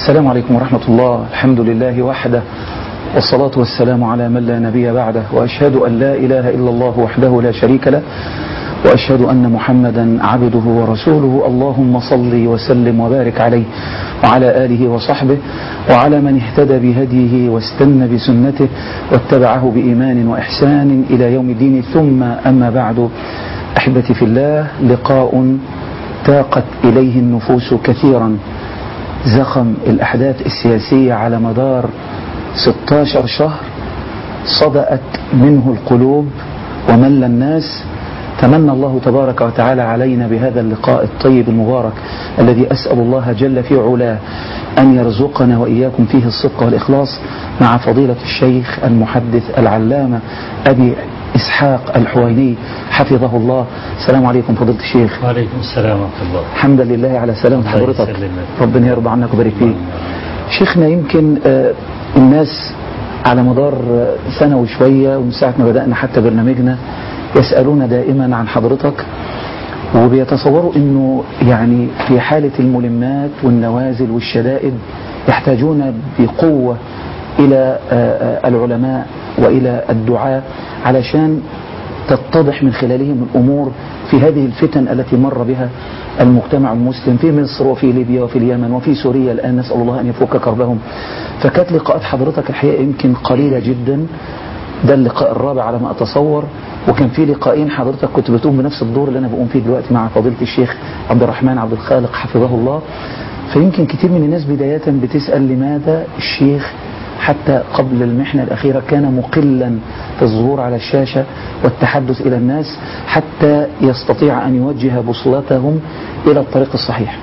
السلام عليكم ورحمة الله الحمد لله وحده والصلاة والسلام على من لا نبي بعده وأشهد أن لا إله إلا الله وحده لا شريك له وأشهد أن محمدا عبده ورسوله اللهم صل وسلم وبارك عليه وعلى آله وصحبه وعلى من اهتدى بهديه واستنى بسنته واتبعه بإيمان وإحسان إلى يوم الدين ثم أما بعد أحبتي في الله لقاء تاقت إليه النفوس كثيرا زخم الأحداث السياسية على مدار 16 شهر صدأت منه القلوب ومل الناس تمنى الله تبارك وتعالى علينا بهذا اللقاء الطيب المبارك الذي أسأل الله جل في علاه أن يرزقنا وإياكم فيه الصدق والإخلاص مع فضيلة الشيخ المحدث العلامة أبي إسحاق الحويني حفظه الله السلام عليكم فضيلة الشيخ وعليكم السلام ورحمة الله حمدا لله على سلامة الله حضرتك يسلمك. ربنا يرضى عنك ويبارك فيك شيخنا يمكن آه، الناس على مدار آه، سنة وشوية ومن ساعة ما بدأنا حتى برنامجنا يسألون دائما عن حضرتك وبيتصوروا انه يعني في حالة الملمات والنوازل والشدائد يحتاجون بقوة الى آه، آه، العلماء والى الدعاء علشان تتضح من خلالهم الأمور في هذه الفتن التي مر بها المجتمع المسلم في مصر وفي ليبيا وفي اليمن وفي سوريا الآن نسأل الله أن يفك كربهم فكانت لقاءات حضرتك الحقيقة يمكن قليلة جدا ده اللقاء الرابع على ما أتصور وكان في لقاءين حضرتك كنت بتقوم بنفس الدور اللي أنا بقوم فيه دلوقتي مع فضيلة الشيخ عبد الرحمن عبد الخالق حفظه الله فيمكن كتير من الناس بداية بتسأل لماذا الشيخ حتى قبل المحنة الأخيرة كان مقلا في الظهور على الشاشة والتحدث إلى الناس حتى يستطيع أن يوجه بصلتهم إلى الطريق الصحيح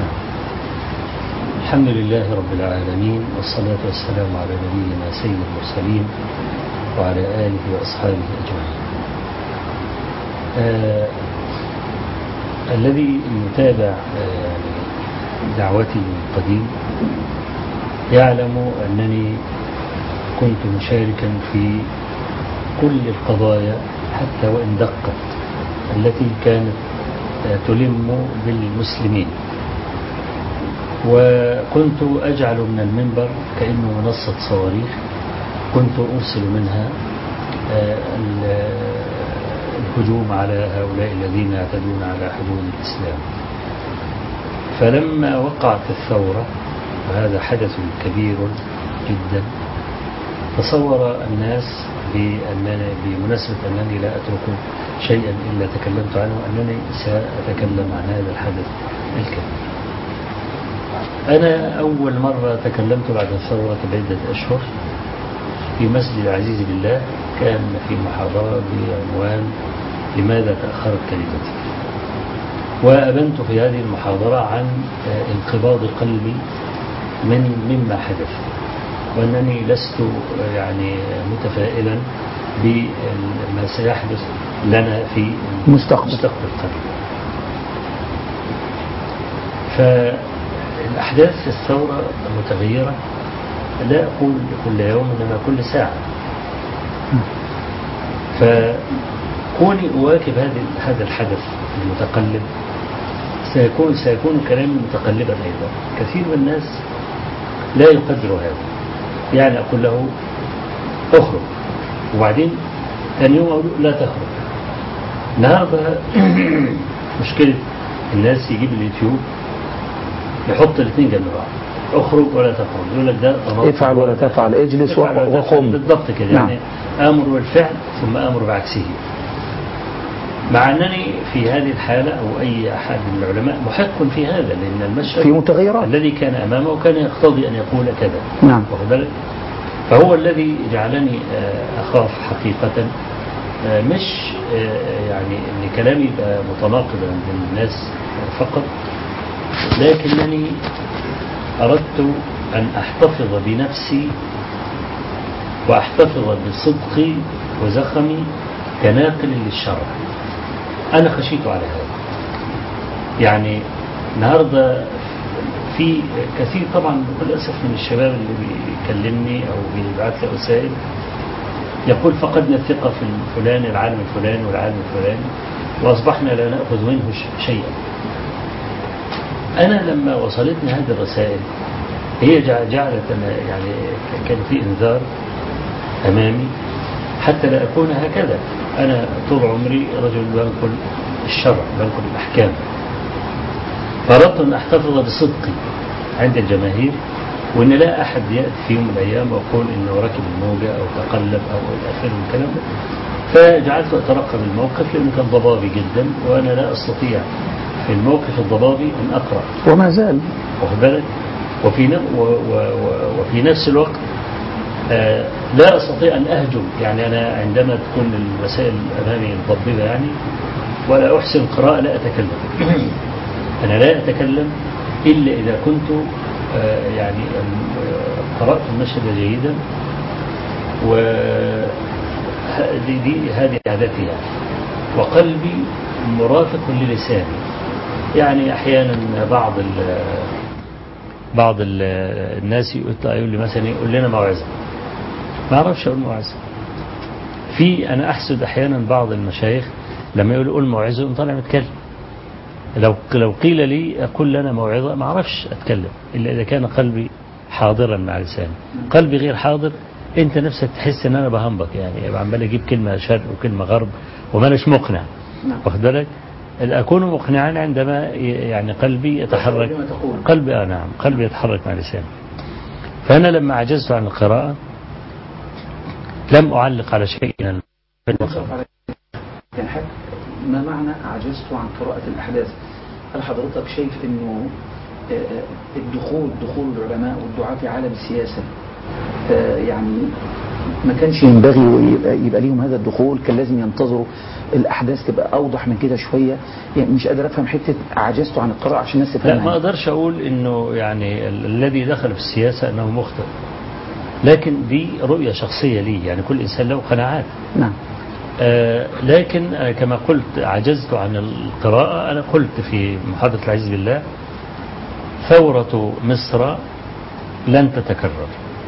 الحمد لله رب العالمين والصلاة والسلام على نبينا سيد المرسلين وعلى آله وأصحابه أجمعين آه الذي يتابع آه دعوتي من قديم يعلم أنني كنت مشاركا في كل القضايا حتى وإن دقت التي كانت آه، تلم بالمسلمين وكنت أجعل من المنبر كأنه منصة صواريخ كنت أرسل منها آه، ال- الهجوم على هؤلاء الذين يعتدون على حدود الإسلام فلما وقعت الثورة وهذا حدث كبير جدا تصور الناس بأنني بمناسبة أنني لا أترك شيئا إلا تكلمت عنه أنني سأتكلم عن هذا الحدث الكبير أنا أول مرة تكلمت بعد الثورة بعدة أشهر في مسجد العزيز بالله كان في محاضرة بعنوان لماذا تأخرت كلمتي وأبنت في هذه المحاضرة عن آه، انقباض قلبي من مما حدث وأنني لست آه، يعني متفائلا بما سيحدث لنا في المستقبل. المستقبل القريب فالأحداث في الثورة المتغيرة لا أقول كل يوم إنما كل ساعة فكوني أواكب هذه هذا الحدث المتقلب سيكون سيكون كلامي متقلبا أيضا كثير من الناس لا يقدر هذا يعني أقول له اخرج وبعدين ثاني يوم أقول له لا تخرج النهارده مشكلة الناس يجيب اليوتيوب يحط الاثنين جنب بعض اخرج ولا تخرج يقول لك ده تناقض. افعل ولا تفعل اجلس افعل ولا تفعل. وقم بالضبط كده نعم. يعني امر بالفعل ثم امر بعكسه مع انني في هذه الحاله او اي احد من العلماء محق في هذا لان المشهد في متغيرات الذي كان امامه كان يقتضي ان يقول كذا نعم واخد بالك؟ فهو الذي جعلني آه، اخاف حقيقه آه، مش آه، يعني ان كلامي يبقى متناقض عند الناس فقط لكنني اردت ان احتفظ بنفسي واحتفظ بصدقي وزخمي كناقل للشرع انا خشيت على هذا يعني النهارده في كثير طبعا بكل اسف من الشباب اللي بيكلمني او بيبعت لي رسائل يقول فقدنا الثقه في الفلان العالم الفلاني والعالم الفلاني واصبحنا لا ناخذ منه ش- شيئا. انا لما وصلتني هذه الرسائل هي جع- جعلت أنا يعني كان في إنذار أمامي حتى لا أكون هكذا أنا طول عمري رجل بنقل الشرع بنقل الأحكام فأردت أن أحتفظ بصدقي عند الجماهير وأن لا أحد يأتي في يوم من الأيام ويقول إنه ركب الموجة أو تقلب أو إلى آخره من الكلام ده فجعلت أترقب الموقف لأنه كان ضبابي جدا وأنا لا أستطيع في الموقف الضبابي أن أقرأ وما زال واخد بالك وفي ن- و و و وفي نفس الوقت آه لا استطيع ان اهجم يعني انا عندما تكون المسائل امامي مضببه يعني ولا احسن القراءه لا اتكلم انا لا اتكلم الا اذا كنت آه يعني آه، قرات المشهد جيدا و ه- دي, دي هذه عادتي يعني وقلبي مرافق للساني يعني احيانا بعض ال بعض ال- الناس يقول يقول لي مثلا إيه، قول لنا موعظه ما اعرفش اقول موعظه في انا احسد احيانا بعض المشايخ لما يقول قول موعظه يقوم طالع متكلم لو لو قيل لي اقول لنا موعظه ما اعرفش اتكلم الا اذا كان قلبي حاضرا مع لساني قلبي غير حاضر انت نفسك تحس ان انا بهنبك يعني يبقى عمال اجيب كلمه شرق وكلمه غرب وما اناش مقنع نعم. واخد بالك اكون مقنعا عندما ي- يعني قلبي يتحرك لما تقول. قلبي اه نعم قلبي يتحرك مع لساني فانا لما عجزت عن القراءه لم اعلق على شيء من نصرف على يعني حتى ما معنى عجزت عن قراءة الأحداث هل حضرتك شايف أنه آه، آه، الدخول دخول العلماء والدعاة في عالم السياسة آه، يعني ما كانش ينبغي يبقى, يبقى ليهم هذا الدخول كان لازم ينتظروا الأحداث تبقى أوضح من كده شوية يعني مش قادر أفهم حتة عجزت عن القراءة عشان الناس لا تفهمها ما اقدرش اقول انه يعني ال- الذي دخل في السياسه انه مخطئ لكن دي رؤيه شخصيه لي يعني كل انسان له قناعات نعم آه، لكن آه، كما قلت عجزت عن القراءة أنا قلت في محاضرة العز بالله ثورة مصر لن تتكرر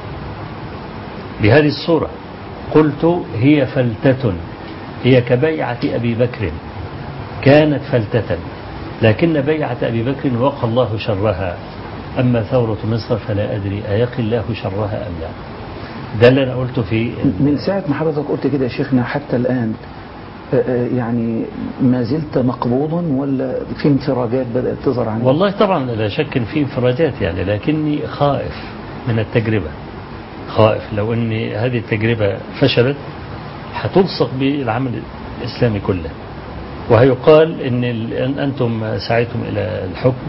بهذه الصورة قلت هي فلتة هي كبيعة أبي بكر كانت فلتة لكن بيعة أبي بكر وقى الله شرها أما ثورة مصر فلا أدري أيقي الله شرها أم لا ده اللي أنا قلته في من ساعة ما حضرتك قلت كده يا شيخنا حتى الآن آه، آه، يعني ما زلت مقبوضا ولا في انفراجات بدأت تظهر عنك والله طبعا لا شك إن في انفراجات يعني لكني خائف من التجربة خائف لو ان هذه التجربة فشلت هتلصق بالعمل الإسلامي كله وهيقال ان ال- أن انتم سعيتم الى الحكم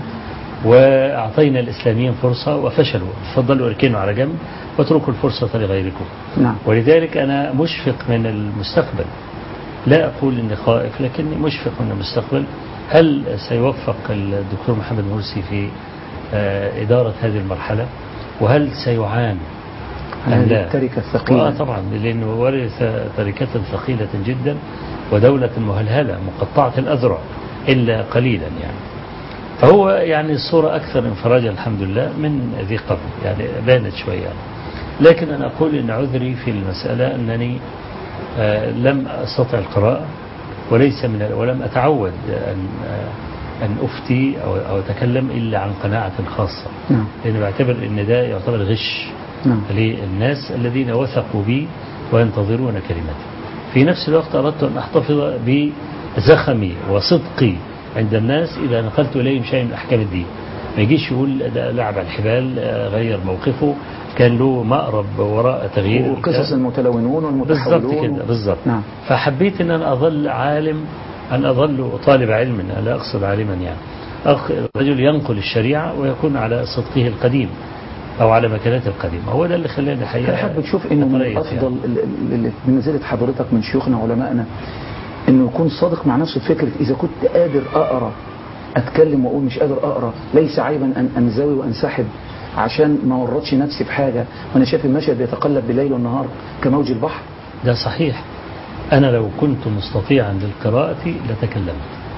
واعطينا الاسلاميين فرصه وفشلوا تفضلوا اركنوا على جنب واتركوا الفرصه لغيركم نعم ولذلك انا مشفق من المستقبل لا اقول اني خائف لكني مشفق من المستقبل هل سيوفق الدكتور محمد مرسي في آه، اداره هذه المرحله وهل سيعان أم هذه لا؟ التركة آه الثقيلة طبعا لأنه ورث تركة ثقيلة جدا ودولة مهلهلة مقطعة الأذرع إلا قليلا يعني فهو يعني الصورة أكثر انفراجا الحمد لله من ذي قبل يعني بانت شوية يعني. لكن أنا أقول إن عذري في المسألة أنني آه لم أستطع القراءة وليس من ولم أتعود أن آه أن أفتي أو, أو أتكلم إلا عن قناعة خاصة نعم لأنه بعتبر أن ده يعتبر غش نعم للناس الذين وثقوا بي وينتظرون كلمتي في نفس الوقت أردت أن أحتفظ بزخمي وصدقي عند الناس إذا نقلت إليهم شيء من أحكام الدين ما يجيش يقول ده لعب على الحبال آه، غير موقفه كان له مأرب وراء تغيير وقصص الكتاب. المتلونون والمتحولون بالضبط كده بالضبط نعم فحبيت ان انا اظل عالم ان اظل طالب علم أنا لا اقصد عالما يعني أخ- رجل ينقل الشريعه ويكون على صدقه القديم او على مكانته القديمه هو ده اللي خلاني هل الحقيقه حضرتك بتشوف انه من أتريث الافضل ال- ال- اللي بمنزله حضرتك من شيوخنا وعلمائنا انه يكون صادق مع نفسه في فكره اذا كنت قادر اقرا اتكلم واقول مش قادر اقرا ليس عيبا ان انزوي وانسحب عشان ما ورطش نفسي في حاجه وانا شايف المشهد بيتقلب بالليل والنهار كموج البحر ده صحيح أنا لو كنت مستطيعا للقراءة لتكلمت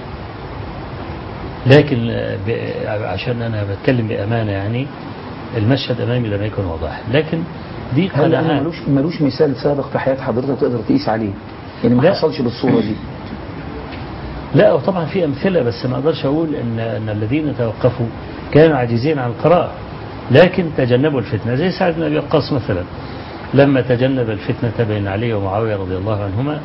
لكن آه، ب- عشان أنا بتكلم بأمانة يعني المشهد أمامي لم يكن واضح لكن دي هل لأنه قناعات ملوش ملوش مثال سابق في حياه حضرتك تقدر تقيس عليه يعني ما لا. حصلش بالصوره دي لا وطبعا في أمثلة بس ما أقدرش أقول إن, أن الذين توقفوا كانوا عاجزين عن القراءة لكن تجنبوا الفتنة زي سعد بن أبي وقاص مثلا لما تجنب الفتنة بين علي ومعاوية رضي الله عنهما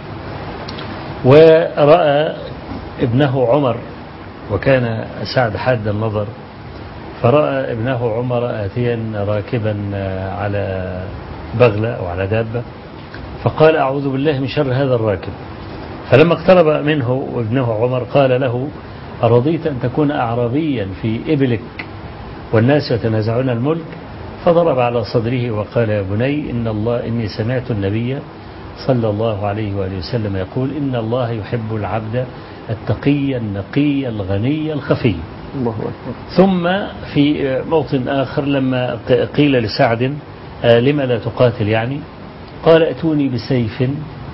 ورأى ابنه عمر وكان سعد حاد النظر فرأى ابنه عمر آتيا راكبا على بغلة أو على دابة فقال أعوذ بالله من شر هذا الراكب فلما اقترب منه وابنه عمر قال له أرضيت أن تكون أعرابيا في إبلك والناس يتنازعون الملك فضرب على صدره وقال يا بني إن الله إني سمعت النبي صلى الله عليه وآله وسلم يقول إن الله يحب العبد التقي النقي الغني الخفي الله أكبر ثم في موطن آخر لما قيل لسعد آه، لما لا تقاتل يعني قال اتوني بسيف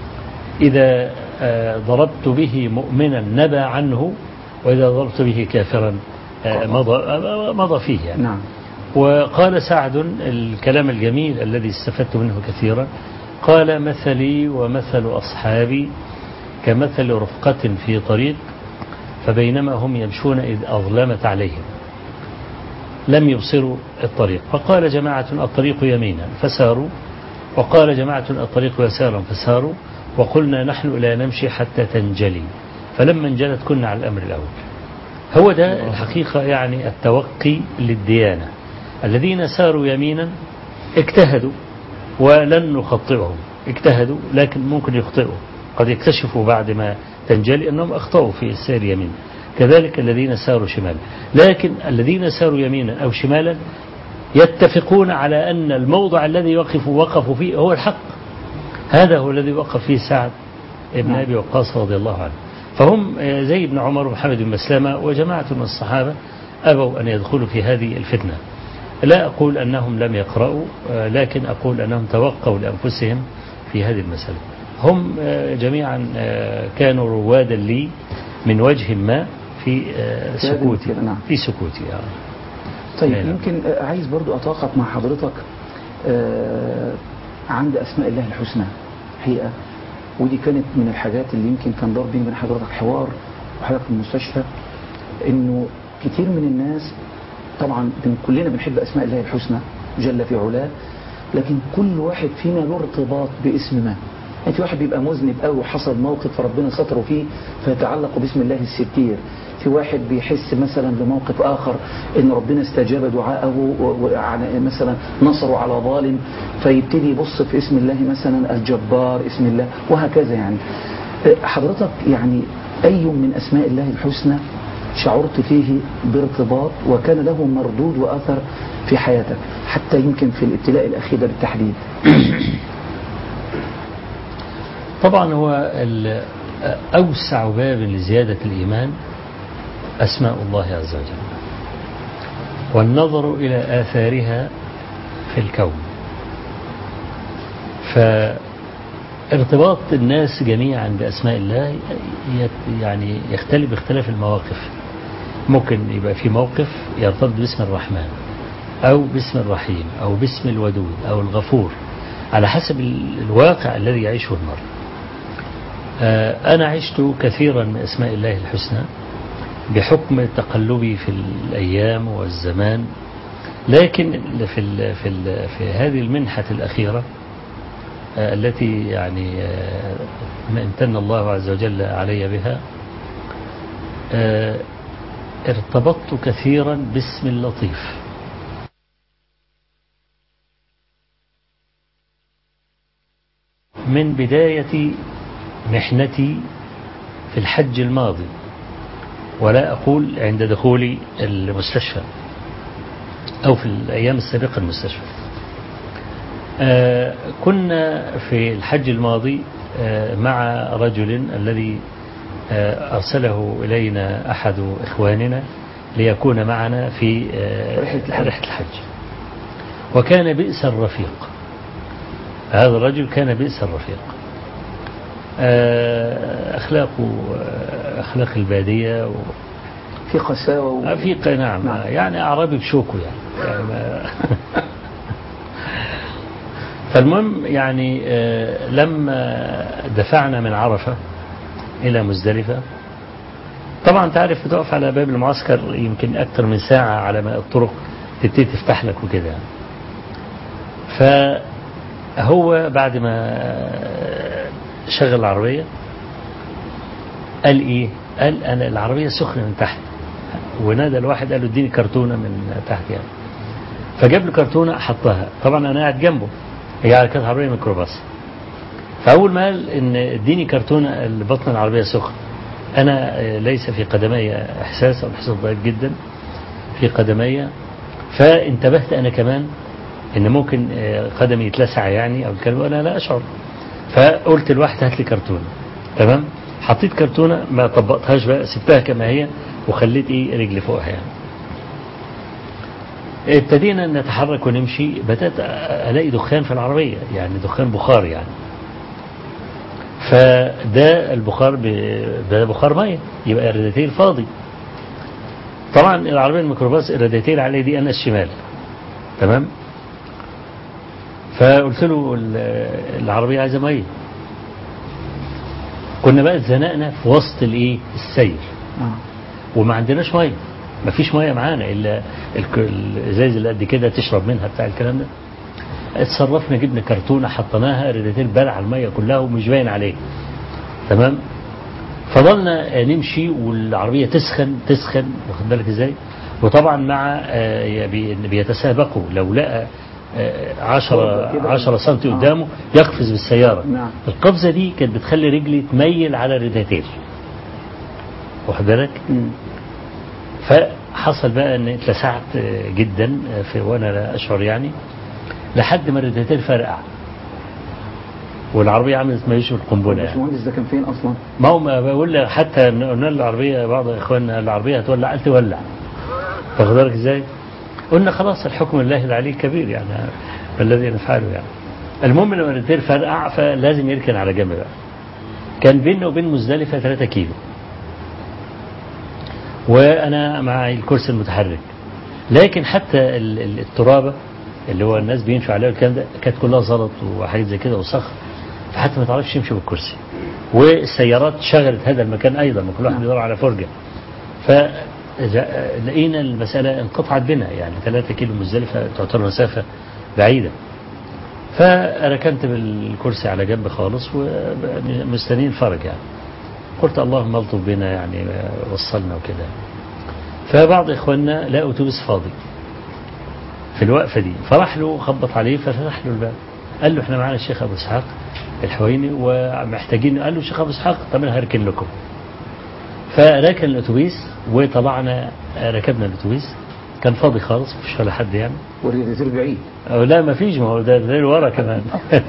إذا آه، ضربت به مؤمنا نبى عنه وإذا ضربت به كافرا آه، مضى, آه، مضى فيه يعني نعم وقال سعد الكلام الجميل الذي استفدت منه كثيرا قال مثلي ومثل أصحابي كمثل رفقة في طريق فبينما هم يمشون إذ أظلمت عليهم لم يبصروا الطريق فقال جماعة الطريق يمينا فساروا وقال جماعة الطريق يسارا فساروا وقلنا نحن لا نمشي حتى تنجلي فلما انجلت كنا على الأمر الأول هو ده الحقيقة يعني التوقي للديانة الذين ساروا يمينا اجتهدوا ولن نخطئهم اجتهدوا لكن ممكن يخطئوا قد يكتشفوا بعد ما تنجلي أنهم أخطأوا في السير يمين كذلك الذين ساروا شمالا لكن الذين ساروا يمينا أو شمالا يتفقون على أن الموضع الذي وقفوا وقفوا فيه هو الحق هذا هو الذي وقف فيه سعد ابن نعم. أبي وقاص رضي الله عنه فهم آه، زي ابن عمر ومحمد بن مسلمة وجماعة من الصحابة أبوا أن يدخلوا في هذه الفتنة لا أقول أنهم لم يقرأوا آه، لكن أقول أنهم توقوا لأنفسهم في هذه المسألة هم آه، جميعا آه، كانوا روادا لي من وجه ما في آه، في هذه سكوتي المسألة، نعم. في سكوتي آه. طيب نعم. يمكن آه، عايز برضو أتوقف مع حضرتك آه، عند أسماء الله الحسنى حقيقة ودي كانت من الحاجات اللي يمكن كان دار بيني وبين حضرتك حوار وحضرتك في المستشفى إنه كتير من الناس طبعا بن- كلنا بنحب أسماء الله الحسنى جل في علاه لكن كل واحد فينا له ارتباط باسم ما يعني في واحد بيبقى مذنب قوي وحصل موقف فربنا ستره فيه فيتعلق باسم الله الستير في واحد بيحس مثلا بموقف آخر إن ربنا استجاب دعاءه و- وعلى- مثلا نصره على ظالم فيبتدي يبص في اسم الله مثلا الجبار اسم الله وهكذا يعني حضرتك يعني أي من أسماء الله الحسنى شعرت فيه بارتباط وكان له مردود وأثر في حياتك حتى يمكن في الابتلاء الأخير ده بالتحديد طبعا هو ال- أوسع باب لزيادة الإيمان أسماء الله عز وجل والنظر إلى آثارها في الكون فارتباط الناس جميعا بأسماء الله يت- يعني يختلف باختلاف المواقف ممكن يبقى في موقف يرتبط باسم الرحمن أو باسم الرحيم أو باسم الودود أو الغفور على حسب ال- الواقع الذي يعيشه المرء آه، أنا عشت كثيرا من أسماء الله الحسنى بحكم تقلبي في الأيام والزمان لكن في ال في ال في هذه المنحة الأخيرة آه، التي يعني آه، ما امتن الله عز وجل علي بها آه، ارتبطت كثيرا باسم اللطيف من بداية محنتي في الحج الماضي ولا أقول عند دخولي المستشفى أو في الأيام السابقة المستشفى آه كنا في الحج الماضي آه مع رجل الذي آه أرسله إلينا أحد إخواننا ليكون معنا في آه رحلة الحج. رحلة الحج وكان بئس الرفيق هذا الرجل كان بئس الرفيق آه، أخلاقه آه، أخلاق البادية و... في قساوة و... آه، في ق- نعم نعم. يعني أعرابي بشوكه يعني, يعني ما... فالمهم يعني آه، لما دفعنا من عرفة إلى مزدلفة طبعا تعرف بتقف على باب المعسكر يمكن أكثر من ساعة على ما الطرق تبتدي تفتح لك وكده يعني. فهو بعد ما شغل العربية قال ايه قال انا العربية سخنة من تحت ونادى الواحد قال له اديني كرتونة من تحت يعني فجاب له كرتونة حطها طبعا انا قاعد جنبه هي كانت عربية ميكروباص فاول ما قال ان اديني كرتونة بطن العربية سخن انا ليس في قدمي احساس او احساس ضعيف جدا في قدمي فانتبهت انا كمان ان ممكن قدمي يتلسع يعني او الكلام وانا لا اشعر فقلت الواحد هات لي كرتونه تمام حطيت كرتونه ما طبقتهاش بقى سبتها كما هي وخليت ايه رجلي فوقها يعني ابتدينا نتحرك ونمشي بدات الاقي دخان في العربيه يعني دخان بخار يعني فده البخار ب... ده بخار ميه يبقى الراديتير فاضي طبعا العربيه الميكروباص الراديتير عليه دي انا الشمال تمام فقلت له العربية عايزة مية كنا بقى اتزنقنا في وسط الايه السير وما عندناش مية ما فيش مية معانا الا الازاز اللي قد كده تشرب منها بتاع الكلام ده اتصرفنا جبنا كرتونة حطيناها ريدتين بلع المية كلها ومش باين عليه تمام فضلنا نمشي والعربية تسخن تسخن واخد بالك ازاي وطبعا مع بيتسابقوا لو لقى عشرة عشرة سنتي قدامه يقفز بالسيارة نعم. القفزة دي كانت بتخلي رجلي تميل على الريداتير واخد بالك فحصل بقى ان اتلسعت جدا في وانا لا اشعر يعني لحد ما الريداتير فرقع والعربية عملت ما يشبه القنبلة يعني. المهندس ده كان فين اصلا؟ ما هو ما بقول لك حتى قلنا العربية بعض اخواننا العربية هتولع قال تولع واخد بالك ازاي؟ قلنا خلاص الحكم الله العلي كبير يعني الذي نفعله يعني المهم لما الريتير فرقع فلازم يركن على جنب بقى كان بيننا وبين مزدلفة 3 كيلو وأنا مع الكرسي المتحرك لكن حتى الترابة اللي هو الناس بيمشوا عليها الكلام ده كانت كلها زلط وحاجات زي كده وصخر فحتى ما تعرفش يمشي بالكرسي والسيارات شغلت هذا المكان أيضا كل واحد بيدور على فرجة ف لقينا المسألة انقطعت بنا يعني 3 كيلو مزدلفة تعتبر مسافة بعيدة فركنت بالكرسي على جنب خالص ومستنيين فرج يعني قلت اللهم الطف بنا يعني وصلنا وكده فبعض اخواننا لقوا اتوبيس فاضي في الوقفة دي فراح له خبط عليه ففتح له الباب قال له احنا معانا الشيخ ابو اسحاق الحويني ومحتاجين قال له الشيخ ابو اسحاق طب انا هركن لكم فركن الاتوبيس وطلعنا ركبنا الاتوبيس كان فاضي خالص مفيش ولا حد يعني والريداتير بعيد أو لا ما فيش ما هو ده ده ورا كمان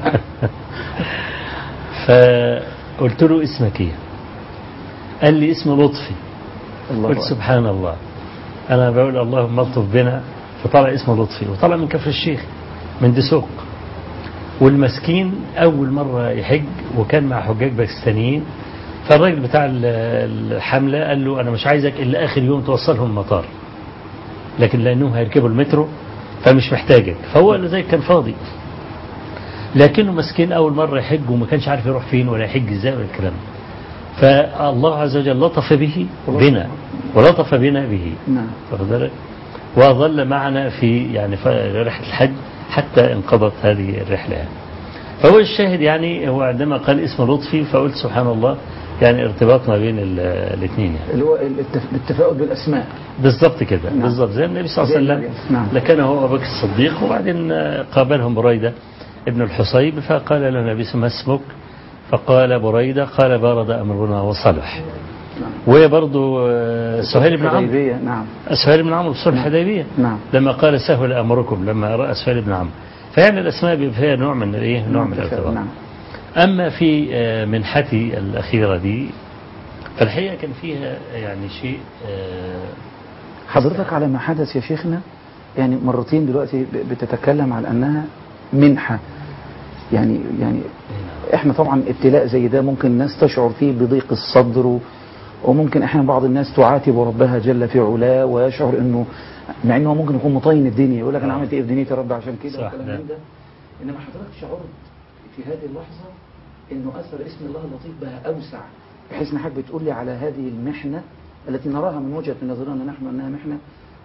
فقلت له اسمك ايه قال لي اسمي لطفي الله قلت أكبر. سبحان الله انا بقول اللهم الطف بنا فطلع اسمه لطفي وطلع من كفر الشيخ من دسوق والمسكين اول مره يحج وكان مع حجاج باكستانيين فالراجل بتاع ال- الحمله قال له انا مش عايزك الا اخر يوم توصلهم المطار لكن لانهم هيركبوا المترو فمش محتاجك فهو اللي زي كان فاضي لكنه مسكين اول مره يحج وما كانش عارف يروح فين ولا يحج ازاي ولا الكلام ده. فالله عز وجل لطف به بنا ولطف بنا به نعم واخد بالك وظل معنا في يعني ف- رحله الحج حتى انقضت هذه الرحله يعني. فهو الشاهد يعني هو عندما قال اسم لطفي فقلت سبحان الله يعني ارتباط ما بين الاثنين يعني اللي هو التف- التفاؤل بالاسماء بالظبط كده نعم. بالظبط زي النبي صلى الله عليه زي وسلم النبي. نعم. لكان هو ابو بكر الصديق وبعدين قابلهم بريده ابن الحصيب فقال له النبي صلى الله عليه وسلم ما اسمك فقال بريده قال بارد امرنا وصلح نعم وبرضه آه، سهيل بن عمرو الحديبية، نعم سهيل بن عمرو في صلح الحديبيه نعم لما قال سهل امركم لما راى سهيل بن عمرو فيعني الاسماء بيبقى فيها نوع من الايه نوع من التفاؤل، الارتباط نعم اما في آه، منحتي الاخيره دي فالحقيقه كان فيها يعني شيء آه، حضرتك على ما حدث يا شيخنا يعني مرتين دلوقتي ب- بتتكلم على انها منحة يعني يعني احنا طبعا ابتلاء زي ده ممكن الناس تشعر فيه بضيق الصدر و- وممكن احيانا بعض الناس تعاتب ربها جل في علاه ويشعر انه مع انه ممكن يكون مطين الدنيا يقول لك انا آه. عملت ايه في دنيتي يا رب عشان كده صح، والكلام ده. من ده انما حضرتك شعرت في هذه اللحظه انه اثر اسم الله اللطيف بقى اوسع بحيث ان حضرتك بتقول لي على هذه المحنه التي نراها من وجهه نظرنا نحن انها محنه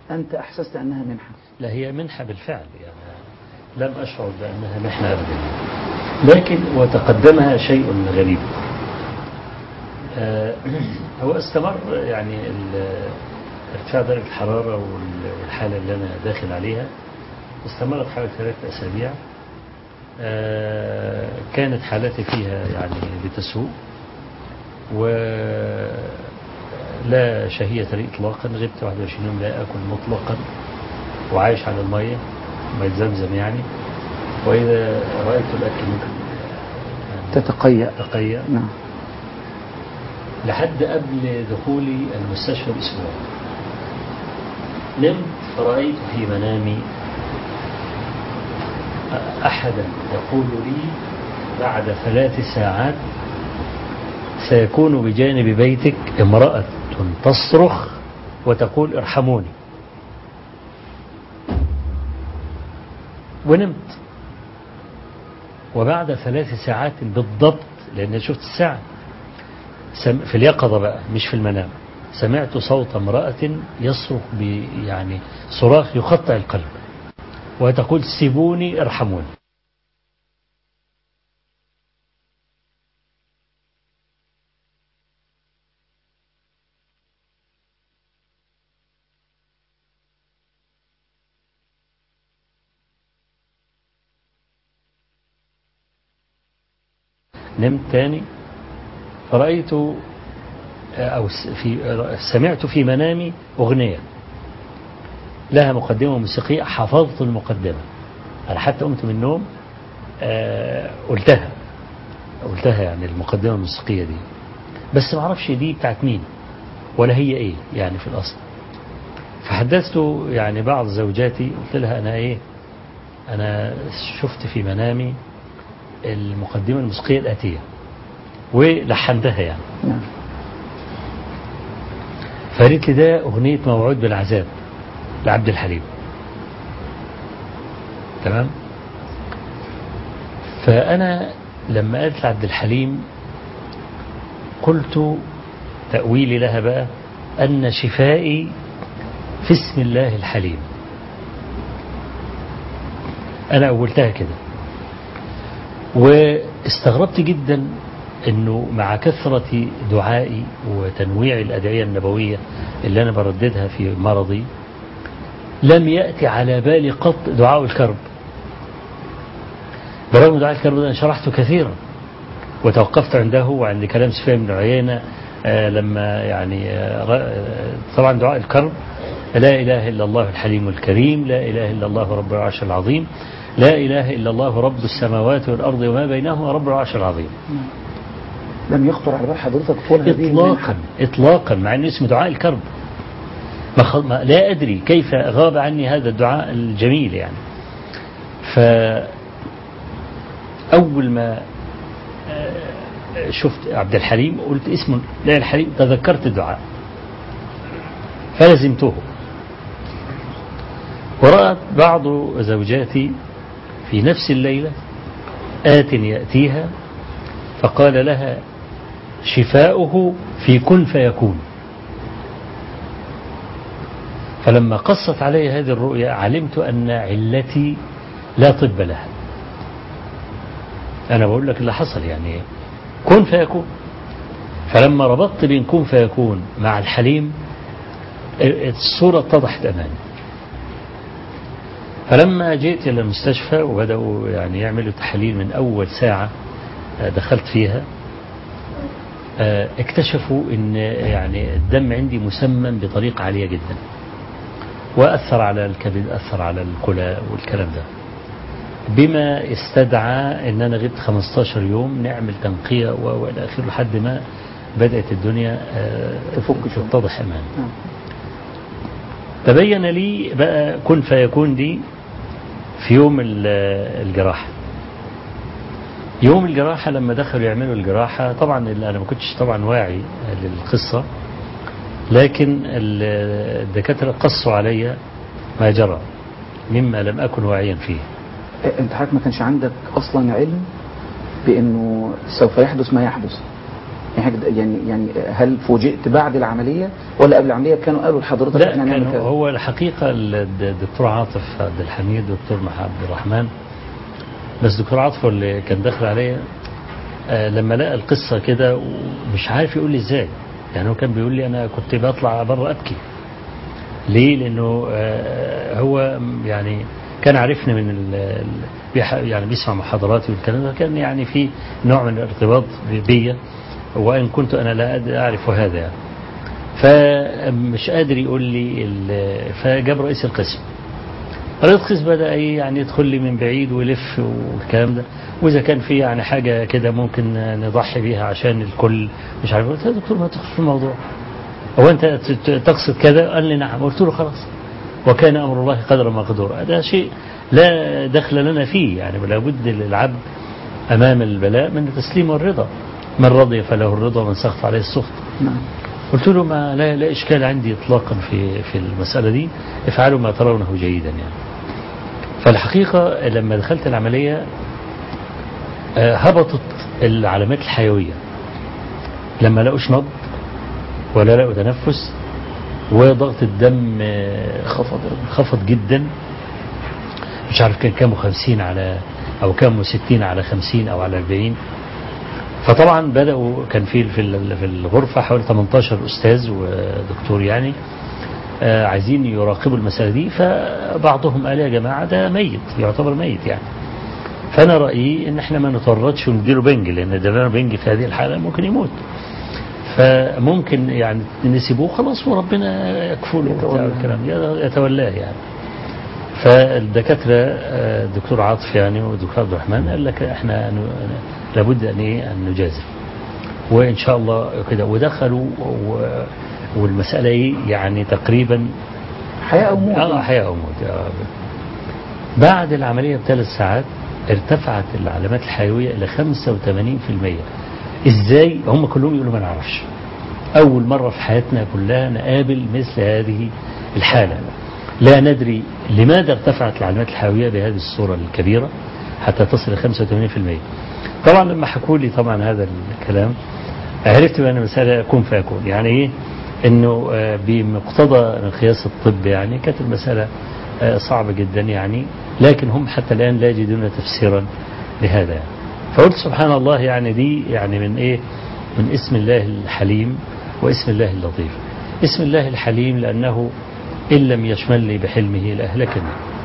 أنت أحسست أنها منحة لا هي منحة بالفعل يعني لم أشعر بأنها محنة أبدا لكن وتقدمها شيء غريب آه، هو استمر يعني ال- ارتفاع درجة الحرارة وال- والحالة اللي أنا داخل عليها استمرت حوالي ثلاثة أسابيع آه، كانت حالتي فيها يعني بتسوء ولا شهية لي إطلاقا غبت 21 يوم لا أكل مطلقا وعايش على المية مية زمزم يعني وإذا رأيت الأكل ممكن يعني تتقيأ أتقيأ نعم لحد قبل دخولي المستشفى بأسبوع نمت فرأيت في منامي أحدا يقول لي بعد ثلاث ساعات سيكون بجانب بيتك امرأة تصرخ وتقول ارحموني ونمت وبعد ثلاث ساعات بالضبط لأن شفت الساعة سم- في اليقظة بقى مش في المنام سمعت صوت امرأة يصرخ ب يعني صراخ يقطع القلب وتقول سيبوني ارحموني نمت تاني فرأيت أو س- في سمعت في منامي أغنية لها مقدمة موسيقية حفظت المقدمة أنا حتى قمت من النوم آه، قلتها قلتها يعني المقدمة الموسيقية دي بس ما اعرفش دي بتاعت مين ولا هي ايه يعني في الأصل فحدثت يعني بعض زوجاتي قلت لها أنا ايه أنا شفت في منامي المقدمة الموسيقية الآتية ولحنتها يعني نعم فقالت لي ده أغنية موعود بالعذاب لعبد الحليم تمام فأنا لما قالت لعبد الحليم قلت تأويلي لها بقى أن شفائي في اسم الله الحليم أنا أولتها كده واستغربت جدا انه مع كثرة دعائي وتنويع الأدعية النبوية اللي أنا برددها في مرضي لم يأتي على بالي قط دعاء الكرب برغم دعاء الكرب ده أنا شرحته كثيرا وتوقفت عنده وعند كلام سفيان بن عيينة آه، لما يعني آه، ر- آه، طبعا دعاء الكرب لا إله إلا الله الحليم الكريم لا إله إلا الله رب العرش العظيم لا إله إلا الله رب السماوات والأرض وما بينهما رب العرش العظيم لم يخطر على بال حضرتك طول هذه المنحة إطلاقا إطلاقا مع أنه اسمه دعاء الكرب ما خ... ما لا أدري كيف غاب عني هذا الدعاء الجميل يعني ف أول ما آه، شفت عبد الحليم قلت اسمه لا الحليم تذكرت الدعاء فلزمته ورأت بعض زوجاتي في نفس الليلة آت يأتيها فقال لها شفاؤه في كن فيكون فلما قصت علي هذه الرؤيا علمت أن علتي لا طب لها أنا بقول لك اللي حصل يعني كن فيكون فلما ربطت بين كن فيكون مع الحليم الصورة اتضحت أمامي فلما جئت إلى المستشفى وبدأوا يعني يعملوا تحاليل من أول ساعة دخلت فيها اكتشفوا ان يعني الدم عندي مسمم بطريقة عالية جدا وأثر على الكبد أثر على الكلى والكلام ده بما استدعى ان انا غبت 15 يوم نعمل تنقية والى اخره لحد ما بدأت الدنيا تفك تتضح امامي نعم. تبين لي بقى كن فيكون دي في يوم الجراحة يوم الجراحة لما دخلوا يعملوا الجراحة طبعا أنا ما كنتش طبعا واعي للقصة لكن الدكاترة قصوا علي ما جرى مما لم أكن واعيا فيه انت حضرتك ما كانش عندك اصلا علم بانه سوف يحدث ما يحدث يعني حاجة- يعني يعني هل فوجئت بعد العمليه ولا قبل العمليه كانوا قالوا لحضرتك لا احنا هنعمل كان كذا هو الحقيقة الد- الدكتور عاطف عبد الحميد دكتور مح- عبد الرحمن بس دكتور عاطف هو اللي كان داخل عليا آه، لما لقى القصة كده ومش عارف يقول لي ازاي يعني هو كان بيقول لي انا كنت بطلع بره ابكي ليه لانه آه، هو يعني كان عارفني من ال ال- بيح- يعني بيسمع محاضراتي والكلام ده كان يعني في نوع من الارتباط بيا وان كنت انا لا أد- اعرف هذا يعني فمش قادر يقول لي ال- فجاب رئيس القسم رئيس القسم بدأ ايه يعني يدخل لي من بعيد ويلف والكلام ده واذا كان في يعني حاجه كده ممكن نضحي بيها عشان الكل مش عارف قلت له يا دكتور ما تدخل في الموضوع هو انت ت- ت- تقصد كذا قال لي نعم قلت له خلاص وكان امر الله قدرا مقدورا هذا شيء لا دخل لنا فيه يعني لابد للعبد امام البلاء من التسليم والرضا من رضي فله الرضا ومن سخط عليه السخط نعم قلت له ما لا, لا إشكال عندي إطلاقا في في المسألة دي افعلوا ما ترونه جيدا يعني فالحقيقة لما دخلت العملية آه، هبطت العلامات الحيوية لما لقوش نبض ولا لقوا تنفس وضغط الدم آه، خفض خفض جدا مش عارف كان كام خمسين على أو كام ستين على خمسين أو على أربعين فطبعا بدأوا كان في في ال- في الغرفة حوالي 18 أستاذ ودكتور يعني آه، عايزين يراقبوا المسألة دي فبعضهم قال يا جماعة ده ميت يعتبر ميت يعني فأنا رأيي إن احنا ما نتورطش ونديله بنج لأن ده بنج في هذه الحالة ممكن يموت فممكن يعني نسيبوه خلاص وربنا يكفله وبتاع يتولاه. الكلام ده، يتولاه يعني فالدكاترة آه، الدكتور عاطف يعني والدكتور عبد الرحمن قال لك احنا ن- لابد ان ايه ان نجازف وان شاء الله كده ودخلوا و- والمسألة ايه يعني تقريبا حياه او موت اه حياة او موت آه. بعد العملية بثلاث ساعات ارتفعت العلامات الحيوية إلى 85% ازاي هم كلهم يقولوا ما نعرفش أول مرة في حياتنا كلها نقابل مثل هذه الحالة لا ندري لماذا ارتفعت العلامات الحيوية بهذه الصورة الكبيرة حتى تصل إلى 85% طبعا لما حكوا لي طبعا هذا الكلام عرفت بأن المسألة كن فيكون يعني إيه إنه آه، بمقتضى مقياس الطب يعني كانت المسألة آه، صعبة جدا يعني لكن هم حتى الآن لا يجدون تفسيرا لهذا يعني. فقلت سبحان الله يعني دي يعني من إيه من اسم الله الحليم واسم الله اللطيف اسم الله الحليم لأنه إن لم يشملني بحلمه لأهلكني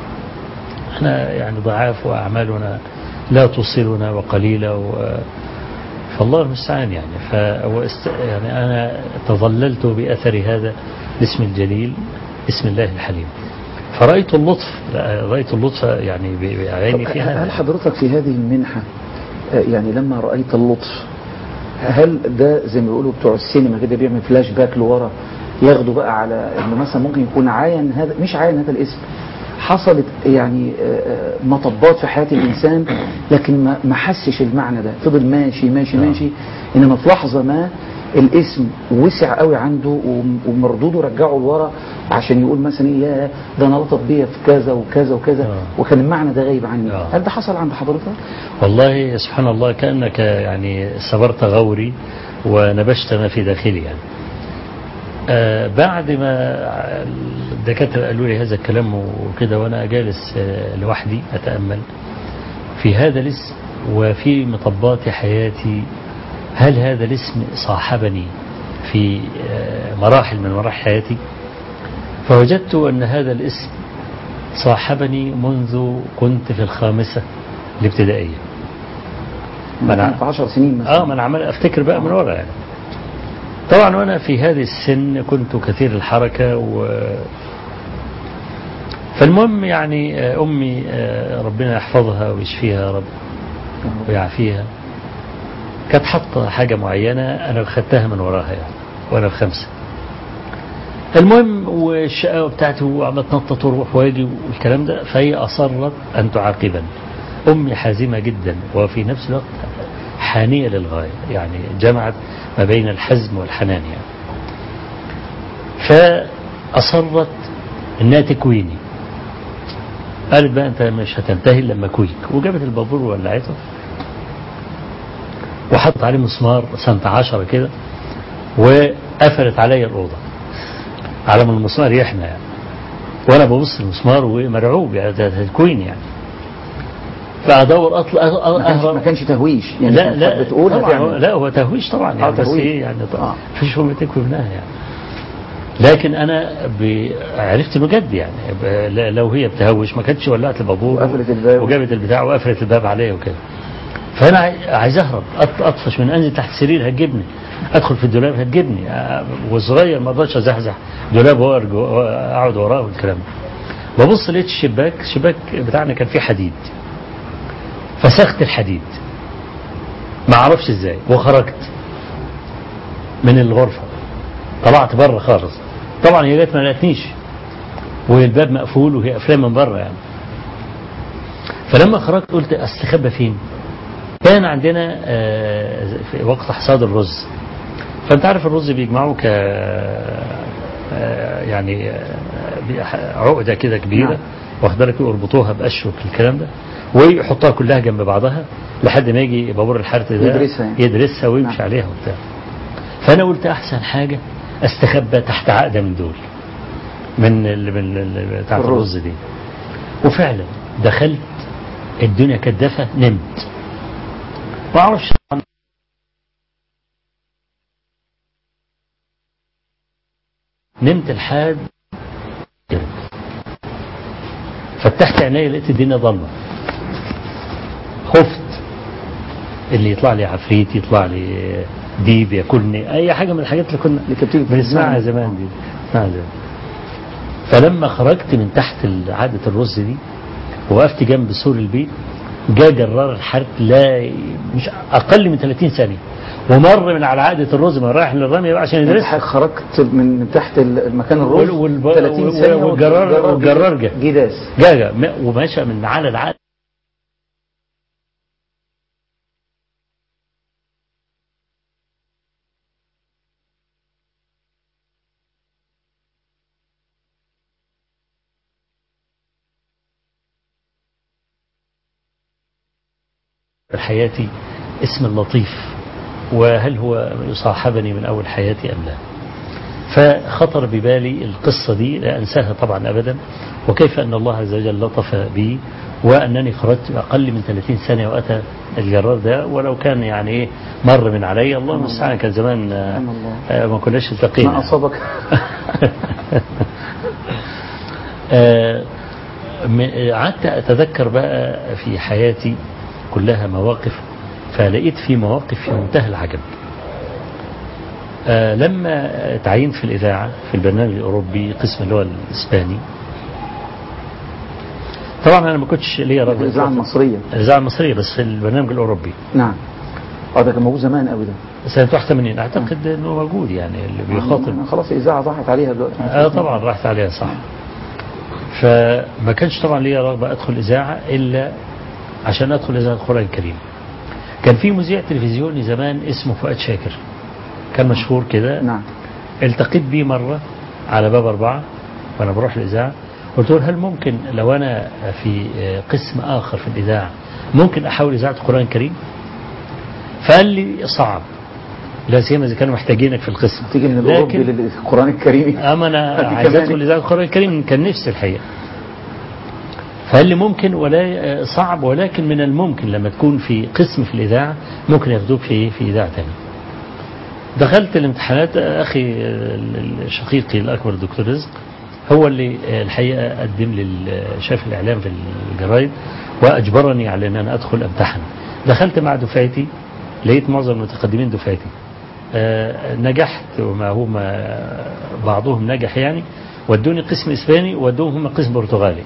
احنا يعني ضعاف وأعمالنا لا توصلنا وقليلة و فالله المستعان يعني فهو است... يعني أنا تظللت بأثر هذا الاسم الجليل اسم الله الحليم فرأيت اللطف رأيت اللطف يعني ب- بعيني في هل هذا حضرتك في هذه المنحة آه، يعني لما رأيت اللطف هل ده زي ما بيقولوا بتوع السينما كده بيعمل فلاش باك لورا ياخدوا بقى على انه مثلا ممكن يكون عاين هذا مش عاين هذا الاسم حصلت يعني آه، آه، مطبات في حياة الإنسان لكن ما ما حسش المعنى ده فضل ماشي ماشي آه. ماشي إنما في لحظة ما الاسم وسع قوي عنده وم- ومردوده رجعه لورا عشان يقول مثلا ايه يا ده انا لطف بيا في كذا وكذا وكذا آه. وكان المعنى ده غايب عني آه. هل ده حصل عند حضرتك؟ والله سبحان الله كأنك يعني صبرت غوري ونبشت ما في داخلي يعني آه بعد ما الدكاترة قالوا لي هذا الكلام وكده وأنا جالس آه لوحدي أتأمل في هذا الاسم وفي مطبات حياتي هل هذا الاسم صاحبني في آه مراحل من مراحل حياتي فوجدت أن هذا الاسم صاحبني منذ كنت في الخامسة الابتدائية ما كان أنا- في 10 سنين مثلا اه ما انا عمال افتكر بقى من ورا يعني طبعا وانا في هذه السن كنت كثير الحركه و فالمهم يعني آه، امي آه، ربنا يحفظها ويشفيها يا رب ويعافيها كانت حاطه حاجه معينه انا خدتها من وراها يعني وانا في خمسه المهم والشقاوة بتاعتي وعملت تنطط وروح واجي والكلام ده فهي أصرت أن تعاقبني أمي حازمة جدا وفي نفس الوقت حانية للغاية يعني جمعت ما بين الحزم والحنان يعني فأصرت أنها تكويني قالت بقى أنت مش هتنتهي إلا لما أكويك وجابت البابور وولعته وحط عليه مسمار سنة عشرة كده وقفلت عليا الأوضة على ما المسمار يحمى يعني وأنا ببص المسمار ومرعوب يعني ده ده تكوين يعني فأدور أطلع ما كانش, ما أهرب كانش تهويش يعني لا كانت لا بتقول طبعا هتعمل. لا هو تهويش طبعا يعني آه، بس تهويش. ايه يعني طبعا آه. مفيش شغل تكوي منها يعني لكن انا ب- عرفت انه جد يعني ب- لا- لو هي بتهوش ما كانتش ولعت البابور وقفلت الباب. وجابت البتاع وقفلت الباب عليا وكده فانا عاي- عايز اهرب أط- اطفش من انزل تحت السرير هتجيبني ادخل في الدولاب هتجيبني آه، وصغير ما اقدرش ازحزح دولاب وأرج- واقعد وراه والكلام ده ببص لقيت الشباك الشباك بتاعنا كان فيه حديد فسخت الحديد ما اعرفش ازاي وخرجت من الغرفة طلعت بره خالص طبعا هي جت ما لقتنيش والباب مقفول وهي قافلاه من بره يعني فلما خرجت قلت استخبى فين كان عندنا آه، في وقت حصاد الرز فانت عارف الرز بيجمعوه ك آه، يعني آه، بيح- عقده كده كبيره نعم. واخد بالك يربطوها بقشر الكلام ده ويحطوها كلها جنب بعضها لحد ما يجي بابور الحرث ده يدرسها يعني. يدرسها ويمشي نعم. عليها وبتاع فانا قلت احسن حاجه استخبى تحت عقده من دول من ال من ال بتاعت الرز. الرز دي وفعلا دخلت الدنيا كدفه نمت ما اعرفش طبعاً نمت لحد فتحت عيني لقيت الدنيا ضلمه خفت اللي يطلع لي عفريت يطلع لي ديب ياكلني اي حاجه من الحاجات اللي كنا اللي كانت بتيجي في بنسمعها الزمن. زمان دي بنسمعها زمان فلما خرجت من تحت عادة الرز دي وقفت جنب سور البيت جاء جرار الحرب لا مش اقل من 30 ثانيه ومر من على عاده الرز ما رايح للرميه بقى عشان انت يدرسها خرجت من تحت المكان الرز وال- والب- 30 وال- ثانية والجرار- والجرار جه. جه داس جاء جاء م- ومشى من على العقد حياتي اسم اللطيف وهل هو يصاحبني من أول حياتي أم لا فخطر ببالي القصة دي لا أنساها طبعا أبدا وكيف أن الله عز وجل لطف بي وأنني خرجت أقل من 30 سنة وأتى الجرار ده ولو كان يعني إيه مر من علي الله المستعان كان زمان آه، سبحان الله. آه، ما كناش التقينا ما أصابك آه، م- قعدت أتذكر بقى في حياتي كلها مواقف فلقيت في مواقف في منتهى العجب آه، لما تعينت في الإذاعة في البرنامج الأوروبي قسم اللي هو الإسباني طبعا أنا ما كنتش ليا رغبة الإذاعة المصرية الإذاعة المصرية بس في البرنامج الأوروبي نعم اه ده كان موجود زمان قوي ده سنة 81 أعتقد أنه موجود يعني اللي بيخاطب خلاص الإذاعة راحت عليها دلوقتي اه طبعا راحت عليها صح فما كانش طبعا ليا رغبه ادخل اذاعه الا عشان ادخل اذاعه القران الكريم كان في مذيع تلفزيوني زمان اسمه فؤاد شاكر كان مشهور كده نعم التقيت بيه مره على باب اربعه وانا بروح الاذاعه قلت له هل ممكن لو انا في قسم اخر في الاذاعه ممكن احاول اذاعه القران الكريم فقال لي صعب لا سيما اذا كانوا محتاجينك في القسم تيجي من الأوروبي لكن للقرآن الكريم اما انا هذه عايز كمان. ادخل اذاعه القران الكريم كان نفسي الحقيقه فقال لي ممكن ولا صعب ولكن من الممكن لما تكون في قسم في الاذاعه ممكن ياخدوك في في اذاعه ثانيه دخلت الامتحانات اخي شقيقي الاكبر الدكتور رزق هو اللي الحقيقه قدم لي شاف الاعلام في الجرايد واجبرني على ان انا ادخل امتحن دخلت مع دفعتي لقيت معظم المتقدمين دفعتي آه، نجحت وما هم بعضهم نجح يعني ودوني قسم اسباني ودوهم هم قسم برتغالي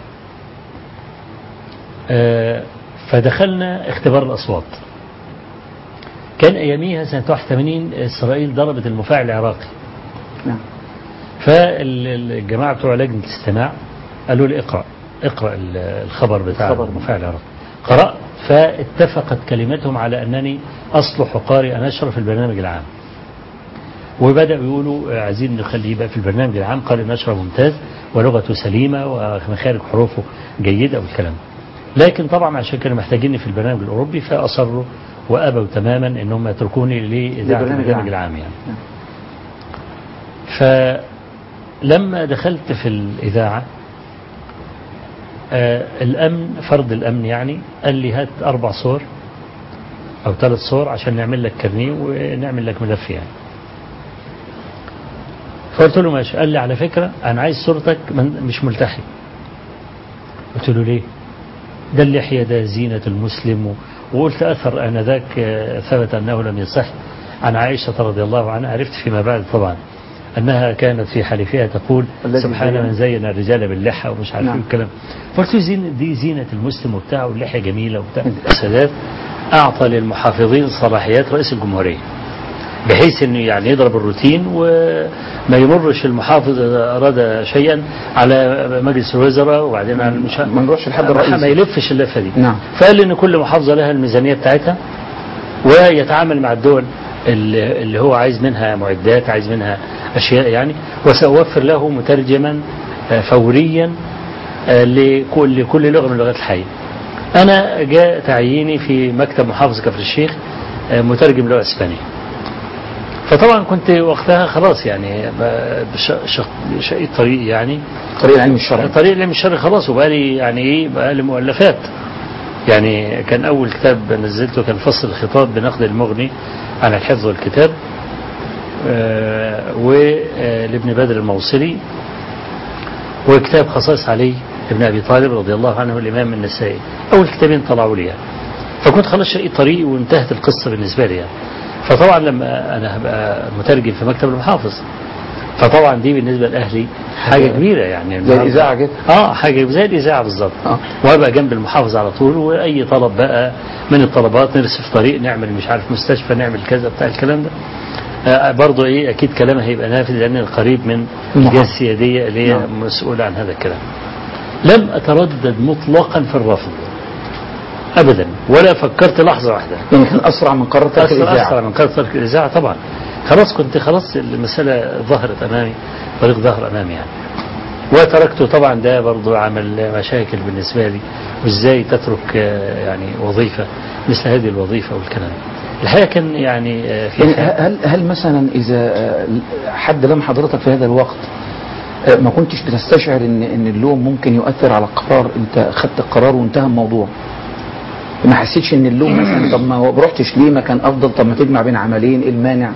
آه، فدخلنا اختبار الاصوات كان اياميها سنه 81 اسرائيل ضربت المفاعل العراقي نعم فالجماعه بتوع لجنه الاستماع قالوا لي اقرا اقرا ال- الخبر بتاع الخبر. المفاعل العراقي قرات فاتفقت كلمتهم على انني اصلح قارئ نشر في البرنامج العام وبدأوا يقولوا عايزين نخليه يبقى في البرنامج العام قارئ نشر ممتاز ولغته سليمة ومخارج حروفه جيدة والكلام ده. لكن طبعا عشان كانوا محتاجيني في البرنامج الأوروبي فأصروا وأبوا تماما أنهم يتركوني لإذاعة للبرنامج البرنامج العام. العام يعني فلما دخلت في الإذاعة آه الأمن فرد الأمن يعني قال لي هات أربع صور أو ثلاث صور عشان نعمل لك كارنيه ونعمل لك ملف يعني فقلت له ماشي قال لي على فكرة أنا عايز صورتك من مش ملتحي قلت له ليه ده اللحية ده زينة المسلم و- وقلت أثر آنذاك آه، ثبت أنه لم يصح عن عائشة رضي الله عنها عرفت فيما بعد طبعا أنها كانت في حليفها تقول الذي سبحان زين- من زين الرجال باللحى ومش عارف نعم. ايه الكلام فقلت له زين دي زينة المسلم وبتاع واللحية جميلة وبتاع السادات أعطى للمحافظين صلاحيات رئيس الجمهورية بحيث انه يعني يضرب الروتين وما يمرش المحافظ اذا اراد شيئا على مجلس الوزراء وبعدين على المش... ما نروحش لحد ما الرئيس يلفش اللفه دي نعم. فقال لي ان كل محافظه لها الميزانيه بتاعتها ويتعامل مع الدول اللي اللي هو عايز منها معدات عايز منها اشياء يعني وساوفر له مترجما آه، فوريا آه، لكل لكل لغه من اللغات الحيه. انا جاء تعييني في مكتب محافظ كفر الشيخ آه، مترجم لغه اسبانيه. فطبعا كنت وقتها خلاص يعني ب- بش- شق- شقيت طريق يعني طريق العلم الشرعي طريق العلم الشرعي خلاص وبقالي يعني ايه بقالي مؤلفات يعني كان اول كتاب نزلته كان فصل الخطاب بنقد المغني عن الحفظ والكتاب آه، ولابن بدر الموصلي وكتاب خصائص علي ابن ابي طالب رضي الله عنه الامام النسائي اول كتابين طلعوا لي يعني فكنت خلاص شقيت طريقي وانتهت القصه بالنسبه لي يعني فطبعا لما انا هبقى مترجم في مكتب المحافظ فطبعا دي بالنسبه لاهلي حاجه كبيره يعني زي الإذاعة كده اه حاجه زي الاذاعه بالظبط آه. وابقى جنب المحافظ على طول واي طلب بقى من الطلبات نرسف طريق نعمل مش عارف مستشفى نعمل كذا بتاع الكلام ده آه برضه ايه اكيد كلامها هيبقى نافذ لان قريب من المحافظ. الجهه السياديه اللي هي نعم. مسؤوله عن هذا الكلام لم اتردد مطلقا في الرفض ابدا ولا فكرت لحظه واحده يعني كان أسرع من قرار ترك أسرع, الإذاعة أسرع من قرار ترك الإذاعة طبعا خلاص كنت خلاص المسألة ظهرت أمامي طريق ظهر أمامي يعني وتركته طبعا ده برضو عمل مشاكل بالنسبة لي وإزاي تترك آه، يعني وظيفة مثل هذه الوظيفة والكلام الحقيقة كان يعني آه، في يعني حاجة- هل هل مثلا إذا آه، حد لم حضرتك في هذا الوقت آه، ما كنتش بتستشعر ان ان اللوم ممكن يؤثر على القرار انت خدت القرار وانتهى الموضوع ما حسيتش ان اللوم مثلا طب ما هو ما رحتش ليه ما كان افضل طب ما تجمع بين عملين ايه المانع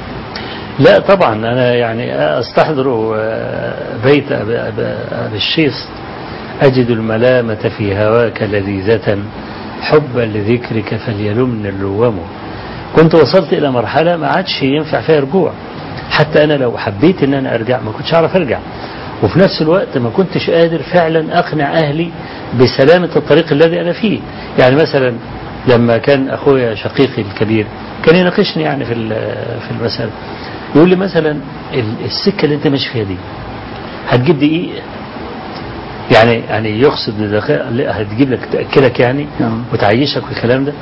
لا طبعا أنا يعني أستحضر آه، بيت أب- أب- أبي الشيص أجد الملامة في هواك لذيذة حبا لذكرك فليلمني اللوم كنت وصلت إلى مرحلة ما عادش ينفع فيها رجوع حتى أنا لو حبيت إن أنا أرجع ما كنتش أعرف أرجع وفي نفس الوقت ما كنتش قادر فعلا أقنع أهلي بسلامة الطريق الذي أنا فيه يعني مثلا لما كان أخويا شقيقي الكبير كان يناقشني يعني في ال- في المسألة يقول لي مثلا ال- السكة اللي أنت ماشي فيها دي هتجيب دقيق يعني يعني يقصد بدقائق- لا، هتجيب لك تأكلك يعني نعم. وتعيشك والكلام ده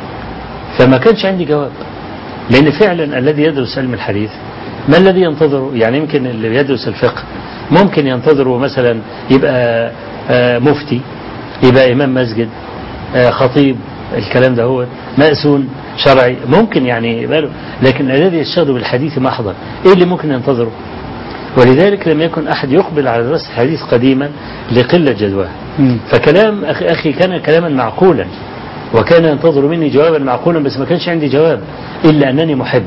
فما كانش عندي جواب لأن فعلا الذي يدرس علم الحديث ما الذي ينتظره يعني يمكن اللي يدرس الفقه ممكن ينتظره مثلا يبقى آه، مفتي يبقى إمام مسجد آه، خطيب الكلام ده هو مأسون شرعي ممكن يعني يبقى له لكن الذي يشتغل بالحديث محضا ايه اللي ممكن ينتظره ولذلك لم يكن أحد يقبل على دراسة الحديث قديما لقلة جدواه فكلام أخي, أخي كان كلاما معقولا وكان ينتظر مني جوابا معقولا بس ما كانش عندي جواب إلا أنني محب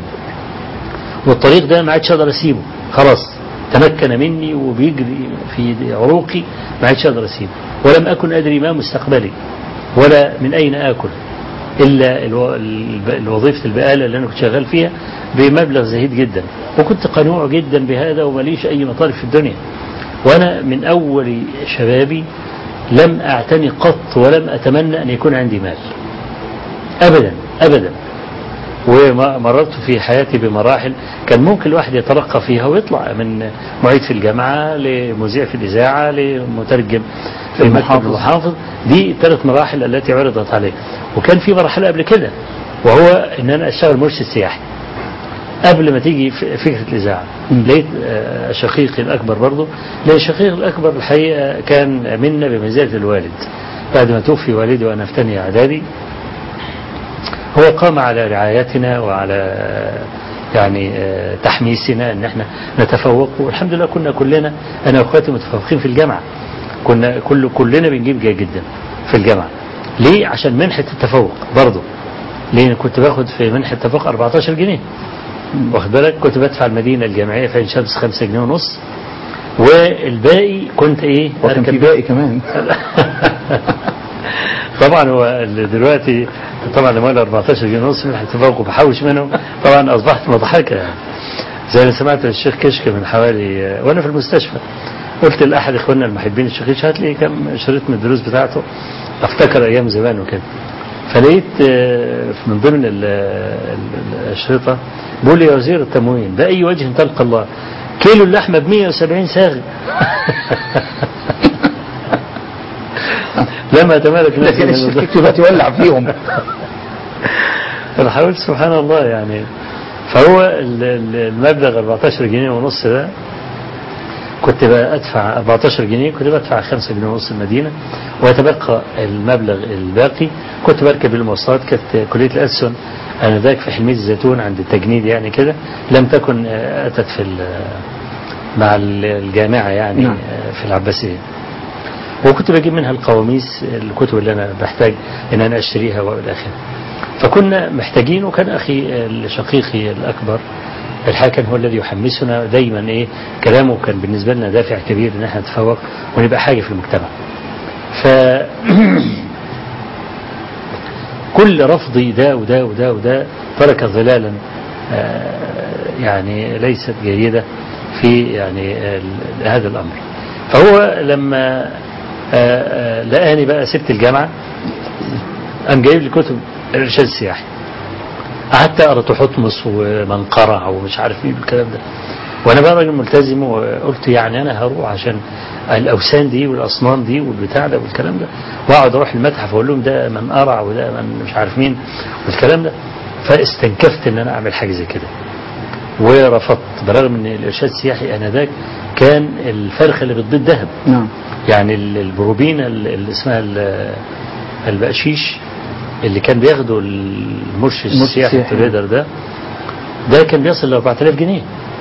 والطريق ده ما عادش أقدر أسيبه خلاص تمكن مني وبيجري في عروقي ما عادش أقدر أسيبه ولم أكن أدري ما مستقبلي ولا من أين آكل إلا الو- الب- الوظيفة البقالة اللي أنا كنت شغال فيها بمبلغ زهيد جدا وكنت قنوع جدا بهذا ومليش أي مطالب في الدنيا وأنا من أول شبابي لم أعتني قط ولم أتمنى أن يكون عندي مال أبدا أبدا ومررت في حياتي بمراحل كان ممكن الواحد يترقى فيها ويطلع من معيد في الجامعة لمذيع في الإذاعة لمترجم في مكتب المحافظ. المحافظ دي الثلاث مراحل التي عرضت علي وكان في مرحلة قبل كده وهو ان انا اشتغل مرشد سياحي قبل ما تيجي ف- فكرة الإذاعة مم. لقيت آه، شقيقي الأكبر برضه لأن شقيقي الأكبر الحقيقة كان منا بمنزلة الوالد بعد ما توفي والدي وأنا في تانية إعدادي هو قام على رعايتنا وعلى يعني آه، تحميسنا ان احنا نتفوق والحمد لله كنا كلنا انا واخواتي متفوقين في الجامعه كنا كل كلنا بنجيب جيد جدا في الجامعه ليه عشان منحه التفوق برضه لان كنت باخد في منحه التفوق 14 جنيه واخد بالك كنت بدفع المدينه الجامعيه في عين شمس 5 جنيه ونص والباقي كنت ايه وكان في باقي كمان طبعا هو ال- دلوقتي طبعا لما قال 14 جنيه ونص من التفوق وبحوش منهم طبعا اصبحت مضحكه يعني زي ما سمعت الشيخ كشك من حوالي وانا في المستشفى قلت لاحد اخواننا المحبين الشيخ كشك هات لي كم شريط من الدروس بتاعته افتكر ايام زمان وكده فلقيت آه، من ضمن ال- ال- الاشرطه بيقول لي يا وزير التموين باي وجه تلقى الله كيلو اللحمه ب 170 ساغ لما تمالك نفسي لكن من الشركة دلوقتي ولع فيهم انا حاولت سبحان الله يعني فهو ال- ال- المبلغ 14 جنيه ونص ده كنت بقى ادفع 14 جنيه كنت بدفع 5 جنيه ونص المدينه ويتبقى المبلغ الباقي كنت بركب المواصلات كانت كليه الألسن انا ذاك في حلميه الزيتون عند التجنيد يعني كده لم تكن آه، اتت في ال- مع ال- الجامعه يعني نعم. آه، في العباسيه وكنت بجيب منها القواميس الكتب اللي انا بحتاج ان انا اشتريها والى اخره فكنا محتاجين وكان اخي شقيقي الاكبر الحاكم هو الذي يحمسنا دايما ايه كلامه كان بالنسبه لنا دافع كبير ان احنا نتفوق ونبقى حاجه في المجتمع ف كل رفضي ده وده وده وده ترك ظلالا آه، يعني ليست جيدة في يعني ال- هذا الأمر فهو لما آه، آه، لقاني بقى سبت الجامعة قام جايب لي كتب الإرشاد السياحي قعدت أقرأ تحتمس ومنقرع ومش عارف إيه الكلام ده وأنا بقى راجل ملتزم وقلت يعني أنا هروح عشان الأوثان دي والأصنام دي والبتاع ده والكلام ده وأقعد أروح المتحف أقول لهم ده من قرع وده من مش عارف مين والكلام ده فاستنكفت إن أنا أعمل حاجة زي كده ورفضت برغم ان الارشاد السياحي انذاك كان الفرخه اللي بتبيض ذهب نعم يعني ال- البروبينه اللي اسمها ال- البقشيش اللي كان بياخده المرشد المرشد السياحي السياحي. التريدر ده ده كان بيصل ل 4000 جنيه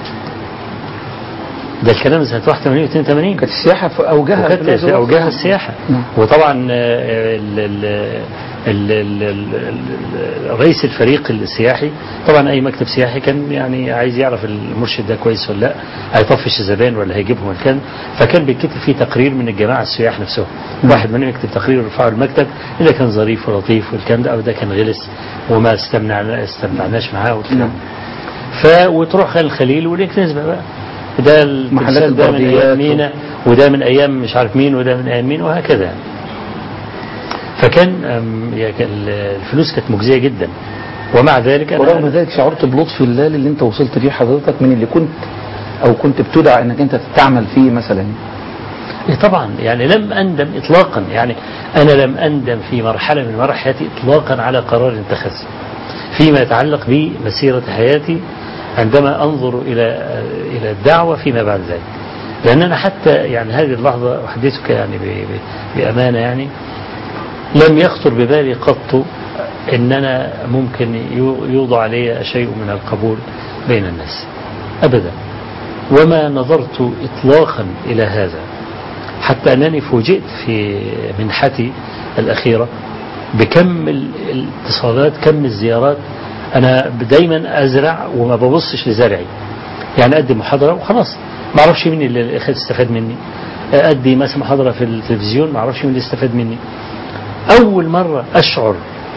ده الكلام سنه 81 82 كانت السياحة في أوجها وكانت في الأزواج. اوجها السياحه نعم. وطبعا آه، ال- ال- ال- ال- ال- ال- رئيس الفريق السياحي طبعا اي مكتب سياحي كان يعني عايز يعرف المرشد ده كويس ولا لا هيطفش الزبائن ولا هيجيبهم الكلام فكان بيتكتب فيه تقرير من الجماعه السياح نفسهم نعم. واحد منهم يكتب تقرير ويرفعه المكتب اذا كان ظريف ولطيف والكلام ده او ده كان غلس وما استمتعنا استمتعناش معاه والكلام نعم. ف وتروح خان الخليل وليك نسبة بقى ده محلات التمثال ده من البرديات ايام مينا وده من ايام مش عارف مين وده من ايام مين وهكذا يعني. فكان أم، يا كان الفلوس كانت مجزيه جدا ومع ذلك ورغم ذلك شعرت بلطف الله اللي انت وصلت فيه حضرتك من اللي كنت او كنت بتدعى انك انت تعمل فيه مثلا إيه طبعا يعني لم أندم إطلاقا يعني أنا لم أندم في مرحلة من مراحل حياتي إطلاقا على قرار اتخذته فيما يتعلق بمسيرة حياتي عندما أنظر إلى إلى الدعوة فيما بعد ذلك لأن أنا حتى يعني هذه اللحظة أحدثك يعني ب- ب- بأمانة يعني لم يخطر ببالي قط ان انا ممكن يو- يوضع علي شيء من القبول بين الناس ابدا وما نظرت اطلاقا الى هذا حتى انني فوجئت في منحتي الاخيره بكم ال- الاتصالات كم الزيارات انا دايما ازرع وما ببصش لزرعي يعني ادي محاضره وخلاص ما اعرفش مين اللي استفاد مني ادي مثلا محاضره في التلفزيون ما اعرفش مين اللي استفاد مني أول مرة أشعر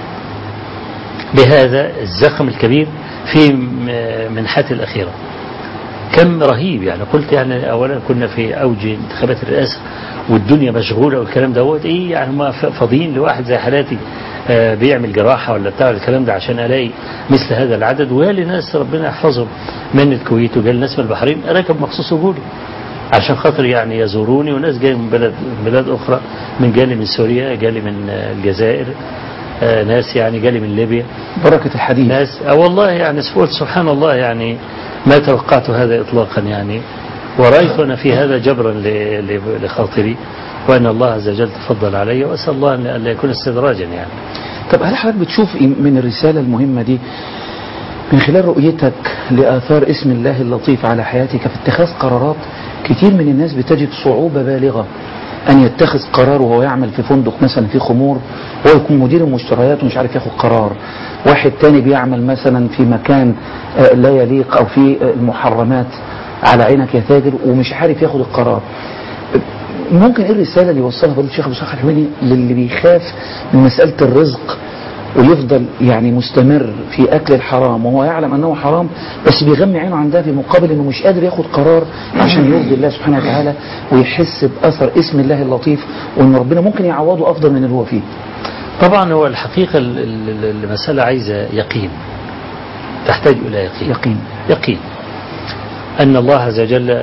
بهذا الزخم الكبير في م- منحتي الأخيرة كم رهيب يعني قلت يعني أولا كنا في أوج انتخابات الرئاسة والدنيا مشغولة والكلام دوت إيه يعني ما ف- فاضيين لواحد زي حالاتي آه، بيعمل جراحة ولا بتاع الكلام ده عشان ألاقي مثل هذا العدد ويا لناس ربنا يحفظهم من الكويت وجال ناس من البحرين راكب مخصوص وجودي عشان خاطر يعني يزوروني وناس جاي من بلد من بلاد اخرى من جالي من سوريا جالي من آه، الجزائر آه، ناس يعني جالي من ليبيا بركة الحديث ناس آه والله يعني قلت سبحان الله يعني ما توقعت هذا اطلاقا يعني ورأيت أنا في هذا جبرا ل- ل- لخاطري وأن الله عز وجل تفضل علي وأسأل الله أن لا يكون استدراجا يعني طب هل حضرتك بتشوف من الرسالة المهمة دي من خلال رؤيتك لآثار اسم الله اللطيف على حياتك في اتخاذ قرارات كتير من الناس بتجد صعوبة بالغة أن يتخذ قرار وهو يعمل في فندق مثلا في خمور هو يكون مدير المشتريات ومش عارف ياخد قرار واحد تاني بيعمل مثلا في مكان آه، لا يليق أو في آه، المحرمات على عينك يا تاجر ومش عارف ياخد القرار ممكن ايه الرسالة اللي يوصلها فضيلة الشيخ أبو صالح الحويني للي بيخاف من مسألة الرزق ويفضل يعني مستمر في أكل الحرام وهو يعلم أنه حرام بس بيغمي عينه عن ده في مقابل أنه مش قادر ياخد قرار عشان يرضي الله سبحانه وتعالى ويحس بأثر اسم الله اللطيف وأن ربنا ممكن يعوضه أفضل من اللي هو فيه طبعا هو الحقيقة ال- ال- المسألة عايزة يقين تحتاج إلى يقين يقين يقين أن الله عز وجل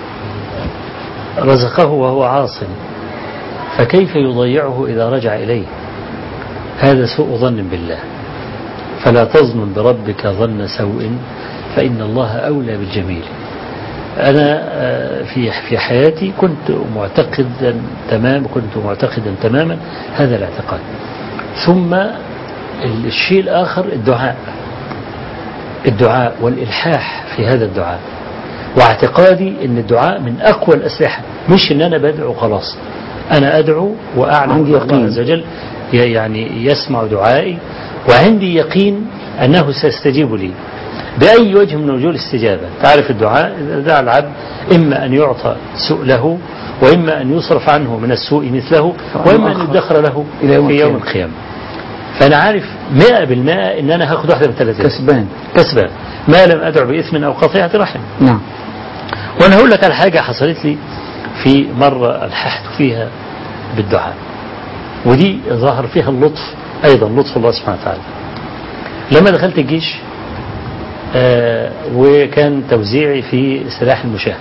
رزقه وهو عاص فكيف يضيعه إذا رجع إليه هذا سوء ظن بالله فلا تظن بربك ظن سوء فإن الله أولى بالجميل أنا آه، في في حياتي كنت معتقدا تمام كنت معتقدا تماما هذا الاعتقاد ثم الشيء الآخر الدعاء الدعاء والإلحاح في هذا الدعاء واعتقادي ان الدعاء من اقوى الاسلحه مش ان انا بدعو خلاص انا ادعو واعلم عندي أن الله يقين. عز وجل ي- يعني يسمع دعائي وعندي يقين انه سيستجيب لي باي وجه من وجوه الاستجابه تعرف الدعاء اذا دعا العبد اما ان يعطى سؤله واما ان يصرف عنه من السوء مثله واما ان يدخر له إلى يوم في يوم القيامة. القيامه فانا عارف مئة بالمئة ان انا هاخد واحده من ثلاثه كسبان كسبان ما لم ادعو باثم او قطيعه رحم نعم وانا هقول لك على حاجه حصلت لي في مره الححت فيها بالدعاء ودي ظهر فيها اللطف ايضا لطف الله سبحانه وتعالى لما دخلت الجيش آه وكان توزيعي في سلاح المشاة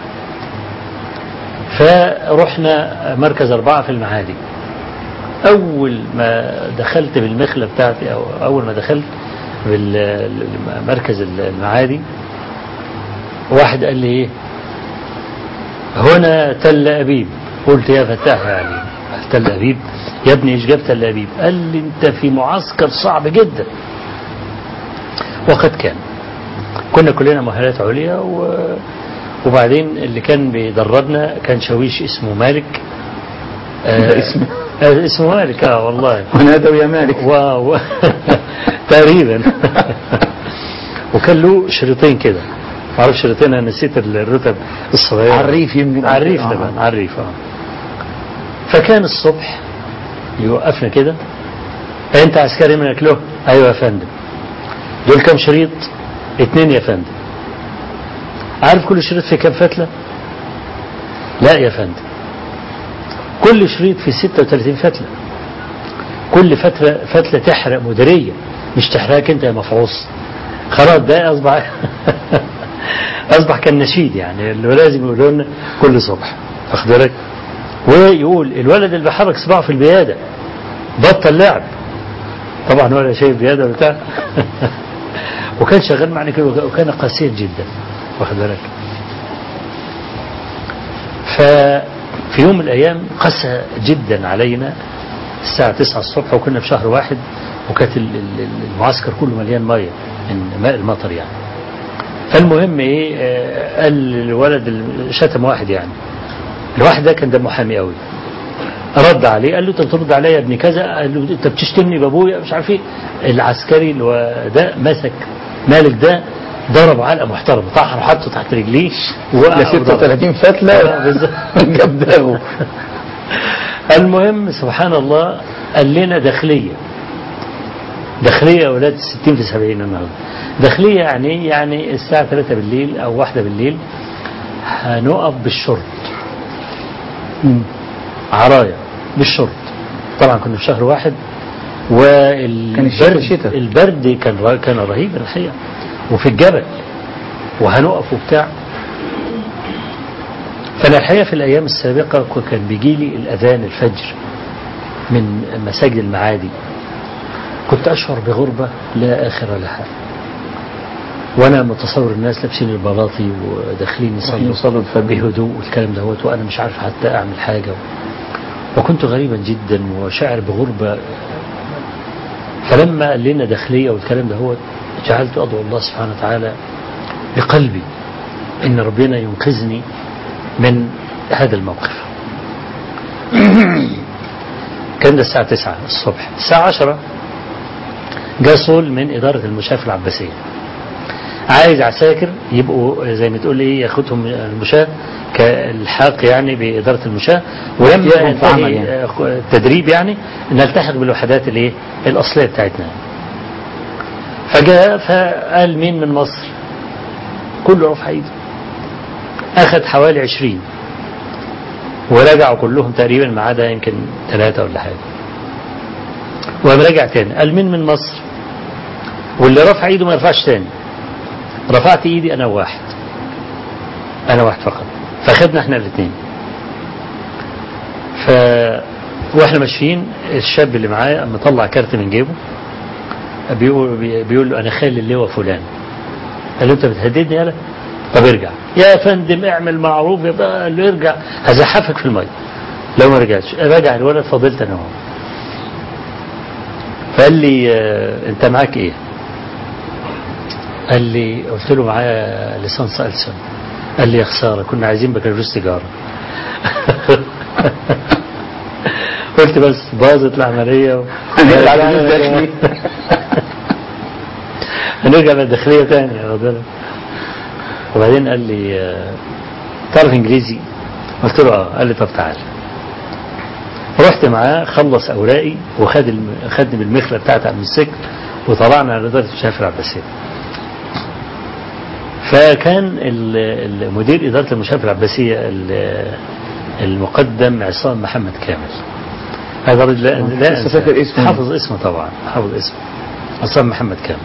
فرحنا مركز أربعة في المعادي أول ما دخلت بالمخلة بتاعتي أو أول ما دخلت بالمركز المعادي واحد قال لي إيه هنا تل أبيب قلت يا فتاح يا عليم قال تل أبيب يا ابني ايش جاب تل أبيب قال لي أنت في معسكر صعب جدا وقد كان كنا كلنا مؤهلات عليا و... وبعدين اللي كان بيدربنا كان شاويش اسمه مالك ده اسمه آه اسمه مالك اه والله ونادوا يا مالك و... و... تقريبا وكان له شريطين كده ما اعرفش شريطين انا نسيت الرتب الصغيره عريف يمكن عريف آه. طبعا عريف اه فكان الصبح يوقفنا كده انت عسكري منك له ايوه يا فندم دول كام شريط اتنين يا فندم عارف كل شريط في كام فتلة لا يا فندم كل شريط في 36 فتلة كل فتلة فتلة تحرق مديرية مش تحرقك انت يا مفعوص خلاص ده اصبح اصبح كان نشيد يعني اللي لازم يقولوا لنا كل صبح واخد بالك ويقول الولد اللي بيحرك صباعه في البياده بطل لعب طبعا ولا شايف بياده ولا بتاع وكان شغال معنا كده وكان قاسيا جدا واخد بالك ففي يوم من الايام قسى جدا علينا الساعه 9 الصبح وكنا في شهر واحد وكانت ال- ال- المعسكر كله مليان ميه من ماء المطر يعني فالمهم ايه آه، قال الولد ال- شتم واحد يعني الواحد ده كان دمه حامي قوي رد عليه قال له انت بترد عليا يا ابن كذا قال له انت بتشتمني بابويا مش عارف ايه العسكري اللي هو ده مسك مالك ده ضرب علقه محترمه طحن حطه تحت رجليه ووقع ده وضرب. 36 آه، فتلة بالظبط. جاب داغه المهم سبحان الله قال لنا داخلية داخلية يا أولاد 60 في 70 النهاردة داخلية يعني إيه؟ يعني الساعة 3 بالليل أو 1 بالليل هنقف بالشرط مم. عرايا بالشرط طبعا كنا في شهر واحد كان الشتاء والبرد شتاء. البرد كان ر- كان رهيب الحقيقة وفي الجبل وهنقف وبتاع فأنا الحقيقة في الأيام السابقة كان بيجي لي الأذان الفجر من مساجد المعادي كنت أشعر بغربة لا آخر لها وأنا متصور الناس لابسين البلاطي وداخلين يصلوا يصلوا الفجر. بهدوء والكلام دوت وأنا مش عارف حتى أعمل حاجة وكنت غريبا جدا وشاعر بغربة فلما قال لنا داخلية والكلام ده هو جعلت أدعو الله سبحانه وتعالى بقلبي إن ربنا ينقذني من هذا الموقف كان ده الساعة 9 الصبح الساعة 10 جاء صول من إدارة المشاة في العباسية عايز عساكر يبقوا زي ما تقول ايه ياخدهم المشاة كالحاق يعني بإدارة المشاة ولما احتياجهم في عمل ينتهي يعني. التدريب يعني نلتحق بالوحدات الايه الأصلية بتاعتنا فجاء فقال مين من مصر كله رفع ايده أخذ حوالي عشرين ورجعوا كلهم تقريبا ما عدا يمكن ثلاثة ولا حاجة وقام رجع تاني قال مين من مصر واللي رفع ايده ما يرفعش تاني رفعت ايدي انا واحد انا واحد فقط فاخدنا احنا الاثنين ف واحنا ماشيين الشاب اللي معايا قام مطلع كارت من جيبه بيقول بيقول له انا خالي اللواء فلان قال له انت بتهددني يالا طب ارجع يا فندم اعمل معروف يبقى قال له ارجع هزحفك في الميه لو ما رجعتش رجع الولد فضلت انا وهو فقال لي آه، انت معاك ايه قال لي قلت له معايا ليسانس ألسن قال لي يا خسارة كنا عايزين بكالوريوس تجارة قلت بس باظت العملية و... هنرجع على الداخلي. هنرجع للداخلية تاني يا رجل وبعدين قال لي آه، تعرف انجليزي قلت له اه قال لي طب تعال رحت معاه خلص اوراقي وخد الم... خدني بالمخله بتاعتي على الموتوسيكل وطلعنا على اداره الشافعي العباسيه فكان ال- ال- مدير اداره المشافي العباسيه ال- المقدم عصام محمد كامل هذا الرجل لا, لا لسه أنساه. فاكر اسمه. حافظ اسمه طبعا حافظ اسمه عصام محمد كامل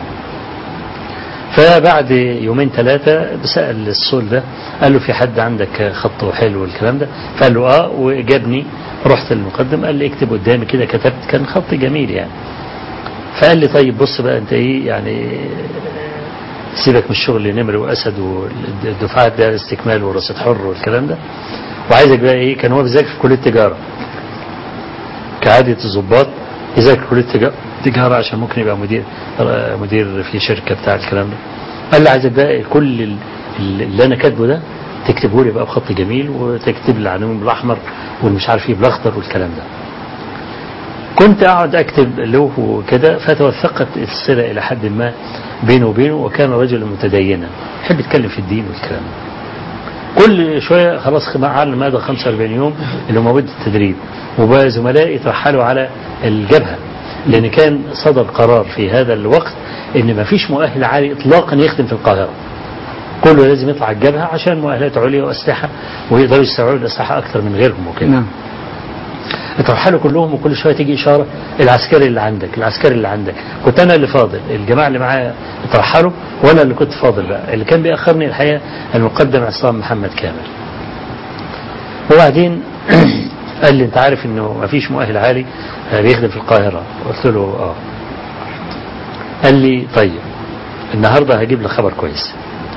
فبعد يومين ثلاثة سأل الصول ده قال له في حد عندك خط حلو والكلام ده فقال له اه وجابني رحت للمقدم قال لي اكتب قدامي كده كتبت كان خط جميل يعني فقال لي طيب بص بقى انت ايه يعني سيبك من الشغل نمر واسد والدفعات ده استكمال ورصيد حر والكلام ده وعايزك بقى ايه كان هو بيذاكر في كليه تجاره كعاده الضباط يذاكر كليه تجاره تجاره عشان ممكن يبقى مدير مدير في شركه بتاع الكلام ده قال لي عايزك بقى كل ال- اللي انا كاتبه ده تكتبه لي بقى بخط جميل وتكتب لي العناوين بالاحمر والمش عارف ايه بالاخضر والكلام ده كنت اقعد اكتب له وكده فتوثقت الصله الى حد ما بينه وبينه وكان رجلا متدينا يحب يتكلم في الدين والكلام ده كل شويه خلاص على مدى 45 يوم اللي هو مواد التدريب وبقى زملائي يترحلوا على الجبهه لان كان صدر قرار في هذا الوقت ان ما فيش مؤهل عالي اطلاقا يخدم في القاهره كله لازم يطلع الجبهه عشان مؤهلات عليا واسلحه ويقدروا يستوعبوا الاسلحه اكثر من غيرهم وكده نعم اترحلوا كلهم وكل شويه تيجي اشاره العسكري اللي عندك العسكري اللي عندك كنت انا اللي فاضل الجماعه اللي معايا اترحلوا وانا اللي كنت فاضل بقى اللي كان بيأخرني الحقيقه المقدم عصام محمد كامل وبعدين قال لي انت عارف انه ما فيش مؤهل عالي آه، بيخدم في القاهره قلت له اه قال لي طيب النهارده هجيب لك خبر كويس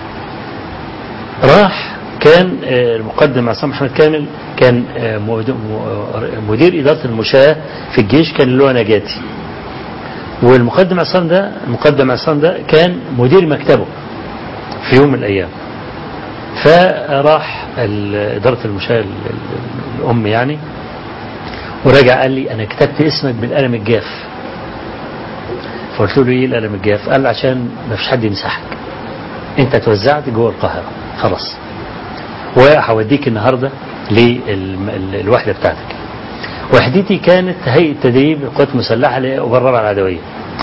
راح كان آه، المقدم عصام محمد كامل كان آه، مد- م- مدير إدارة المشاة في الجيش كان اللي هو نجاتي والمقدم عصام ده المقدم عصام ده كان مدير مكتبه في يوم من الأيام فراح ال- إدارة المشاة ال- ال- الأم يعني ورجع قال لي أنا كتبت اسمك بالقلم الجاف فقلت له إيه القلم الجاف قال عشان ما فيش حد يمسحك انت اتوزعت جوه القاهرة خلاص وهوديك النهاردة للوحدة بتاعتك وحدتي كانت هيئة تدريب القوات المسلحة لأبرر العدوية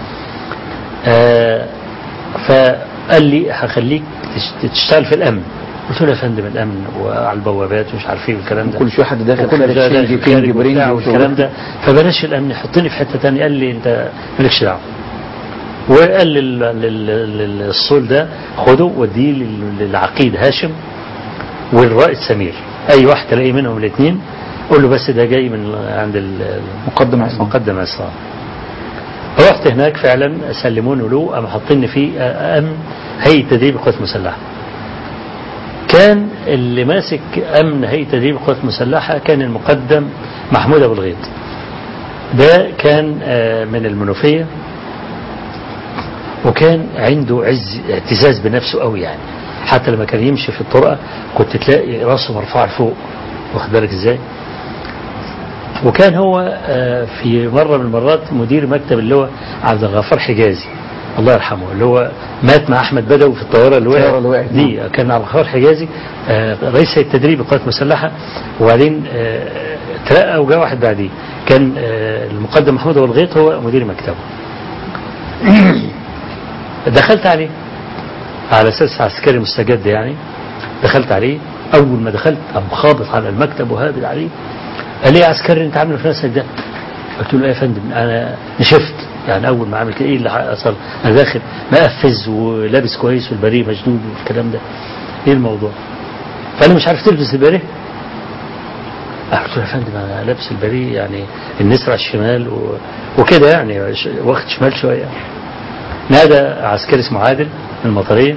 آه فقال لي هخليك تش- تشتغل في الأمن قلت له يا فندم الأمن وعلى البوابات ومش عارف ايه والكلام ده كل شويه حد داخل وكل خارج ده شنج داخل كينج خارج برينج وبتاع والكلام ده فبلاش الامن حطني في حته ثانيه قال لي انت مالكش دعوه وقال لل- لل- لل- للصول ده خده وديه لل- للعقيد هاشم والرائد سمير اي واحد تلاقي منهم الاثنين قول له بس ده جاي من عند ال- مقدم عصام مقدم عصام رحت هناك فعلا سلموني له قام حاطيني في امن هيئه تدريب القوات المسلحه كان اللي ماسك امن هيئه تدريب القوات المسلحه كان المقدم محمود ابو الغيط ده كان آه، من المنوفية وكان عنده عز اعتزاز بنفسه قوي يعني حتى لما كان يمشي في الطرقة كنت تلاقي راسه مرفوع لفوق واخد بالك ازاي وكان هو آه، في مرة من المرات مدير مكتب اللي هو عبد الغفار حجازي الله يرحمه اللي هو مات مع احمد بدوي في الطياره اللي الطيارة وقعت اللي وقعت، دي كان عبد الغفار حجازي آه، رئيس التدريب القوات المسلحه وبعدين آه، ترقى وجاء واحد بعديه كان آه، المقدم محمود ابو الغيط هو مدير مكتبه دخلت عليه على اساس عسكري مستجد يعني دخلت عليه اول ما دخلت قام خابط على المكتب وهابط عليه قال لي يا عسكري انت عامل في نفسك ده قلت له ايه يا فندم انا نشفت يعني اول ما عملت ايه اللي حصل انا داخل مقفز ولابس كويس والبريه مشدود والكلام ده ايه الموضوع فانا مش عارف تلبس البريه قلت له يا فندم انا لابس البريه يعني النسر على الشمال و... وكده يعني ش- واخد شمال شويه نادى عسكري اسمه عادل من المطريه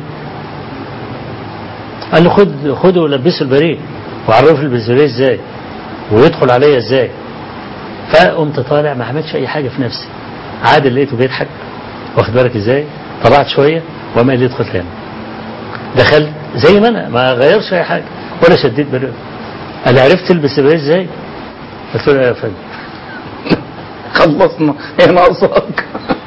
قال له خد خده ولبسه البريه وعرفه يلبس البريه ازاي ويدخل عليا ازاي فقمت طالع ما عملتش اي حاجه في نفسي عادل لقيته بيضحك واخد بالك ازاي طلعت شويه وما قال لي ادخل تاني دخلت زي ما انا ما غيرش اي حاجه ولا شديت بريه قال عرفت تلبس البريه ازاي قلت له يا فندم خلصنا هي ناقصاك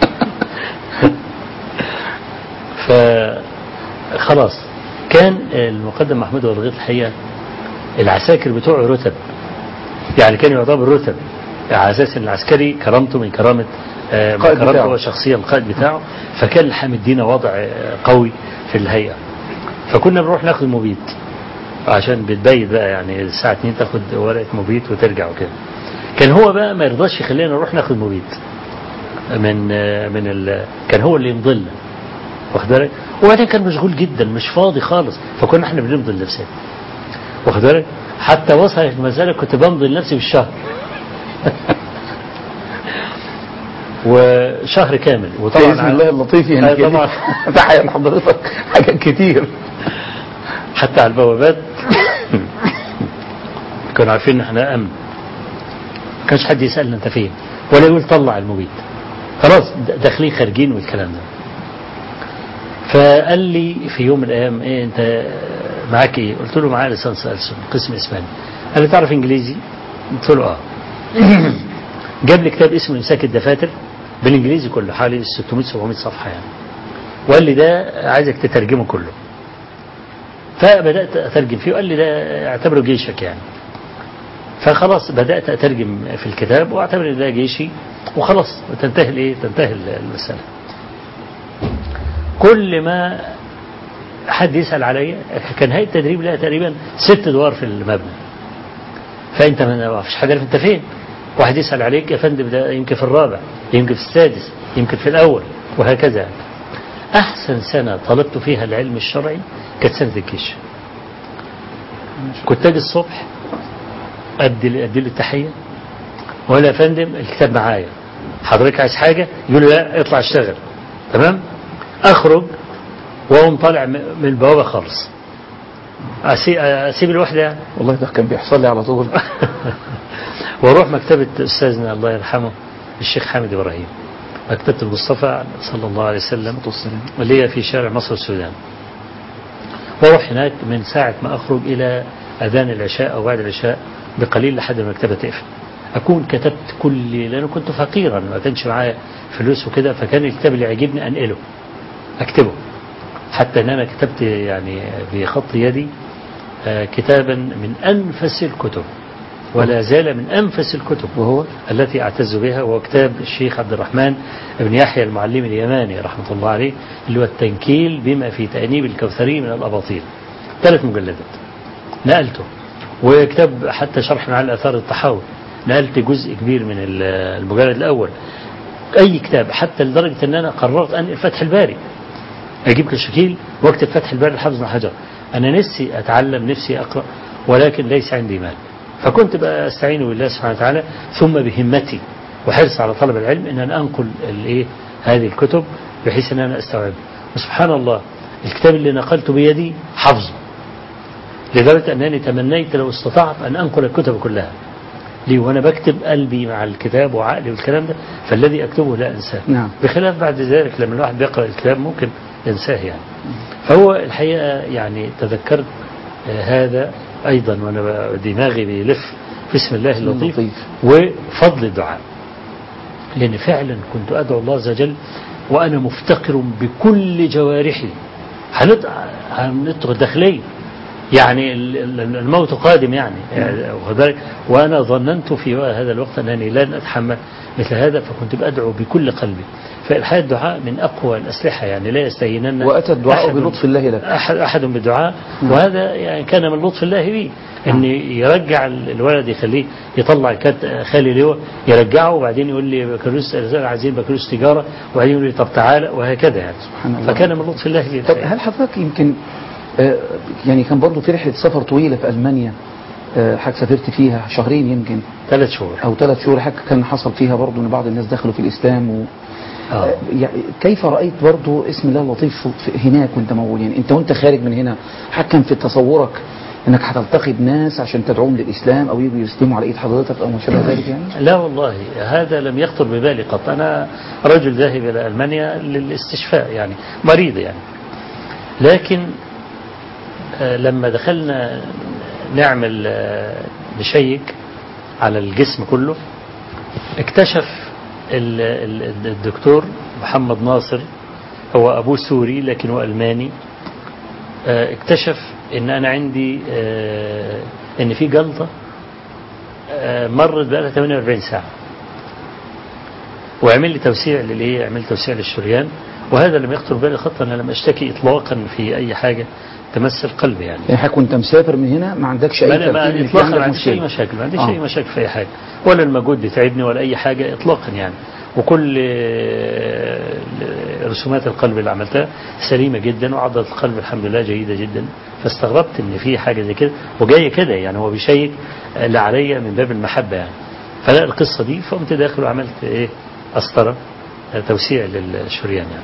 فخلاص كان المقدم محمود أبو الغيط الحقيقة العساكر بتوعه رتب يعني كانوا يعتبر رتب على اساس ان العسكري كرامته من كرامه آه، من القائد كرامته بتاعه. هو شخصيا القائد بتاعه فكان حامد دينا وضع آه، قوي في الهيئه فكنا بنروح ناخد مبيت عشان بتبيت بقى يعني الساعه 2 تاخد ورقه مبيت وترجع وكده كان هو بقى ما يرضاش يخلينا نروح ناخد مبيت من آه، من ال... كان هو اللي يمضلنا واخد بالك وبعدين كان مشغول جدا مش فاضي خالص فكنا احنا بنمضي لنفسنا واخد بالك حتى وصلت المسألة كنت بمضي لنفسي بالشهر وشهر كامل وطبعا بسم الله اللطيف يعني آه، طبعا تحية لحضرتك حاجات كتير حتى على البوابات كانوا عارفين ان احنا امن ما كانش حد يسالنا انت فين ولا يقول طلع المبيد خلاص د- داخلين خارجين والكلام ده فقال لي في يوم من الايام ايه انت معاك ايه؟ قلت له معايا لسانس ألسن قسم اسباني قال لي تعرف انجليزي؟ قلت له اه جاب لي كتاب اسمه امساك الدفاتر بالانجليزي كله حوالي 600 700 صفحه يعني وقال لي ده عايزك تترجمه كله فبدات اترجم فيه وقال لي ده اعتبره جيشك يعني فخلاص بدات اترجم في الكتاب واعتبر ان ده جيشي وخلاص تنتهي الايه تنتهي المساله كل ما حد يسال عليا كان هيئه التدريب لها تقريبا ست ادوار في المبنى فانت ما فيش حد عارف انت فين واحد يسال عليك يا فندم ده يمكن في الرابع يمكن في السادس يمكن في الاول وهكذا يعني. احسن سنه طلبت فيها العلم الشرعي كانت سنه الجيش كنت اجي الصبح ادي ادي له التحيه ولا يا فندم الكتاب معايا حضرتك عايز حاجه يقول لي لا اطلع اشتغل تمام اخرج واقوم طالع م- من البوابه خالص أسي- اسيب الوحده يعني والله ده كان بيحصل لي على طول واروح مكتبه استاذنا الله يرحمه الشيخ حامد ابراهيم مكتبه المصطفى صلى الله عليه وسلم اللي هي في شارع مصر السودان واروح هناك من ساعه ما اخرج الى اذان العشاء او بعد العشاء بقليل لحد ما المكتبه تقفل اكون كتبت كل لان كنت فقيرا ما كانش معايا فلوس وكده فكان الكتاب اللي يعجبني انقله اكتبه حتى ان انا كتبت يعني بخط يدي آه، كتابا من انفس الكتب ولا زال من انفس الكتب وهو التي اعتز بها وهو كتاب الشيخ عبد الرحمن بن يحيى المعلم اليماني رحمه الله عليه اللي هو التنكيل بما في تأنيب الكوثري من الأباطيل ثلاث مجلدات نقلته وكتاب حتى شرح معالي آثار الطحاوي نقلت جزء كبير من ال- المجلد الأول أي كتاب حتى لدرجة أن أنا قررت أنقل فتح الباري أجيب كشكيل واكتب فتح الباري لحافظ بن حجر أنا نفسي أتعلم نفسي أقرأ ولكن ليس عندي مال فكنت بقى أستعين بالله سبحانه وتعالى ثم بهمتي وحرص على طلب العلم أن أنا أنقل الإيه هذه الكتب بحيث أن أنا أستوعبها وسبحان الله الكتاب اللي نقلته بيدي حفظه لدرجة أنني تمنيت لو استطعت أن أنقل الكتب كلها لي وانا بكتب قلبي مع الكتاب وعقلي والكلام ده فالذي اكتبه لا انساه نعم. بخلاف بعد ذلك لما الواحد بيقرا الكتاب ممكن ينساه يعني فهو الحقيقه يعني تذكرت آه، هذا ايضا وانا ب- دماغي بيلف في اسم الله اللطيف اللطيف. وفضل الدعاء لأن فعلا كنت أدعو الله عز وجل وأنا مفتقر بكل جوارحي هنط- هندخل داخليا يعني ال- ال- الموت قادم يعني, يعني واخد بالك؟ وأنا ظننت في هذا الوقت أنني لن أتحمل مثل هذا فكنت بأدعو بكل قلبي فالحقيقة الدعاء من أقوى الأسلحة يعني لا يستهينن وأتى الدعاء أحد- بلطف الله لك أحد, أحد بالدعاء وهذا يعني كان من لطف الله بي ان يرجع ال- الولد يخليه يطلع كات خالي لواء يرجعه وبعدين يقول لي بكالوريوس عايزين بكالوريوس تجاره وبعدين يقول لي طب تعالى وهكذا يعني سبحان الله. فكان من لطف الله بي طب هل حضرتك يمكن آه، يعني كان برضه في رحلة سفر طويلة في ألمانيا آه، حضرتك سافرت فيها شهرين يمكن ثلاث شهور أو ثلاث شهور حضرتك كان حصل فيها برضه إن بعض الناس دخلوا في الإسلام و... آه. آه، يعني كيف رأيت برضه اسم الله اللطيف في- هناك وأنت موجود يعني أنت وأنت خارج من هنا حضرتك كان في تصورك إنك هتلتقي بناس عشان تدعوهم للإسلام أو يجوا يسلموا على إيد حضرتك أو ما شابه ذلك يعني لا والله هذا لم يخطر ببالي قط أنا رجل ذاهب إلى ألمانيا للاستشفاء يعني مريض يعني لكن آه، لما دخلنا نعمل آه، نشيك على الجسم كله اكتشف ال- ال- الدكتور محمد ناصر هو أبوه سوري لكن هو ألماني آه، اكتشف ان انا عندي آه، ان في جلطه آه، مرت بقى لها 48 ساعه وعمل لي توسيع للايه عمل توسيع للشريان وهذا لم يخطر بالي خطا انا لم اشتكي اطلاقا في اي حاجه تمس القلب يعني يعني حضرتك كنت مسافر من هنا ما عندكش أي ما أنا ما ترتيب إن في اطلاقا عندك ما عنديش اي مشكلة. مشاكل ما عنديش آه. اي مشاكل في اي حاجه ولا المجهود بيتعبني ولا اي حاجه اطلاقا يعني وكل آه، رسومات القلب اللي عملتها سليمه جدا وعضله القلب الحمد لله جيده جدا فاستغربت ان في حاجه زي كده وجايه كده يعني هو بيشيك آه، لا عليا من باب المحبه يعني فلا القصه دي فقمت داخل وعملت ايه قسطره آه، توسيع للشريان يعني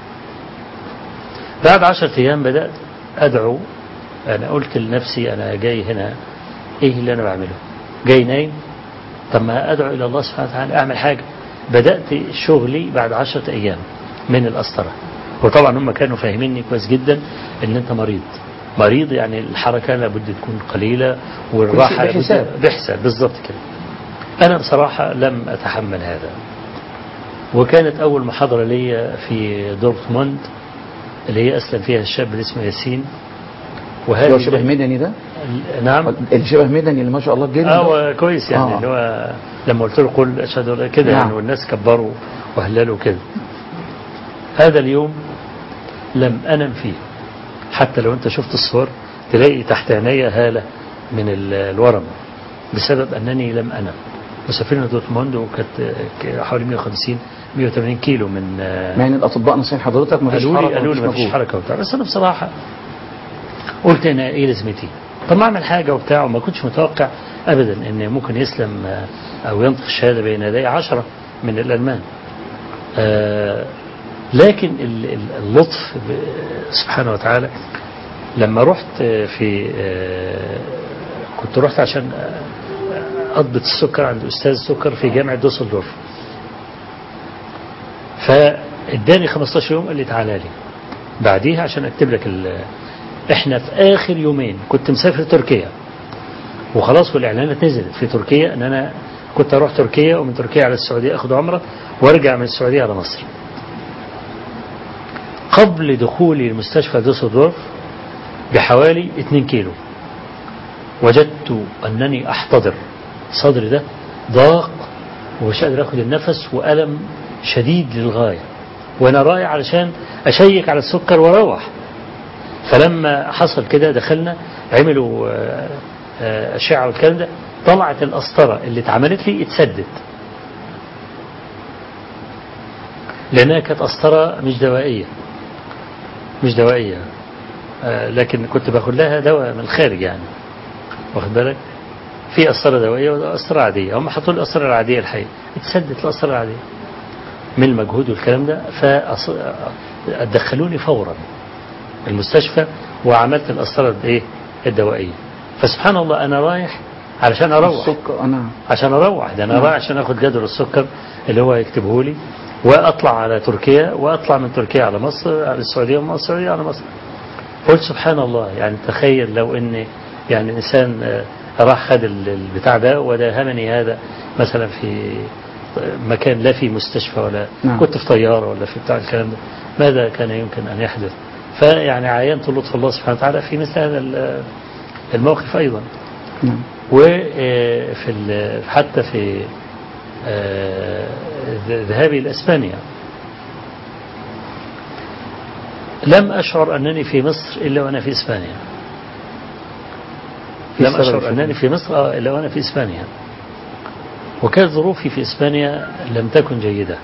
بعد عشرة أيام بدأت أدعو أنا قلت لنفسي أنا جاي هنا إيه اللي أنا بعمله جاي نايم طب ما أدعو إلى الله سبحانه وتعالى أعمل حاجة بدأت شغلي بعد عشرة أيام من القسطرة وطبعا هم كانوا فاهميني كويس جدا إن أنت مريض مريض يعني الحركة لابد تكون قليلة والراحة لابد- بحساب. بحساب بالظبط كده أنا بصراحة لم أتحمل هذا وكانت أول محاضرة لي في دورتموند اللي هي أسلم فيها الشاب اللي اسمه ياسين اللي هو شبه مدني ده نعم اللي شبه مدني اللي ما شاء الله الجلد اه هو كويس يعني آه. اللي هو لما قلت له قل اشهد ان لا- كده نعم. يعني والناس كبروا وهللوا كده هذا اليوم لم انم فيه حتى لو انت شفت الصور تلاقي تحت عيني هاله من ال- الورم بسبب انني لم انم وسافرنا دورتموند وكانت ك- حوالي 150 180 كيلو من آه، مع ان الاطباء نصحين حضرتك ما فيش قالوا لي حركه قالوا لي ما فيش مجهود. حركه وبتاع بس انا بصراحه قلت انا ايه لازمتي طب ما اعمل حاجه وبتاع وما كنتش متوقع ابدا ان ممكن يسلم آه، او ينطق الشهاده بين يدي عشرة من الالمان آه لكن ال- ال- اللطف ب- سبحانه وتعالى لما رحت آه، في آه، كنت رحت عشان آه، اضبط السكر عند استاذ سكر في جامعه دوسلدورف فاداني 15 يوم قال لي تعالى لي بعديها عشان اكتب لك ال- احنا في اخر يومين كنت مسافر تركيا وخلاص والاعلانات نزلت في تركيا ان انا كنت اروح تركيا ومن تركيا على السعوديه اخد عمره وارجع من السعوديه على مصر قبل دخولي لمستشفى دوسلدورف بحوالي 2 كيلو وجدت انني احتضر صدري ده ضاق ومش قادر اخد النفس والم شديد للغايه وانا رايح علشان اشيك على السكر واروح فلما حصل كده دخلنا عملوا آه، آه، اشعه والكلام ده طلعت القسطره اللي اتعملت لي اتسدت لانها كانت قسطره مش دوائيه مش دوائيه آه، لكن كنت باخد لها دواء من الخارج يعني واخد بالك في قسطره دوائيه وقسطره عاديه هم حطوا لي القسطره العاديه الحقيقه اتسدت القسطره العاديه من المجهود والكلام ده فدخلوني فورا المستشفى وعملت القسطره ايه الدوائيه فسبحان الله انا رايح علشان اروح السكر آه، نعم عشان اروح ده انا نعم. رايح عشان اخد جدول السكر اللي هو يكتبه لي واطلع على تركيا واطلع من تركيا على مصر على السعوديه ومن السعوديه على مصر قلت سبحان الله يعني تخيل لو ان يعني انسان آه، راح خد ال- البتاع ده وداهمني هذا مثلا في مكان لا في مستشفى ولا نعم. كنت في طياره ولا في بتاع الكلام ده ماذا كان يمكن ان يحدث فيعني عاينت لطف الله سبحانه وتعالى في مثل هذا ال- الموقف ايضا نعم وفي ال- حتى في آه، ذ- ذهابي لإسبانيا لم أشعر أنني في مصر إلا وأنا في إسبانيا في لم سبب أشعر شكل. أنني في مصر آه، إلا وأنا في إسبانيا وكانت ظروفي في إسبانيا لم تكن جيدة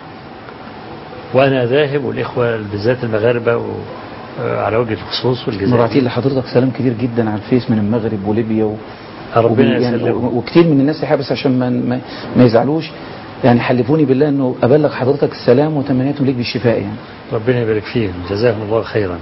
وأنا ذاهب والإخوة بالذات المغاربة و- آه، على وجه الخصوص والجزائر مبعتين لحضرتك سلام كتير جدا على الفيس من المغرب وليبيا و... ربنا وبي- يعني يسلمهم و- وكتير من الناس الحقيقة بس عشان ما, ما, ما يزعلوش يعني حلفوني بالله انه ابلغ حضرتك السلام وتمنياتهم ليك بالشفاء يعني ربنا يبارك فيهم جزاهم الله خيرا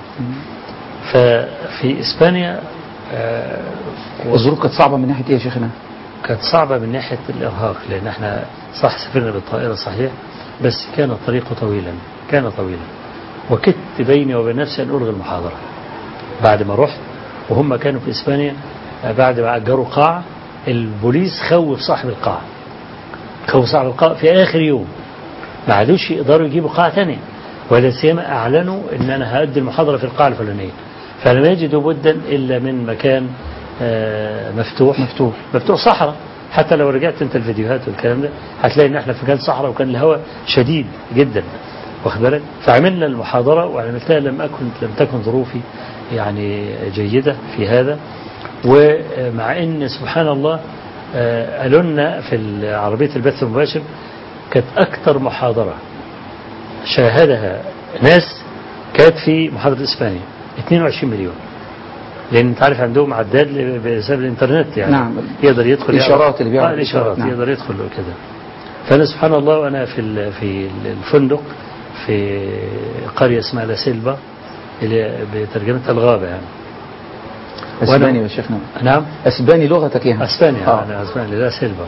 ففي اسبانيا آه، الظروف كانت صعبه من ناحيه ايه يا شيخنا؟ كانت صعبة من ناحية الإرهاق لأن احنا صح سافرنا بالطائرة صحيح بس كان الطريق طويلا كان طويلا وكدت بيني وبين نفسي أن ألغي المحاضرة بعد ما رحت وهم كانوا في إسبانيا آه، بعد ما أجروا قاعة البوليس خوف صاحب القاعة خوف صاحب القاعة في آخر يوم ما عادوش يقدروا يجيبوا قاعة تانية ولا سيما أعلنوا أن أنا هأدي المحاضرة في القاعة الفلانية فلم يجدوا بدا إلا من مكان آه، مفتوح مفتوح. مفتوح صحراء حتى لو رجعت انت الفيديوهات والكلام ده هتلاقي ان احنا في مكان صحراء وكان الهواء شديد جدا واخد بالك فعملنا المحاضره وعملتها لم اكن لم تكن ظروفي يعني جيده في هذا ومع ان سبحان الله آه، قالوا لنا في عربيه البث المباشر كانت اكثر محاضره شاهدها ناس كانت في محاضره اسبانيا 22 مليون لان انت عارف عندهم عداد بسبب الانترنت يعني نعم. يقدر يدخل الإشارات يعرف- اللي بيعرف آه الاشارات نعم. يقدر يدخل وكده فانا سبحان الله وانا في ال- في الفندق في قريه اسمها لا سيلفا اللي بترجمتها الغابه يعني اسباني يا شيخنا نعم اسباني لغتك يعني اسبانيا آه. انا اسبانيا لا سيلفا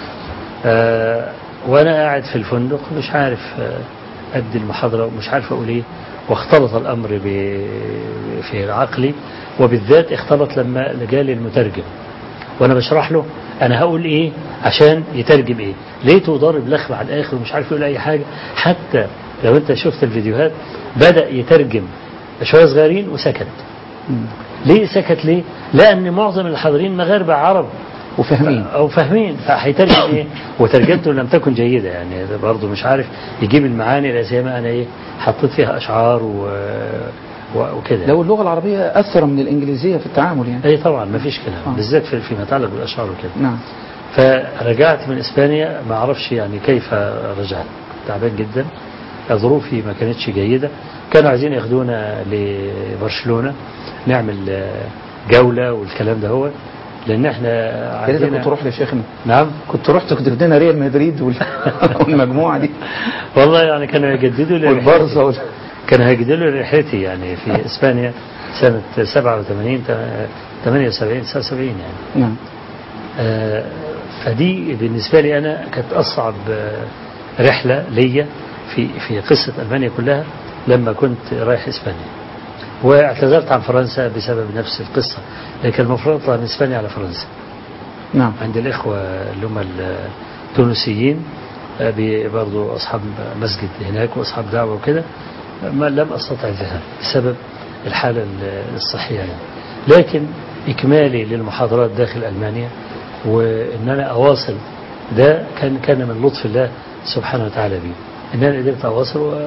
آه وانا قاعد في الفندق مش عارف آه، ادي المحاضره ومش عارف اقول ايه واختلط الامر ب- في عقلي وبالذات اختلط لما جالي المترجم وانا بشرح له انا هقول ايه عشان يترجم ايه لقيته ضارب لخم على الاخر ومش عارف يقول اي حاجه حتى لو انت شفت الفيديوهات بدا يترجم شويه صغيرين وسكت مم. ليه سكت ليه لان معظم الحاضرين مغاربه عرب وفاهمين او فاهمين فهيترجم ايه وترجمته لم تكن جيده يعني ده برضه مش عارف يجيب المعاني لا سيما انا ايه حطيت فيها اشعار و... و... وكده لو اللغه العربيه اثر من الانجليزيه في التعامل يعني اي طبعا ما فيش كلام آه. بالذات في- فيما يتعلق بالاشعار وكده نعم فرجعت من اسبانيا ما اعرفش يعني كيف رجعت تعبان جدا ظروفي ما كانتش جيده كانوا عايزين ياخدونا لبرشلونه نعمل آه، جوله والكلام ده هو لان احنا يا ريت عندنا كنت رحت يا شيخنا نعم كنت رحت كنت ادينا ريال مدريد وال- والمجموعه دي والله يعني كانوا يجددوا لي والبارسا رحلتي. وال... كانوا هيجددوا لي رحلتي يعني في اسبانيا سنه 87 78 79 يعني نعم آه، فدي بالنسبة لي أنا كانت أصعب آه، رحلة ليا في في قصة ألمانيا كلها لما كنت رايح إسبانيا واعتذرت عن فرنسا بسبب نفس القصة لكن المفروض أطلع من إسبانيا على فرنسا نعم عند الإخوة اللي هم التونسيين آه، بي- برضو أصحاب مسجد هناك وأصحاب دعوة وكده ما لم أستطع الذهاب بسبب الحالة ال- الصحية يعني. لكن إكمالي للمحاضرات داخل ألمانيا وإن أنا أواصل ده كان كان من لطف الله سبحانه وتعالى بي إن أنا قدرت أواصل و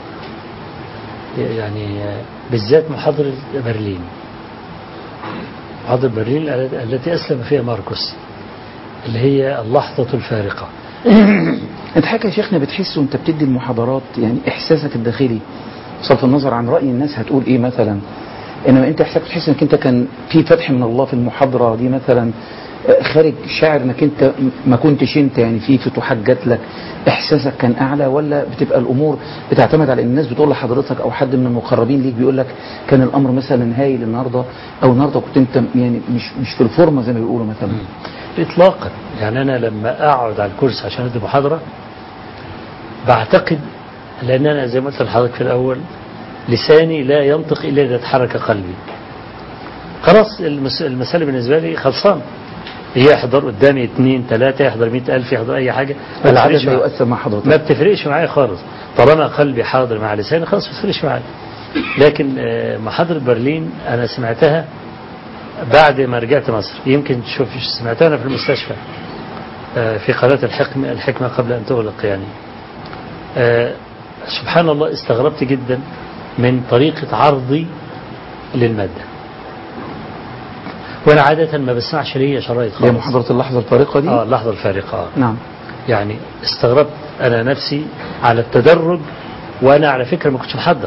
يعني آه، بالذات محاضرة برلين محاضرة برلين التي أسلم فيها ماركوس اللي هي اللحظة الفارقة انت حاجه يا شيخنا بتحس وانت بتدي المحاضرات يعني احساسك الداخلي بصرف النظر عن راي الناس هتقول ايه مثلا انما انت احساسك بتحس انك انت كان في فتح من الله في المحاضره دي مثلا آه، خارج شاعر انك انت م- ما كنتش انت يعني في فتوحات جات لك احساسك كان اعلى ولا بتبقى الامور بتعتمد على ان الناس بتقول لحضرتك او حد من المقربين ليك بيقول لك كان الامر مثلا هايل النهارده او النهارده كنت انت يعني مش مش في الفورمه زي ما بيقولوا مثلا إطلاقا يعني أنا لما أقعد على الكرسي عشان أدي محاضرة بعتقد لأن أنا زي ما قلت لحضرتك في الأول لساني لا ينطق إلا إذا تحرك قلبي خلاص المس- المسألة بالنسبة لي خلصان يحضر قدامي اثنين ثلاثة يحضر مئة ألف يحضر أي حاجة ما العدد بتفرقش لا معايا. يؤثر مع حضرتك ما بتفرقش معايا خالص طالما قلبي حاضر مع لساني خلاص ما بتفرقش معايا لكن آه، محاضرة برلين أنا سمعتها بعد ما رجعت مصر يمكن تشوف سمعتها أنا في المستشفى آه، في قناة الحكمة الحكمة قبل أن تغلق يعني آه، سبحان الله استغربت جدا من طريقة عرضي للمادة وأنا عادة ما بسمعش ليا شرايط هي خالص محاضرة اللحظة الفارقة دي اه اللحظة الفارقة آه. نعم يعني استغربت انا نفسي على التدرج وانا على فكره ما كنتش محضر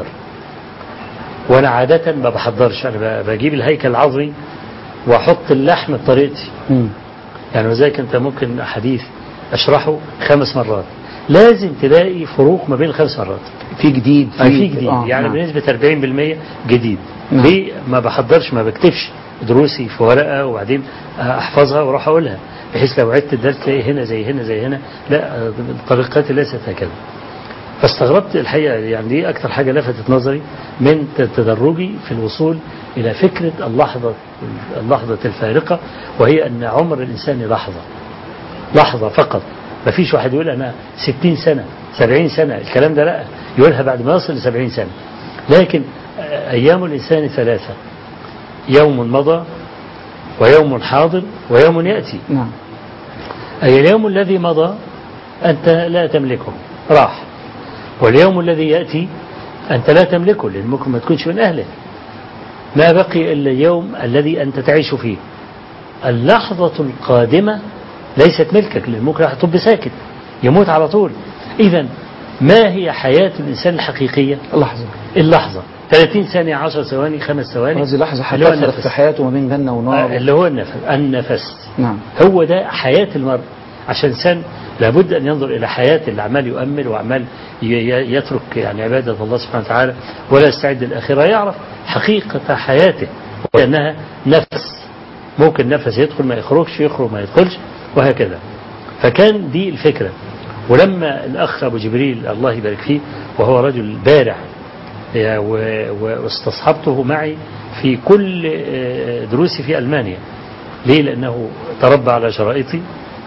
وانا عاده ما بحضرش انا ب- بجيب الهيكل العظمي واحط اللحم بطريقتي مم. يعني وذلك انت ممكن حديث اشرحه خمس مرات لازم تلاقي فروق ما بين الخمس مرات في جديد في, في جديد آه، يعني نعم. بنسبه 40% جديد نعم. ليه ما بحضرش ما بكتبش دروسي في ورقه وبعدين احفظها واروح اقولها بحيث لو عدت الدرس تلاقي هنا زي هنا زي هنا لا طريقتي ليست هكذا فاستغربت الحقيقه يعني دي اكثر حاجه لفتت نظري من تدرجي في الوصول الى فكره اللحظه اللحظه الفارقه وهي ان عمر الانسان لحظه لحظه فقط ما فيش واحد يقول انا 60 سنه 70 سنه الكلام ده لا يقولها بعد ما يصل ل 70 سنه لكن آه، ايام الانسان ثلاثه يوم مضى ويوم حاضر ويوم ياتي نعم أي اليوم الذي مضى أنت لا تملكه راح واليوم الذي يأتي أنت لا تملكه لأن ممكن ما تكونش من أهله ما بقي إلا اليوم الذي أنت تعيش فيه اللحظة القادمة ليست ملكك لأن ممكن واحد طب ساكت يموت على طول إذا ما هي حياة الإنسان الحقيقية لحظة اللحظة 30 ثانية 10 ثواني خمس ثواني هذه لحظة اللي هو هتفرق النفس. في حياته ما بين جنة آه، ونار اللي هو النفس النفس نعم هو ده حياة المرء عشان الإنسان لابد أن ينظر إلى حياة اللي عمال يؤمل وعمال ي- ي- يترك يعني عبادة الله سبحانه وتعالى ولا يستعد للآخرة يعرف حقيقة حياته وأنها نفس ممكن نفس يدخل ما يخرجش يخرج ما يدخلش وهكذا فكان دي الفكرة ولما الأخ أبو جبريل الله يبارك فيه وهو رجل بارع يا- و- و- واستصحبته معي في كل آه، دروسي في ألمانيا ليه لأنه تربى على شرائطي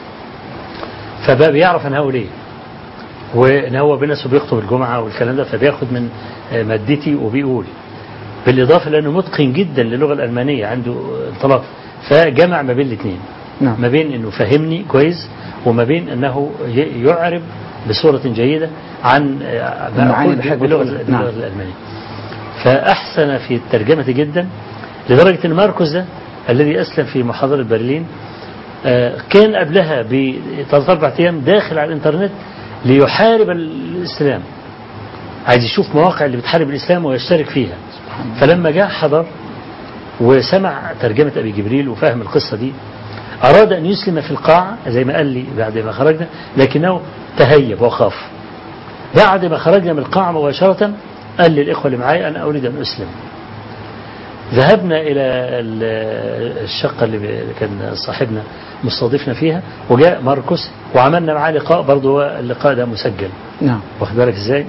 فبقى بيعرف أنا هقول إيه وإن هو بنفسه بيخطب الجمعة والكلام ده فبياخد من آه، مادتي وبيقول بالإضافة لأنه متقن جدا للغة الألمانية عنده انطلاق فجمع ما بين الاثنين نعم ما بين انه فهمني كويس وما بين انه ي- يعرب بصورة جيدة عن آه، ما المعاني أقول اللي حضرتك باللغة بتقولها. باللغة نعم. الألمانية فأحسن في الترجمة جدا لدرجة أن ماركوس ده الذي أسلم في محاضرة برلين آه، كان قبلها بثلاث أربع أيام داخل على الإنترنت ليحارب الإسلام عايز يشوف مواقع اللي بتحارب الإسلام ويشترك فيها فلما جاء حضر وسمع ترجمة أبي جبريل وفهم القصة دي أراد أن يسلم في القاعة زي ما قال لي بعد ما خرجنا لكنه تهيب وخاف بعد ما خرجنا من القاعة مباشرة قال للإخوة اللي معايا أنا أريد أن أسلم ذهبنا إلى ال- الشقة اللي ب- كان صاحبنا مستضيفنا فيها وجاء ماركوس وعملنا معاه لقاء برضه هو اللقاء ده مسجل نعم واخد بالك ازاي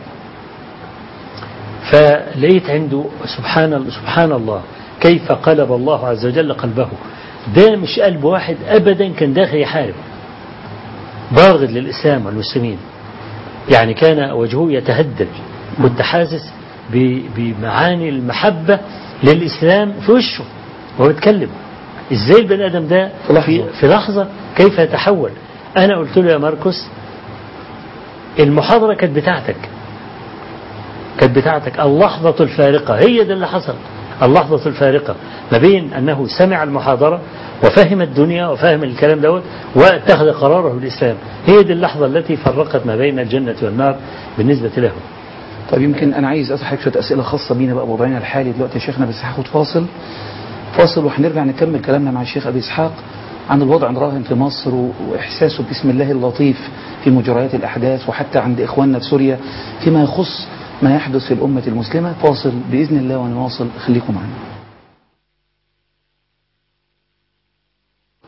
فلقيت عنده سبحان سبحان الله كيف قلب الله عز وجل قلبه ده مش قلب واحد ابدا كان داخل يحارب باغض للاسلام والمسلمين يعني كان وجهه يتهدد كنت حاسس ب- بمعاني المحبه للاسلام في وشه وهو بيتكلم ازاي البني ادم ده في لحظة. في, في لحظه كيف يتحول انا قلت له يا ماركوس المحاضرة كانت بتاعتك كانت بتاعتك اللحظة الفارقة هي ده اللي حصل اللحظة الفارقة ما بين أنه سمع المحاضرة وفهم الدنيا وفهم الكلام دوت واتخذ قراره بالإسلام هي دي اللحظة التي فرقت ما بين الجنة والنار بالنسبة له طيب يمكن انا عايز اسال حضرتك شويه اسئله خاصه بينا بقى بوضعنا الحالي دلوقتي يا شيخنا بس هاخد فاصل فاصل وهنرجع نكمل كلامنا مع الشيخ ابي اسحاق عن الوضع الراهن في مصر و- واحساسه باسم الله اللطيف في مجريات الاحداث وحتى عند اخواننا في سوريا فيما يخص ما يحدث في الامه المسلمه فاصل باذن الله ونواصل خليكم معنا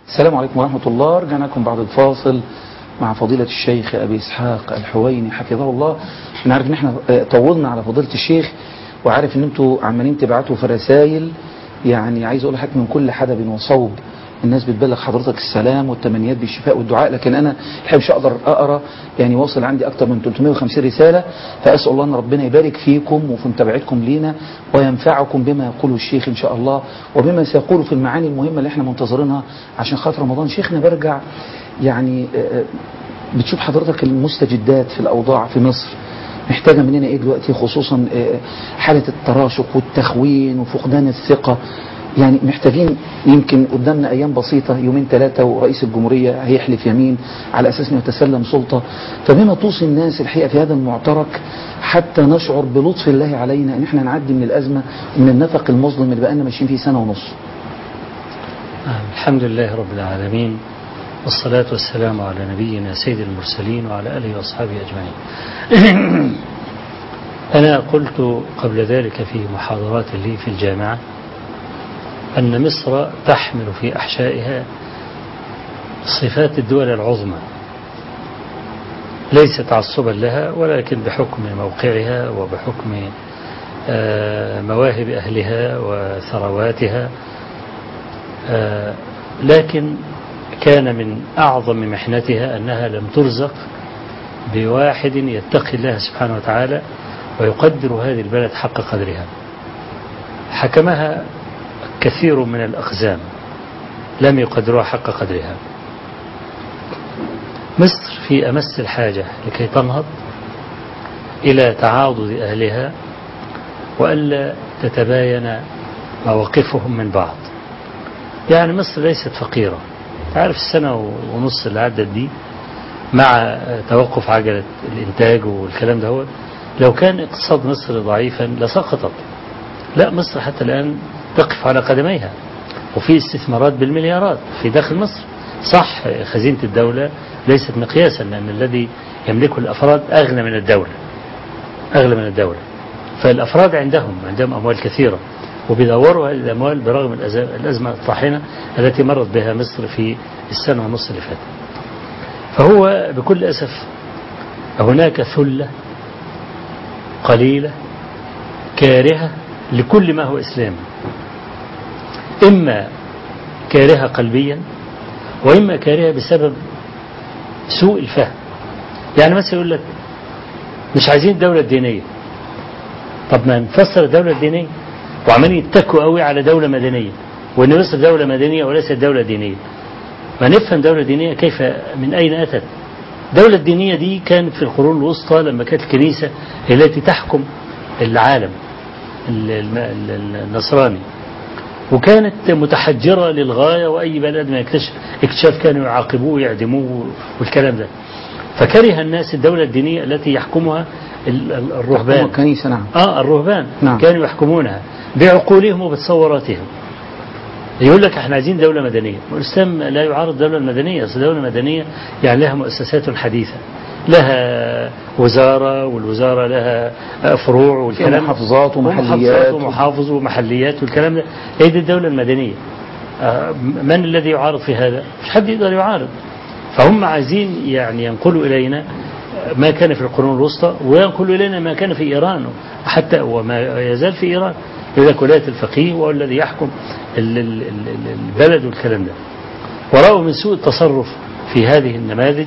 السلام عليكم ورحمة الله رجعنا لكم بعد الفاصل مع فضيلة الشيخ أبي إسحاق الحويني حفظه الله أنا عارف إن إحنا آه، طولنا على فضيلة الشيخ وعارف إن أنتوا عمالين تبعتوا في رسائل يعني عايز أقول لحضرتك من كل حدب وصوب الناس بتبلغ حضرتك السلام والتمنيات بالشفاء والدعاء لكن انا الحقيقه مش هقدر اقرا يعني واصل عندي اكتر من 350 رساله فاسال الله ان ربنا يبارك فيكم وفي متابعتكم لينا وينفعكم بما يقوله الشيخ ان شاء الله وبما سيقوله في المعاني المهمه اللي احنا منتظرينها عشان خاطر رمضان شيخنا برجع يعني آه، بتشوف حضرتك المستجدات في الاوضاع في مصر محتاجة مننا ايه دلوقتي خصوصا آه، حالة التراشق والتخوين وفقدان الثقة يعني محتاجين يمكن قدامنا ايام بسيطة يومين ثلاثة ورئيس الجمهورية هيحلف يمين على اساس انه يتسلم سلطة فبما توصي الناس الحقيقة في هذا المعترك حتى نشعر بلطف الله علينا ان احنا نعدي من الازمة من النفق المظلم اللي بقالنا ماشيين فيه سنة ونص آه، الحمد لله رب العالمين والصلاة والسلام على نبينا سيد المرسلين وعلى آله وأصحابه أجمعين أنا قلت قبل ذلك في محاضرات لي في الجامعة أن مصر تحمل في أحشائها صفات الدول العظمى ليس تعصبا لها ولكن بحكم موقعها وبحكم آه، مواهب أهلها وثرواتها آه، لكن كان من أعظم محنتها أنها لم ترزق بواحد يتقي الله سبحانه وتعالى ويقدر هذه البلد حق قدرها حكمها كثير من الأقزام لم يقدروها حق قدرها مصر في أمس الحاجة لكي تنهض إلى تعاضد أهلها وألا تتباين مواقفهم من بعض يعني مصر ليست فقيرة تعرف السنة ونص اللي عدت دي مع توقف عجلة الإنتاج والكلام ده هو لو كان اقتصاد مصر ضعيفا لسقطت لا مصر حتى الآن تقف على قدميها وفي استثمارات بالمليارات في داخل مصر صح خزينة الدولة ليست مقياسا لأن الذي يملكه الأفراد أغنى من الدولة أغلى من الدولة فالأفراد عندهم عندهم أموال كثيرة وبيدوروا هذه الأموال برغم الأز- الأزمة الطاحنة التي مرت بها مصر في السنة ونص اللي فاتت فهو بكل أسف هناك ثلة قليلة كارهة لكل ما هو إسلامي إما كارهة قلبيا وإما كارهة بسبب سوء الفهم يعني مثلا يقول لك مش عايزين الدولة الدينية طب ما نفسر الدولة الدينية وعمالين يتكوا قوي على دولة مدنية وإن مصر دولة مدنية وليست دولة دينية ما نفهم دولة دينية كيف من أين أتت الدولة الدينية دي كانت في القرون الوسطى لما كانت الكنيسة هي التي تحكم العالم ال- ال- ال- النصراني وكانت متحجرة للغاية وأي بلد ما يكتشف اكتشاف كانوا يعاقبوه ويعدموه والكلام ده فكره الناس الدولة الدينية التي يحكمها ال- ال- الرهبان الكنيسة نعم اه الرهبان نعم. كانوا يحكمونها بعقولهم وبتصوراتهم يقول لك احنا عايزين دولة مدنية والإسلام لا يعارض الدولة المدنية أصل الدولة المدنية يعني لها مؤسسات حديثة لها وزارة والوزارة لها فروع والكلام محافظات ومحليات. ومحافظات ومحافظ ومحليات والكلام ده هي دي الدولة المدنية آه، من الذي يعارض في هذا مش حد يقدر يعارض فهم عايزين يعني ينقلوا إلينا ما كان في القرون الوسطى وينقلوا إلينا ما كان في إيران حتى وما يزال في إيران يقول لك ولاية الفقيه هو الذي يحكم ال- ال- ال- البلد والكلام ده ورأوا من سوء التصرف في هذه النماذج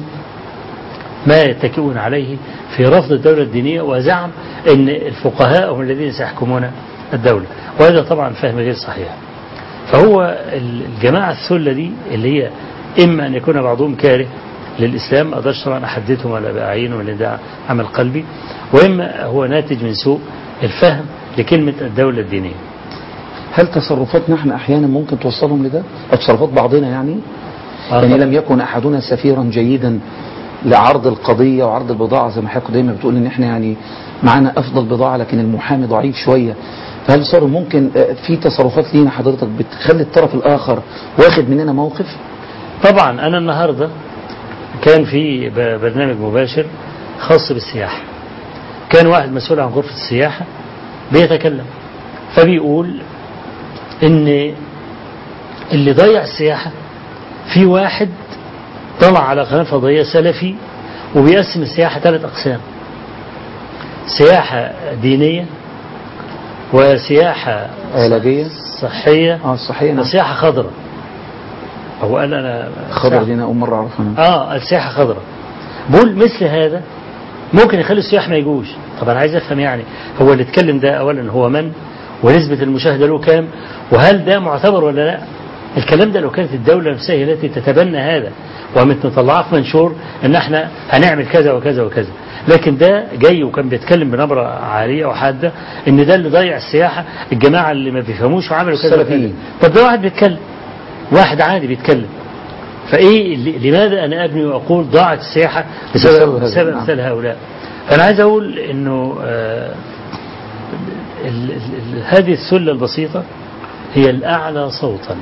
ما يتكئون عليه في رفض الدولة الدينية وزعم أن الفقهاء هم الذين سيحكمون الدولة وهذا طبعا فهم غير صحيح فهو الجماعة الثلة دي اللي هي إما أن يكون بعضهم كاره للإسلام ما أقدرش طبعا أحددهم ولا بأعينهم لأن ده عمل قلبي وإما هو ناتج من سوء الفهم لكلمة الدولة الدينية هل تصرفاتنا احنا احيانا ممكن توصلهم لده او تصرفات بعضنا يعني آه يعني طبعاً. لم يكن احدنا سفيرا جيدا لعرض القضية وعرض البضاعة زي ما حضرتك دايما بتقول ان احنا يعني معانا افضل بضاعة لكن المحامي ضعيف شوية فهل صار ممكن آه، في تصرفات لينا حضرتك بتخلي الطرف الاخر واخد مننا موقف طبعا أنا النهاردة كان في ب- برنامج مباشر خاص بالسياحة كان واحد مسؤول عن غرفة السياحة بيتكلم فبيقول ان اللي ضيع السياحة في واحد طلع على قناة فضائية سلفي وبيقسم السياحة ثلاث أقسام سياحة دينية وسياحة علاجية صحية اه الصحية نعم وسياحة خضراء هو قال أنا خضر سياحة- دي انا اول مرة اعرفها أنا. اه السياحة خضراء بقول مثل هذا ممكن يخلي السياح ما يجوش طب انا عايز افهم يعني هو اللي اتكلم ده اولا هو من ونسبة المشاهدة له كام وهل ده معتبر ولا لا الكلام ده لو كانت الدولة نفسها هي التي تتبنى هذا وقامت مطلعاه في منشور ان احنا هنعمل كذا وكذا وكذا لكن ده جاي وكان بيتكلم بنبرة عالية وحادة ان ده اللي ضيع السياحة الجماعة اللي ما بيفهموش وعملوا كذا وكذا السلفيين. طب ده واحد بيتكلم واحد عادي بيتكلم فايه ل- لماذا انا ابني واقول ضاعت السياحه بسبب بسبب هذا، بسبب نعم. مثل هؤلاء فانا عايز اقول انه آه، ال- ال- ال- هذه السله البسيطه هي الاعلى صوتا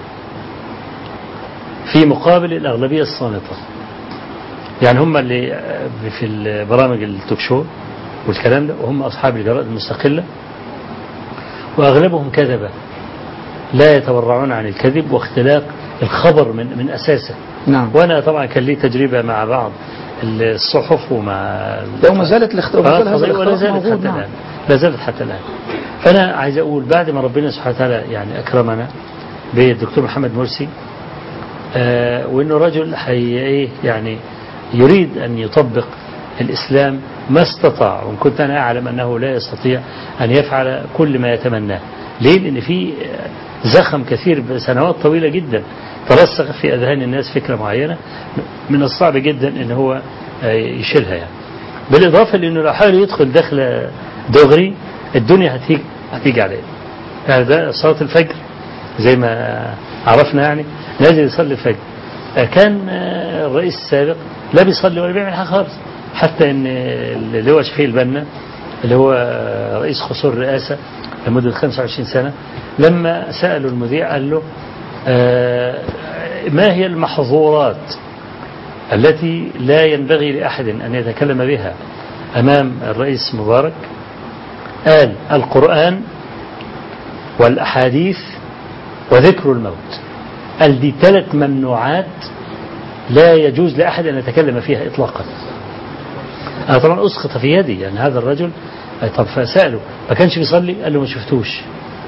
في مقابل الاغلبيه الصامته يعني هم اللي آه، في البرامج التوك شو والكلام ده وهم اصحاب الجرائد المستقله واغلبهم كذبه لا يتورعون عن الكذب واختلاق الخبر من من اساسه نعم وانا طبعا كان لي تجربه مع بعض الصحف ومع لو ما زالت الاختلاف قناة هذا فضائية ولا الاختلاف زالت موجود حتى نعم الان لا زالت حتى الان فانا عايز اقول بعد ما ربنا سبحانه وتعالى يعني اكرمنا بالدكتور محمد مرسي آه وانه رجل حي ايه يعني يريد ان يطبق الاسلام ما استطاع وان كنت انا اعلم انه لا يستطيع ان يفعل كل ما يتمناه ليه لان في آه، زخم كثير بسنوات طويله جدا ترسخ في اذهان الناس فكره معينه من الصعب جدا ان هو آه، يشيلها يعني بالاضافه لانه لو حاول يدخل دخل دغري الدنيا هتيجي هتيجي عليه يعني ده صلاه الفجر زي ما عرفنا يعني نازل يصلي الفجر آه، كان آه، الرئيس السابق لا بيصلي ولا بيعمل حاجه خالص حتى ان اللي هو شفيق البنا اللي هو آه، رئيس خصوص الرئاسه لمده 25 سنه لما سالوا المذيع قال له آه، ما هي المحظورات التي لا ينبغي لأحد أن يتكلم بها أمام الرئيس مبارك قال القرآن والأحاديث وذكر الموت قال دي ثلاث ممنوعات لا يجوز لأحد أن يتكلم فيها إطلاقا أنا طبعا أسقط في يدي يعني هذا الرجل طب فسأله ما كانش بيصلي قال له ما شفتوش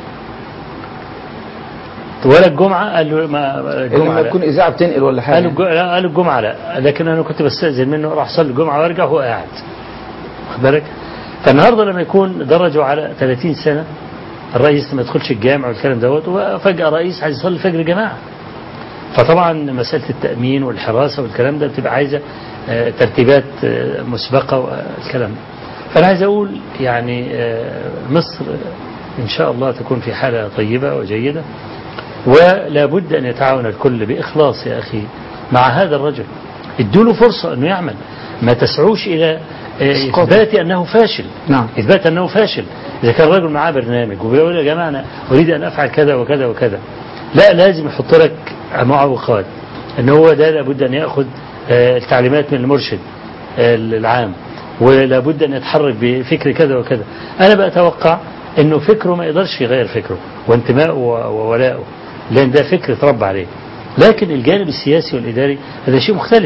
ولا الجمعة قال له ما الجمعة لما لا. تكون اذاعه بتنقل ولا حاجه قالوا الج- لا، قالوا الجمعة لا لكن أنا كنت بستأذن منه أروح أصلي الجمعة وأرجع وهو قاعد واخد بالك فالنهاردة لما يكون درجوا على 30 سنة الرئيس ما يدخلش الجامع والكلام دوت وفجأة رئيس عايز يصلي الفجر جماعة فطبعا مسألة التأمين والحراسة والكلام ده بتبقى عايزة آه، ترتيبات آه، مسبقة والكلام ده فأنا عايز أقول يعني آه، مصر إن شاء الله تكون في حالة طيبة وجيدة ولا بد أن يتعاون الكل بإخلاص يا أخي مع هذا الرجل ادوا له فرصة أنه يعمل ما تسعوش إلى آه، إسقاطه. إثبات أنه فاشل نعم إثبات أنه فاشل إذا كان الرجل معاه برنامج وبيقول يا جماعة أنا أريد أن أفعل كذا وكذا وكذا لا لازم يحط لك معوقات أن هو ده لابد أن يأخذ آه، التعليمات من المرشد آه، العام ولابد أن يتحرك بفكر كذا وكذا أنا بأتوقع أنه فكره ما يقدرش يغير فكره وانتمائه وولائه لأن ده فكر اتربى عليه لكن الجانب السياسي والإداري هذا شيء مختلف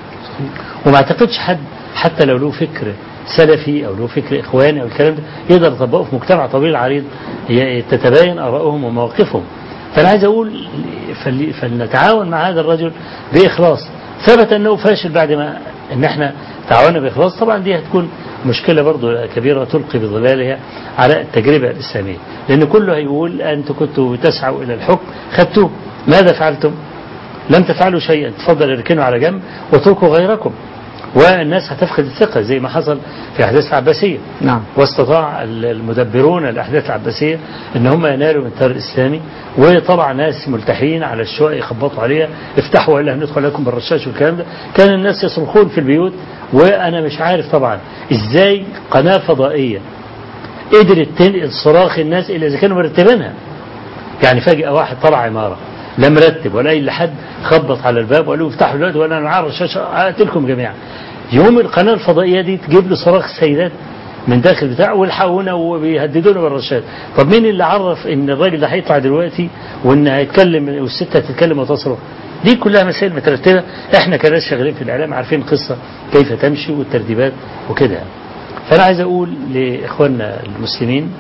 وما اعتقدش حد حتى لو له فكر سلفي او له فكر اخواني او الكلام ده يقدر يطبقه في مجتمع طويل عريض ي- تتباين ارائهم ومواقفهم فانا عايز اقول فل- فلنتعاون مع هذا الرجل باخلاص ثبت انه فاشل بعد ما ان احنا تعاوننا باخلاص طبعا دي هتكون مشكله برضه كبيره تلقي بظلالها على التجربه الاسلاميه لان كله هيقول انتم كنتوا تسعوا الى الحكم خدتوه ماذا فعلتم؟ لم تفعلوا شيئا تفضل اركنوا على جنب واتركوا غيركم والناس هتفقد الثقة زي ما حصل في أحداث العباسية نعم واستطاع المدبرون الأحداث العباسية أن هم ينالوا من التيار الإسلامي وطبعا ناس ملتحين على الشقق يخبطوا عليها افتحوا وإلا هندخل لكم بالرشاش والكلام ده كان الناس يصرخون في البيوت وأنا مش عارف طبعا إزاي قناة فضائية قدرت تنقل صراخ الناس إلا إذا كانوا مرتبينها يعني فجأة واحد طلع عمارة لا مرتب ولا أي حد خبط على الباب وقالوا افتحوا دلوقتي وأنا معاه الرشاشة أقتلكم جميعا يوم القناة الفضائية دي تجيب له صراخ السيدات من داخل بتاعه والحقونا وبيهددونا بالرشاد طب مين اللي عرف ان الراجل ده هيطلع دلوقتي وان هيتكلم والست هتتكلم وتصرخ دي كلها مسائل مترتبة احنا كناس شغالين في الإعلام عارفين القصة كيف تمشي والترتيبات وكده فأنا عايز أقول لإخواننا المسلمين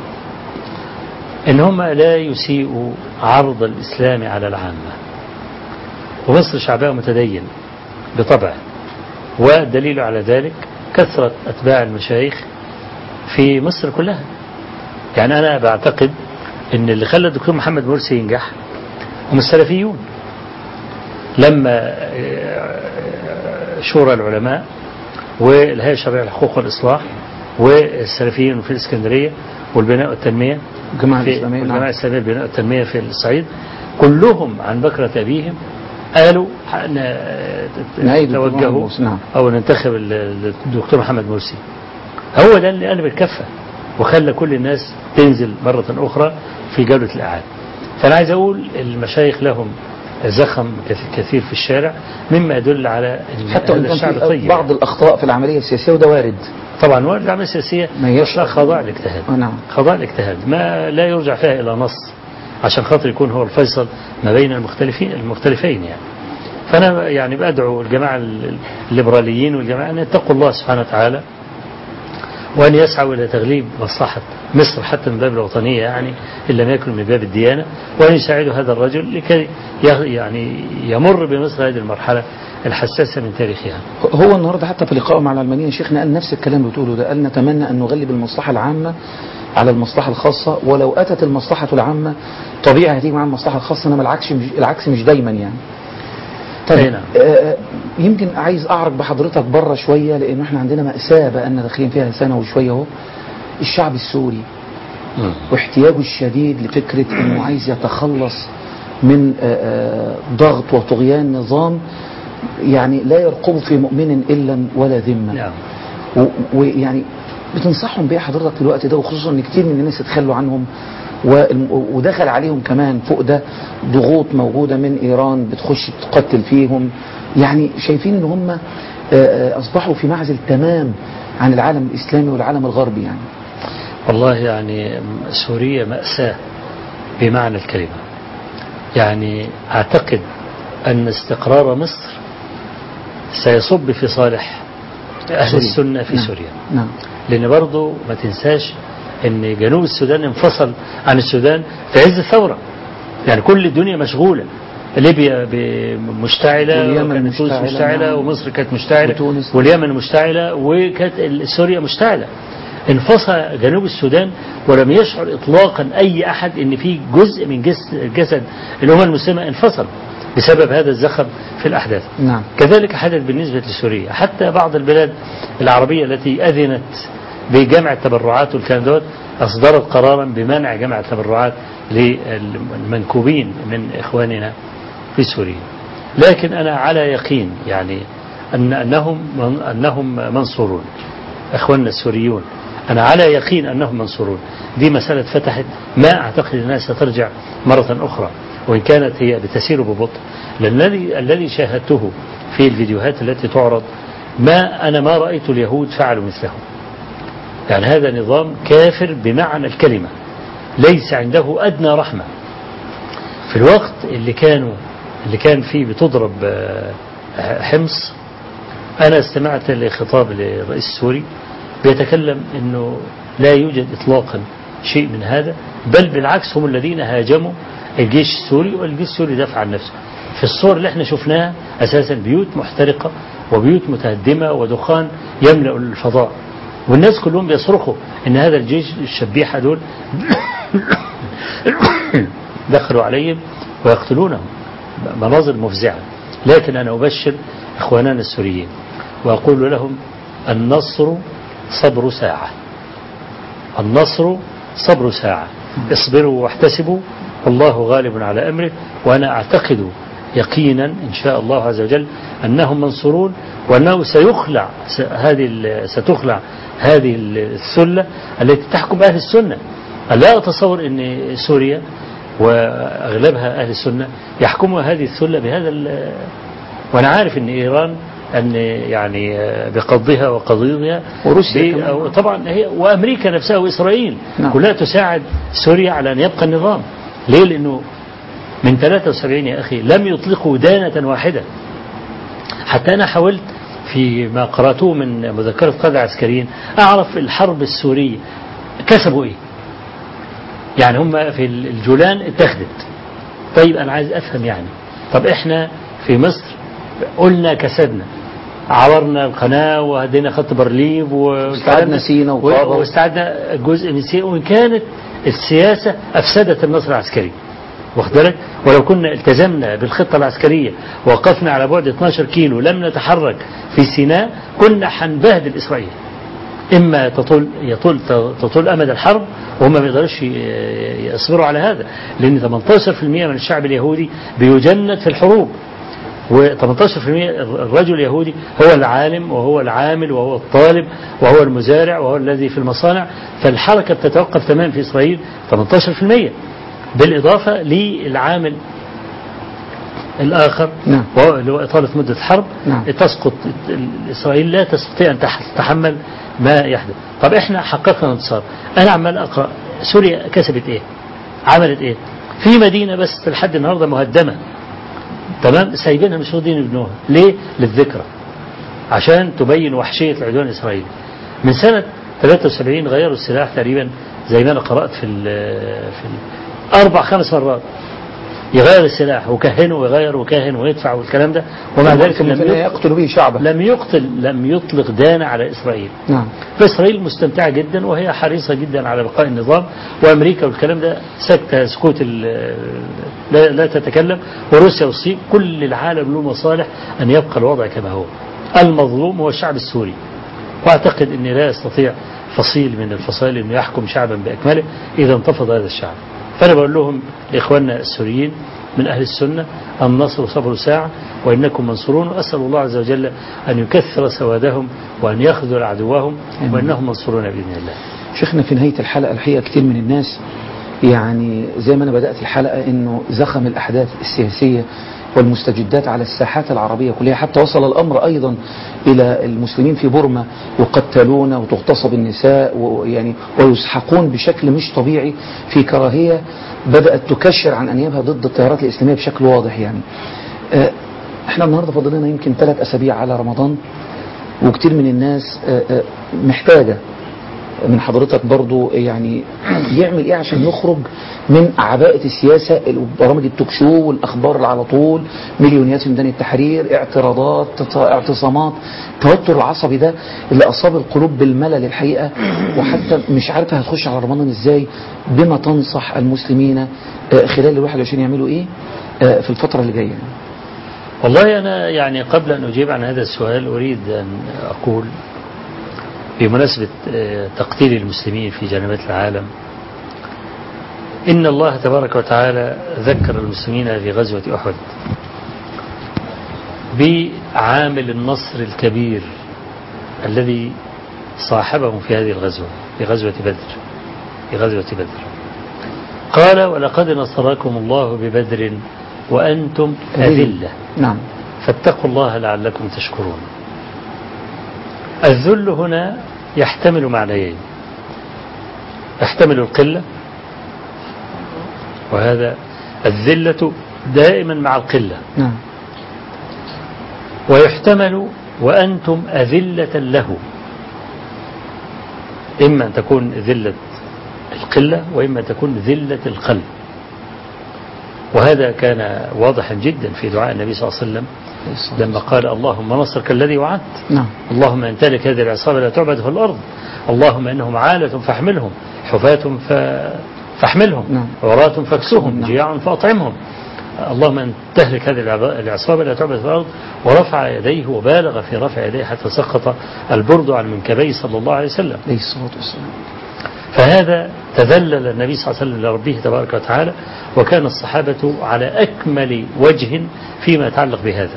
إن هم لا يسيئوا عرض الإسلام على العامة ومصر شعبها متدين بطبعه والدليل على ذلك كثرة أتباع المشايخ في مصر كلها يعني أنا بعتقد أن اللي خلى الدكتور محمد مرسي ينجح هم السلفيون لما شورى العلماء والهيئة الشرعية للحقوق والإصلاح والسلفيين في الإسكندرية والبناء والتنمية الجماعة في الإسلامية نعم. الجماعة الإسلامية للبناء والتنمية في الصعيد كلهم عن بكرة أبيهم قالوا ن- نعيد الدكتور محمد توجهوا مرسي، نعم. أو ننتخب ال- الدكتور محمد مرسي هو ده اللي قلب الكفة وخلى كل الناس تنزل مرة أخرى في جولة الإعادة فأنا عايز أقول المشايخ لهم زخم كث- كثير في الشارع مما يدل على إن حتى وإن هذا الشعب كان في طيب بعض الأخطاء في العملية السياسية وده وارد طبعا وارد العملية السياسية ما هيش- لا خضاع الاجتهاد آه، نعم. خضاع الاجتهاد ما لا يرجع فيها إلى نص عشان خاطر يكون هو الفيصل ما بين المختلفين المختلفين يعني فأنا يعني بدعو الجماعة ال- الليبراليين والجماعة أن يتقوا الله سبحانه وتعالى وأن يسعوا إلى تغليب مصلحة مصر حتى من باب الوطنية يعني إن لم يكن من باب الديانة وأن يساعدوا هذا الرجل لكي ي- يعني يمر بمصر هذه المرحلة الحساسة من تاريخها هو النهارده حتى في لقائه مع العلمانيين شيخنا قال نفس الكلام اللي بتقوله ده قال نتمنى أن نغلب المصلحة العامة على المصلحة الخاصة ولو أتت المصلحة العامة طبيعي هتيجي مع المصلحة الخاصة إنما العكس مش العكس مش دايما يعني أي طيب نعم. آه، يمكن عايز أعرج بحضرتك بره شوية لأن احنا عندنا مأساة بقالنا داخلين فيها سنة وشوية أهو الشعب السوري واحتياجه الشديد لفكرة أنه عايز يتخلص من آه، آه، ضغط وطغيان نظام يعني لا يرقب في مؤمن إلا ولا ذمة نعم و- ويعني بتنصحهم بيه حضرتك في الوقت ده وخصوصا ان كتير من الناس اتخلوا عنهم والم- ودخل عليهم كمان فوق ده ضغوط موجودة من ايران بتخش تقتل فيهم يعني شايفين ان هم آه، آه، اصبحوا في معزل تمام عن العالم الاسلامي والعالم الغربي يعني والله يعني سوريا مأساة بمعنى الكلمة يعني أعتقد أن استقرار مصر سيصب في صالح أهل سوريا. السنة في نعم. سوريا نعم لأن برضو ما تنساش أن جنوب السودان انفصل عن السودان في عز الثورة يعني كل الدنيا مشغولة ليبيا ب- مشتعلة واليمن وكانت تونس مشتعلة، مشتعلة نعم. ومصر كانت مشتعلة وتونس. واليمن مشتعلة وكانت ال- سوريا مشتعلة انفصل جنوب السودان ولم يشعر اطلاقا اي احد ان في جزء من جس- جسد الامه المسلمه انفصل بسبب هذا الزخم في الاحداث نعم كذلك حدث بالنسبة لسوريا حتى بعض البلاد العربية التي أذنت بجمع التبرعات والكلام دوت أصدرت قرارا بمنع جمع التبرعات للمنكوبين من إخواننا في سوريا لكن أنا على يقين يعني أن أنهم من أنهم منصورون إخواننا السوريون أنا على يقين أنهم منصورون دي مسألة فتحت ما أعتقد أنها سترجع مرة أخرى وإن كانت هي بتسير ببطء لأن الذي الذي شاهدته في الفيديوهات التي تعرض ما أنا ما رأيت اليهود فعلوا مثله يعني هذا نظام كافر بمعنى الكلمة ليس عنده أدنى رحمة في الوقت اللي كانوا اللي كان فيه بتضرب آه، حمص أنا استمعت لخطاب للرئيس السوري بيتكلم أنه لا يوجد إطلاقا شيء من هذا بل بالعكس هم الذين هاجموا الجيش السوري والجيش السوري دافع عن نفسه في الصور اللي احنا شفناها أساسا بيوت محترقة وبيوت متهدمة ودخان يملأ الفضاء والناس كلهم بيصرخوا ان هذا الجيش الشبيحة دول دخلوا عليهم ويقتلونهم مناظر مفزعة لكن أنا أبشر إخواننا السوريين وأقول لهم النصر صبر ساعة النصر صبر ساعة اصبروا واحتسبوا والله غالب على أمره وأنا أعتقد يقينا إن شاء الله عز وجل أنهم منصورون وأنه سيخلع س- هذه ال- ستخلع هذه السلة التي تحكم أهل السنة لا أتصور أن سوريا وأغلبها أهل السنة يحكموا هذه السلة بهذا ال- وأنا عارف أن إيران أن يعني بقضها وقضيضها وروسيا ب- كمان. أو- طبعا هي وأمريكا نفسها وإسرائيل نعم. كلها تساعد سوريا على أن يبقى النظام ليه لأنه من 73 يا أخي لم يطلقوا دانة واحدة حتى أنا حاولت فيما قرأته من مذكرة قادة عسكريين أعرف الحرب السورية كسبوا إيه يعني هم في الجولان اتخذت طيب أنا عايز أفهم يعني طب إحنا في مصر قلنا كسبنا عورنا القناة وهدينا خط برليف واستعدنا سينا وطابة واستعدنا جزء من سينا وإن كانت السياسة أفسدت النصر العسكري واخد بالك ولو كنا التزمنا بالخطة العسكرية ووقفنا على بعد 12 كيلو لم نتحرك في سيناء كنا حنبهدل إسرائيل إما تطول يطول تطول أمد الحرب وهم ما يقدروش يصبروا على هذا لأن 18% من الشعب اليهودي بيجند في الحروب و18% الرجل اليهودي هو العالم وهو العامل وهو الطالب وهو المزارع وهو الذي في المصانع فالحركة بتتوقف تماما في إسرائيل 18% بالإضافة للعامل الآخر نعم. وهو إطالة مدة الحرب نعم. تسقط إسرائيل لا تستطيع أن تتحمل ما يحدث طب إحنا حققنا انتصار أنا عمال أقرأ سوريا كسبت إيه عملت إيه في مدينة بس لحد النهاردة مهدمة تمام سايبينها مش راضيين يبنوها ليه للذكرى عشان تبين وحشية العدوان الإسرائيلي من سنة 73 غيروا السلاح تقريبا زي ما أنا قرأت في ال في ال أربع خمس مرات يغير السلاح وكهنه ويغير وكاهن ويدفع والكلام ده ومع ذلك لم يقتل, يقتل به شعبه لم يقتل لم يطلق دانة على إسرائيل نعم فإسرائيل مستمتعة جدا وهي حريصة جدا على بقاء النظام وأمريكا والكلام ده سكتة سكوت لا, لا تتكلم وروسيا والصين كل العالم له مصالح أن يبقى الوضع كما هو المظلوم هو الشعب السوري وأعتقد أن لا يستطيع فصيل من الفصائل أنه يحكم شعبا بأكمله إذا انتفض هذا الشعب فأنا بقول لهم لإخواننا السوريين من أهل السنة النصر صبر ساعة وإنكم منصورون وأسأل الله عز وجل أن يكثر سوادهم وأن يخذل عدوهم وإنهم منصورون بإذن الله شيخنا في نهاية الحلقة الحقيقة كتير من الناس يعني زي ما أنا بدأت الحلقة إنه زخم الأحداث السياسية والمستجدات على الساحات العربية كلها حتى وصل الأمر أيضا إلى المسلمين في بورما يقتلون وتغتصب النساء ويعني ويسحقون بشكل مش طبيعي في كراهية بدأت تكشر عن أنيابها ضد التيارات الإسلامية بشكل واضح يعني احنا النهاردة فاضل لنا يمكن ثلاث أسابيع على رمضان وكتير من الناس محتاجة من حضرتك برضو يعني يعمل ايه عشان يخرج من عباءة السياسة برامج التوك شو والاخبار اللي على طول مليونيات في ميدان التحرير اعتراضات اعتصامات التوتر العصبي ده اللي اصاب القلوب بالملل الحقيقة وحتى مش عارفة هتخش على رمضان ازاي بما تنصح المسلمين خلال ال 21 يعملوا ايه في الفترة اللي جاية والله أنا يعني قبل أن أجيب عن هذا السؤال أريد أن أقول بمناسبة تقتيل المسلمين في جنبات العالم إن الله تبارك وتعالى ذكر المسلمين في غزوة أحد بعامل النصر الكبير الذي صاحبهم في هذه الغزوة في غزوة بدر في غزوة بدر قال ولقد نصركم الله ببدر وأنتم أذلة نعم فاتقوا الله لعلكم تشكرون الذل هنا يحتمل معنيين يحتمل القلة وهذا الذلة دائما مع القلة نعم ويحتمل وأنتم أذلة له إما أن تكون ذلة القلة وإما أن تكون ذلة القلب وهذا كان واضحا جدا في دعاء النبي صلى الله عليه وسلم لما قال اللهم نصرك الذي وعدت نعم اللهم ان تلك هذه العصابة لا تعبد في الأرض اللهم إنهم عالة فاحملهم حفاة ف... فاحملهم نعم. عراة فاكسهم نعم. جياع فأطعمهم اللهم أن تهلك هذه العب- العصابة لا تعبد في الأرض ورفع يديه وبالغ في رفع يديه حتى سقط البرد عن منكبيه صلى الله عليه وسلم عليه الصلاة والسلام فهذا تذلل النبي صلى الله عليه وسلم لربه تبارك وتعالى وكان الصحابة على أكمل وجه فيما يتعلق بهذا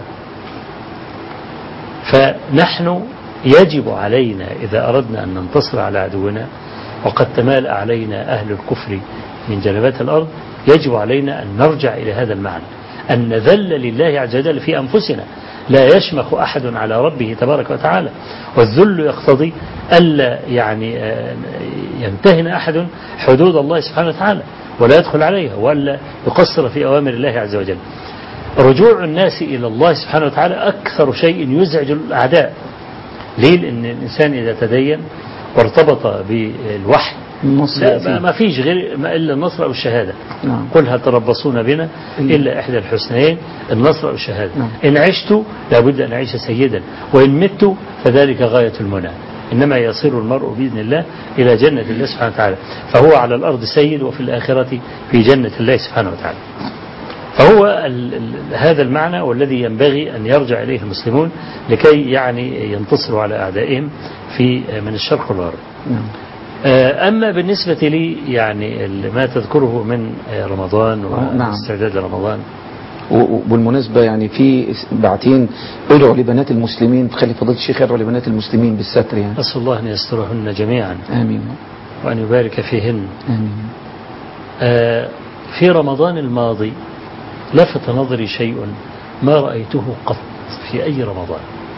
فنحن يجب علينا إذا أردنا أن ننتصر على عدونا وقد تمال علينا أهل الكفر من جنبات الأرض يجب علينا أن نرجع إلى هذا المعنى أن نذل لله عز وجل في أنفسنا لا يشمخ أحد على ربه تبارك وتعالى والذل يقتضي ألا يعني آه، يمتهن أحد حدود الله سبحانه وتعالى ولا يدخل عليها ولا يقصر في أوامر الله عز وجل رجوع الناس إلى الله سبحانه وتعالى أكثر شيء يزعج الأعداء ليه لأن الإنسان إذا تدين وارتبط بالوحي النصر لا يأتيه. ما- ما فيش غير ما إلا النصر أو الشهادة نعم. قل هل تربصون بنا إلا إحدى الحسنيين النصر أو الشهادة نعم. إن عشت لابد أن أعيش سيدا وإن مت فذلك غاية المنى إنما يصير المرء بإذن الله إلى جنة الله سبحانه وتعالى فهو على الأرض سيد وفي الآخرة في جنة الله سبحانه وتعالى فهو ال ال هذا المعنى والذي ينبغي أن يرجع إليه المسلمون لكي يعني ينتصروا على أعدائهم في من الشرق والغرب نعم. آه، أما بالنسبة لي يعني ال- ما تذكره من آه، رمضان آه، نعم. واستعداد لرمضان و- وبالمناسبة يعني في باعتين ادعوا لبنات المسلمين تخلي فضيلة الشيخ يدعو لبنات المسلمين بالستر يعني أسأل الله أن يسترهن جميعا آمين وأن يبارك فيهن آمين آه، في رمضان الماضي لفت نظري شيء ما رأيته قط في أي رمضان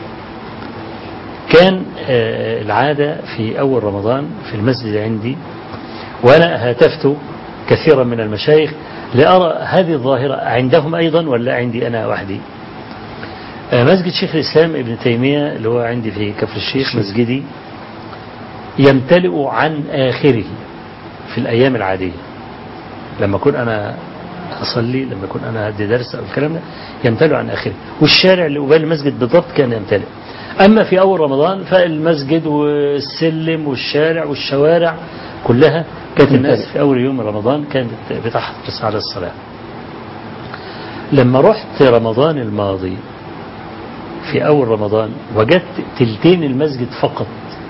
كان آه، العادة في أول رمضان في المسجد عندي وأنا هاتفت كثيرا من المشايخ لأرى هذه الظاهرة عندهم أيضا ولا عندي أنا وحدي آه، مسجد شيخ الإسلام ابن تيمية اللي هو عندي في كفر الشيخ مسجدي يمتلئ عن آخره في الأيام العادية لما أكون أنا أصلي لما أكون أنا أدي درس أو الكلام ده يمتلئ عن آخره والشارع اللي قبال المسجد بالضبط كان يمتلئ أما في أول رمضان فالمسجد والسلم والشارع والشوارع كلها كانت الناس تمتلئ. في أول يوم رمضان كانت بتحرص على الصلاة لما رحت رمضان الماضي في أول رمضان وجدت تلتين المسجد فقط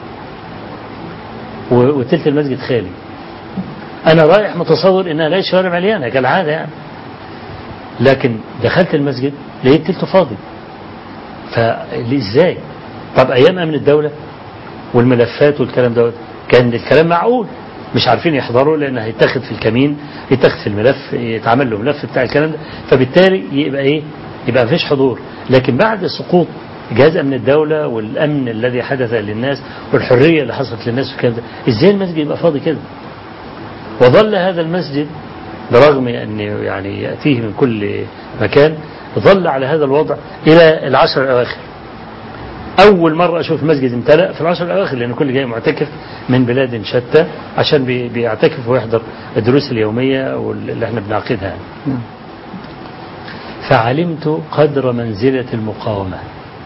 و- وتلت المسجد خالي أنا رايح متصور إنها لا شوارع مليانة كالعادة يعني لكن دخلت المسجد لقيت تلته فاضي فليه ازاي طب أيام أمن الدولة والملفات والكلام دوت كان الكلام معقول مش عارفين يحضروا لأن هيتاخد في الكمين يتاخد في الملف يتعمل له ملف بتاع الكلام ده فبالتالي يبقى إيه يبقى مفيش حضور لكن بعد سقوط جهاز أمن الدولة والأمن الذي حدث للناس والحرية اللي حصلت للناس والكلام ده إزاي المسجد يبقى فاضي كده وظل هذا المسجد برغم أن يعني يأتيه من كل مكان ظل على هذا الوضع إلى العشر الأواخر أول مرة أشوف المسجد امتلأ في العشر الأواخر لأن كل جاي معتكف من بلاد شتى عشان بي- بيعتكف ويحضر الدروس اليومية واللي احنا بنعقدها يعني. نعم. فعلمت قدر منزلة المقاومة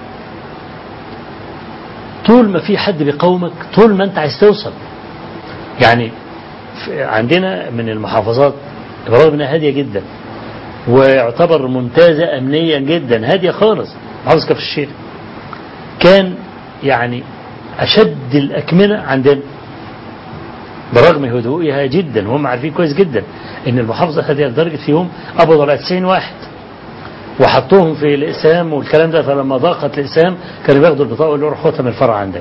طول ما في حد بيقاومك طول ما انت عايز توصل يعني في- عندنا من المحافظات برغم انها هادية جدا ويعتبر ممتازة امنيا جدا هادية خالص محافظة كفر الشيخ كان يعني اشد الاكمنة عندنا برغم هدوئها جدا وهم عارفين كويس جدا ان المحافظة هادية لدرجة فيهم قبضوا على 90 واحد وحطوهم في الإقسام والكلام ده فلما ضاقت الإقسام كانوا بياخدوا البطاقة ويقولوا روح خدها من الفرع عندك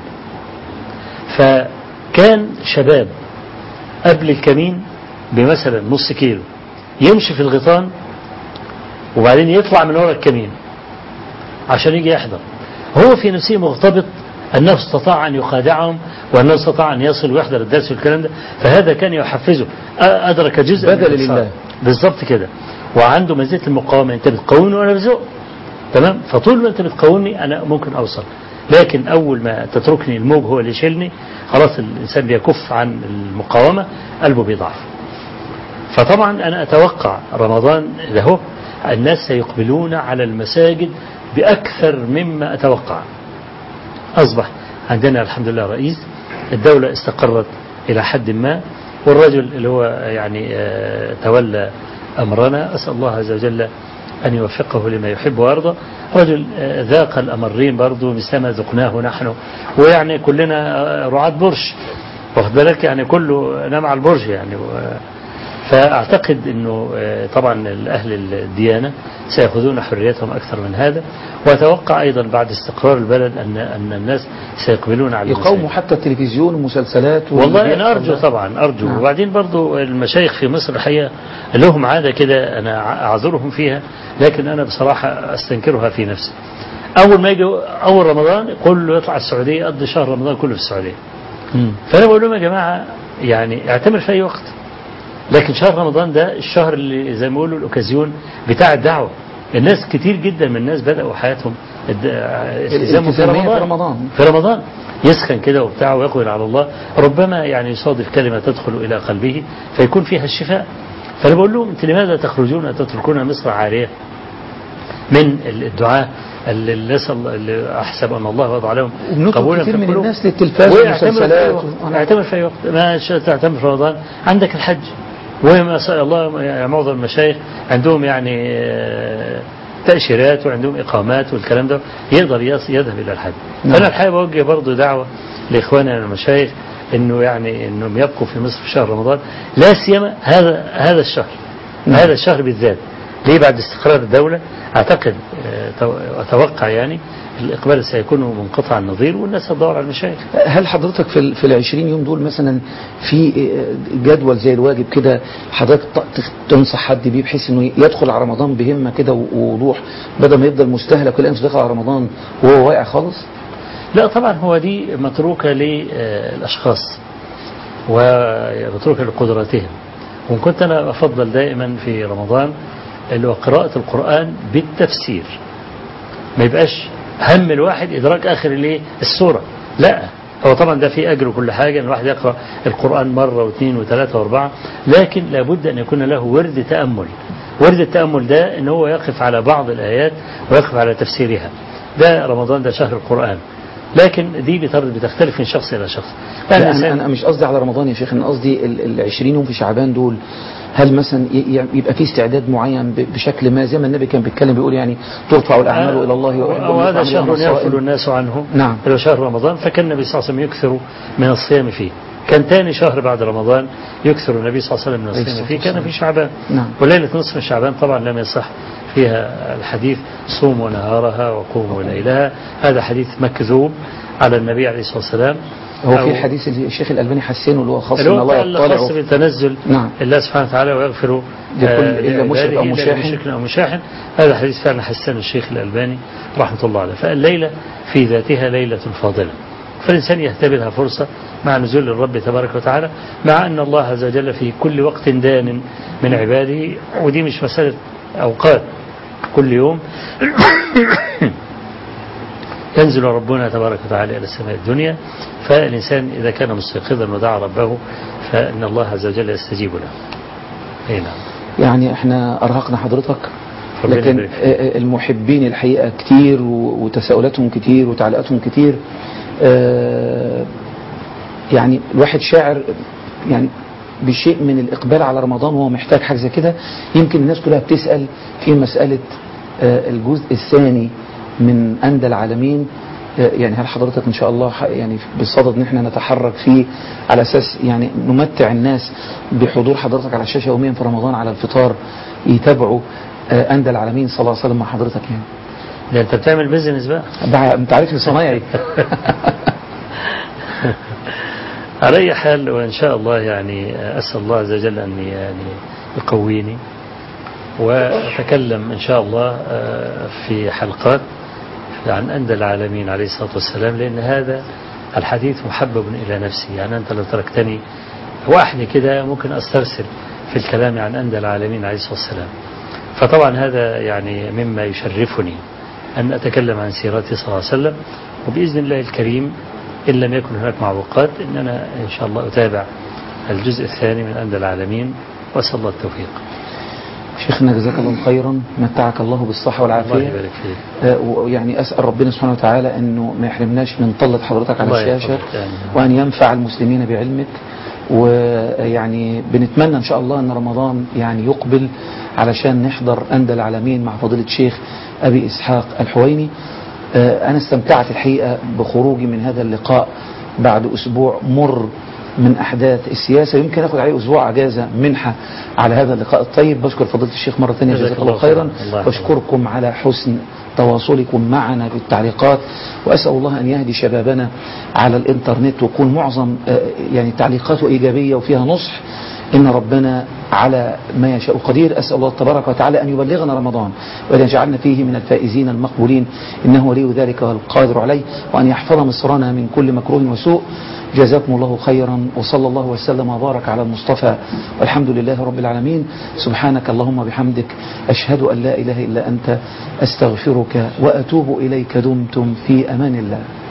فكان شباب قبل الكمين بمثلا نص كيلو يمشي في الغيطان وبعدين يطلع من ورا الكمين عشان يجي يحضر هو في نفسه مغتبط أنه استطاع أن يخادعهم وأنه استطاع أن يصل ويحضر الدرس والكلام ده فهذا كان يحفزه أ- أدرك جزء بدل من الإنصاف. لله. بالظبط كده وعنده مزية المقاومة أنت بتقاومني وأنا بزق تمام فطول ما أنت بتقاومني أنا ممكن أوصل لكن أول ما تتركني الموج هو اللي يشيلني خلاص الإنسان بيكف عن المقاومة قلبه بيضعف فطبعا أنا أتوقع رمضان له الناس سيقبلون على المساجد بأكثر مما أتوقع أصبح عندنا الحمد لله رئيس الدولة استقرت إلى حد ما والرجل اللي هو يعني آه، تولى أمرنا أسأل الله عز وجل أن يوفقه لما يحب ويرضى رجل آه، ذاق الأمرين برضو مثلما ذقناه نحن ويعني كلنا آه، رعاة برج واخد بالك يعني كله نام على البرج يعني و- فأعتقد أنه آه، طبعا أهل الديانة سيأخذون حريتهم أكثر من هذا وأتوقع أيضا بعد استقرار البلد أن أن الناس سيقبلون على يقاوموا المساجد. حتى التلفزيون والمسلسلات والله واللي أنا أرجو بيحصل ده. طبعا أرجو نعم. وبعدين برضو المشايخ في مصر الحقيقة لهم عادة كده أنا أعذرهم فيها لكن أنا بصراحة أستنكرها في نفسي أول ما يجي أول رمضان يقول له يطلع السعودية يقضي شهر رمضان كله في السعودية مم. فأنا بقول لهم يا جماعة يعني اعتمر في أي وقت لكن شهر رمضان ده الشهر اللي زي ما بيقولوا الاوكازيون بتاع الدعوه الناس كتير جدا من الناس بداوا حياتهم الد- التزامهم في الالتزامية رمضان في رمضان. في رمضان يسخن كده وبتاع ويقبل على الله ربما يعني يصادف كلمة تدخل إلى قلبه فيكون فيها الشفاء فأنا بقول لهم أنت لماذا تخرجون تتركون مصر عارية من الدعاء اللي نسأل اللي أحسب أن الله وضع لهم وبنطلب قبولا كتير في من القلوب. الناس للتلفاز ويعتمر في أي والمسلسلات وقت. و- اعتمر في أي وقت ما شاء تعتمر في رمضان عندك الحج وما شاء الله يعني معظم المشايخ عندهم يعني آه، تأشيرات وعندهم إقامات والكلام ده يقدر يص- يذهب إلى الحج نعم. فأنا الحقيقة بوجه برضه دعوة لإخواننا المشايخ إنه يعني إنهم يبقوا في مصر في شهر رمضان لا سيما هذا هذا الشهر نعم. هذا الشهر بالذات ليه بعد استقرار الدولة أعتقد آه، تو- أتوقع يعني الإقبال سيكون منقطع النظير والناس هتدور على المشايخ هل حضرتك في ال- في العشرين يوم دول مثلا في جدول زي الواجب كده حضرتك ت- تنصح حد بيه بحيث انه يدخل على رمضان بهمه كده ووضوح بدل ما يفضل مستهلك ويلاقي نفسه داخل على رمضان وهو واقع خالص؟ لا طبعا هو دي متروكة للأشخاص ومتروكة لقدراتهم وإن كنت أنا أفضل دائما في رمضان اللي هو قراءة القرآن بالتفسير ما يبقاش هم الواحد إدراك آخر الايه السورة لا هو طبعا ده فيه أجر وكل حاجة إن الواحد يقرأ القرآن مرة واثنين وثلاثة وأربعة لكن لابد أن يكون له ورد تأمل ورد التأمل ده إن هو يقف على بعض الآيات ويقف على تفسيرها ده رمضان ده شهر القرآن لكن دي بتر- بتختلف من شخص إلى شخص لا يعني انا انا مش قصدي على رمضان يا شيخ انا قصدي ال ال 20 يوم في شعبان دول هل مثلا ي- ي- يبقى في استعداد معين ب- بشكل ما زي ما النبي كان بيتكلم بيقول يعني ترفع الاعمال الى الله أو هذا ويحب شهر العمل يغفل الصائم. الناس عنه نعم. اللي هو شهر رمضان فكان النبي صلى الله عليه وسلم يكثر من الصيام فيه كان ثاني شهر بعد رمضان يكثر النبي صلى الله عليه وسلم من عليه الصيام الصلاة فيه كان في شعبان نعم. وليلة نصف من شعبان طبعا لم يصح فيها الحديث صوموا نهارها وقوموا ليلها هذا حديث مكذوب على النبي عليه الصلاة والسلام هو أو- في الحديث اللي الشيخ الالباني حسنه اللي هو خاص اللي ان هو الله بتاع الخاص يطلع بالتنزل نعم. الله سبحانه وتعالى ويغفر لكل آه، إلا مشرك أو لعباده إلا مشاحن. لمشرك أو مشاحن هذا حديث فعلا حسن الشيخ الألباني رحمة الله عليه فالليلة في ذاتها ليلة فاضلة فالإنسان يهتبرها فرصة مع نزول الرب تبارك وتعالى مع أن الله عز وجل في كل وقت دان من عباده ودي مش مسألة أوقات كل يوم ينزل ربنا تبارك وتعالى إلى السماء الدنيا فالإنسان إذا كان مستيقظا ودعا ربه فإن الله عز وجل يستجيب له أي نعم يعني احنا ارهقنا حضرتك ربنا لكن يبارك فيك. آه، آه، المحبين الحقيقه كتير و- وتساؤلاتهم كتير وتعليقاتهم كتير آه، يعني الواحد شاعر يعني بشيء من الاقبال على رمضان وهو محتاج حاجه زي كده يمكن الناس كلها بتسال في مساله آه، الجزء الثاني من اندى العالمين آه، يعني هل حضرتك ان شاء الله ح- يعني بصدد ان احنا نتحرك فيه على اساس يعني نمتع الناس بحضور حضرتك على الشاشه يوميا في رمضان على الفطار يتابعوا آه، اندى العالمين صلى الله عليه وسلم مع حضرتك يعني ده أنت بتعمل بيزنس بقى ده انت عارفني صنايعي على أي حال وإن شاء الله يعني أسأل الله عز وجل أن يعني يقويني وأتكلم إن شاء الله آه، في حلقات عن أندى العالمين عليه الصلاة والسلام لأن هذا الحديث محبب إلى نفسي يعني أنت لو تركتني وحدي كده ممكن أسترسل في الكلام عن أندى العالمين عليه الصلاة والسلام فطبعا هذا يعني مما يشرفني أن أتكلم عن سيرته صلى الله عليه وسلم وبإذن الله الكريم إن لم يكن هناك معوقات إن أنا إن شاء الله أتابع الجزء الثاني من أندى العالمين وأسأل الله التوفيق شيخنا جزاك الله خيرا متعك الله بالصحه الله والعافيه يبارك فيك آه، ويعني أسأل ربنا سبحانه وتعالى أنه ما يحرمناش من طلة حضرتك على الله الشاشة يحفظك، آمين. وأن ينفع المسلمين بعلمك ويعني بنتمنى إن شاء الله أن رمضان يعني يقبل علشان نحضر أندى العالمين مع فضيلة الشيخ أبي إسحاق الحويني آه، أنا استمتعت الحقيقة بخروجي من هذا اللقاء بعد أسبوع مر من أحداث السياسة يمكن أخذ عليه أسبوع أجازة منحة على هذا اللقاء الطيب بشكر فضيلة الشيخ مرة ثانية جزاك جزاك الله الله خيرا خيرا. الله يحفظك. واشكر أشكركم على حسن تواصلكم معنا بالتعليقات وأسأل الله أن يهدي شبابنا على الإنترنت ويكون معظم آه، يعني تعليقاته إيجابية وفيها نصح إن ربنا على ما يشاء قدير أسأل الله تبارك وتعالى أن يبلغنا رمضان وأن يجعلنا فيه من الفائزين المقبولين إنه ولي ذلك والقادر عليه وأن يحفظ مصرنا من كل مكروه وسوء جزاكم الله خيرا وصلى الله وسلم وبارك على المصطفى والحمد لله رب العالمين سبحانك اللهم بحمدك أشهد أن لا إله إلا أنت أستغفرك وأتوب إليك دمتم في أمان الله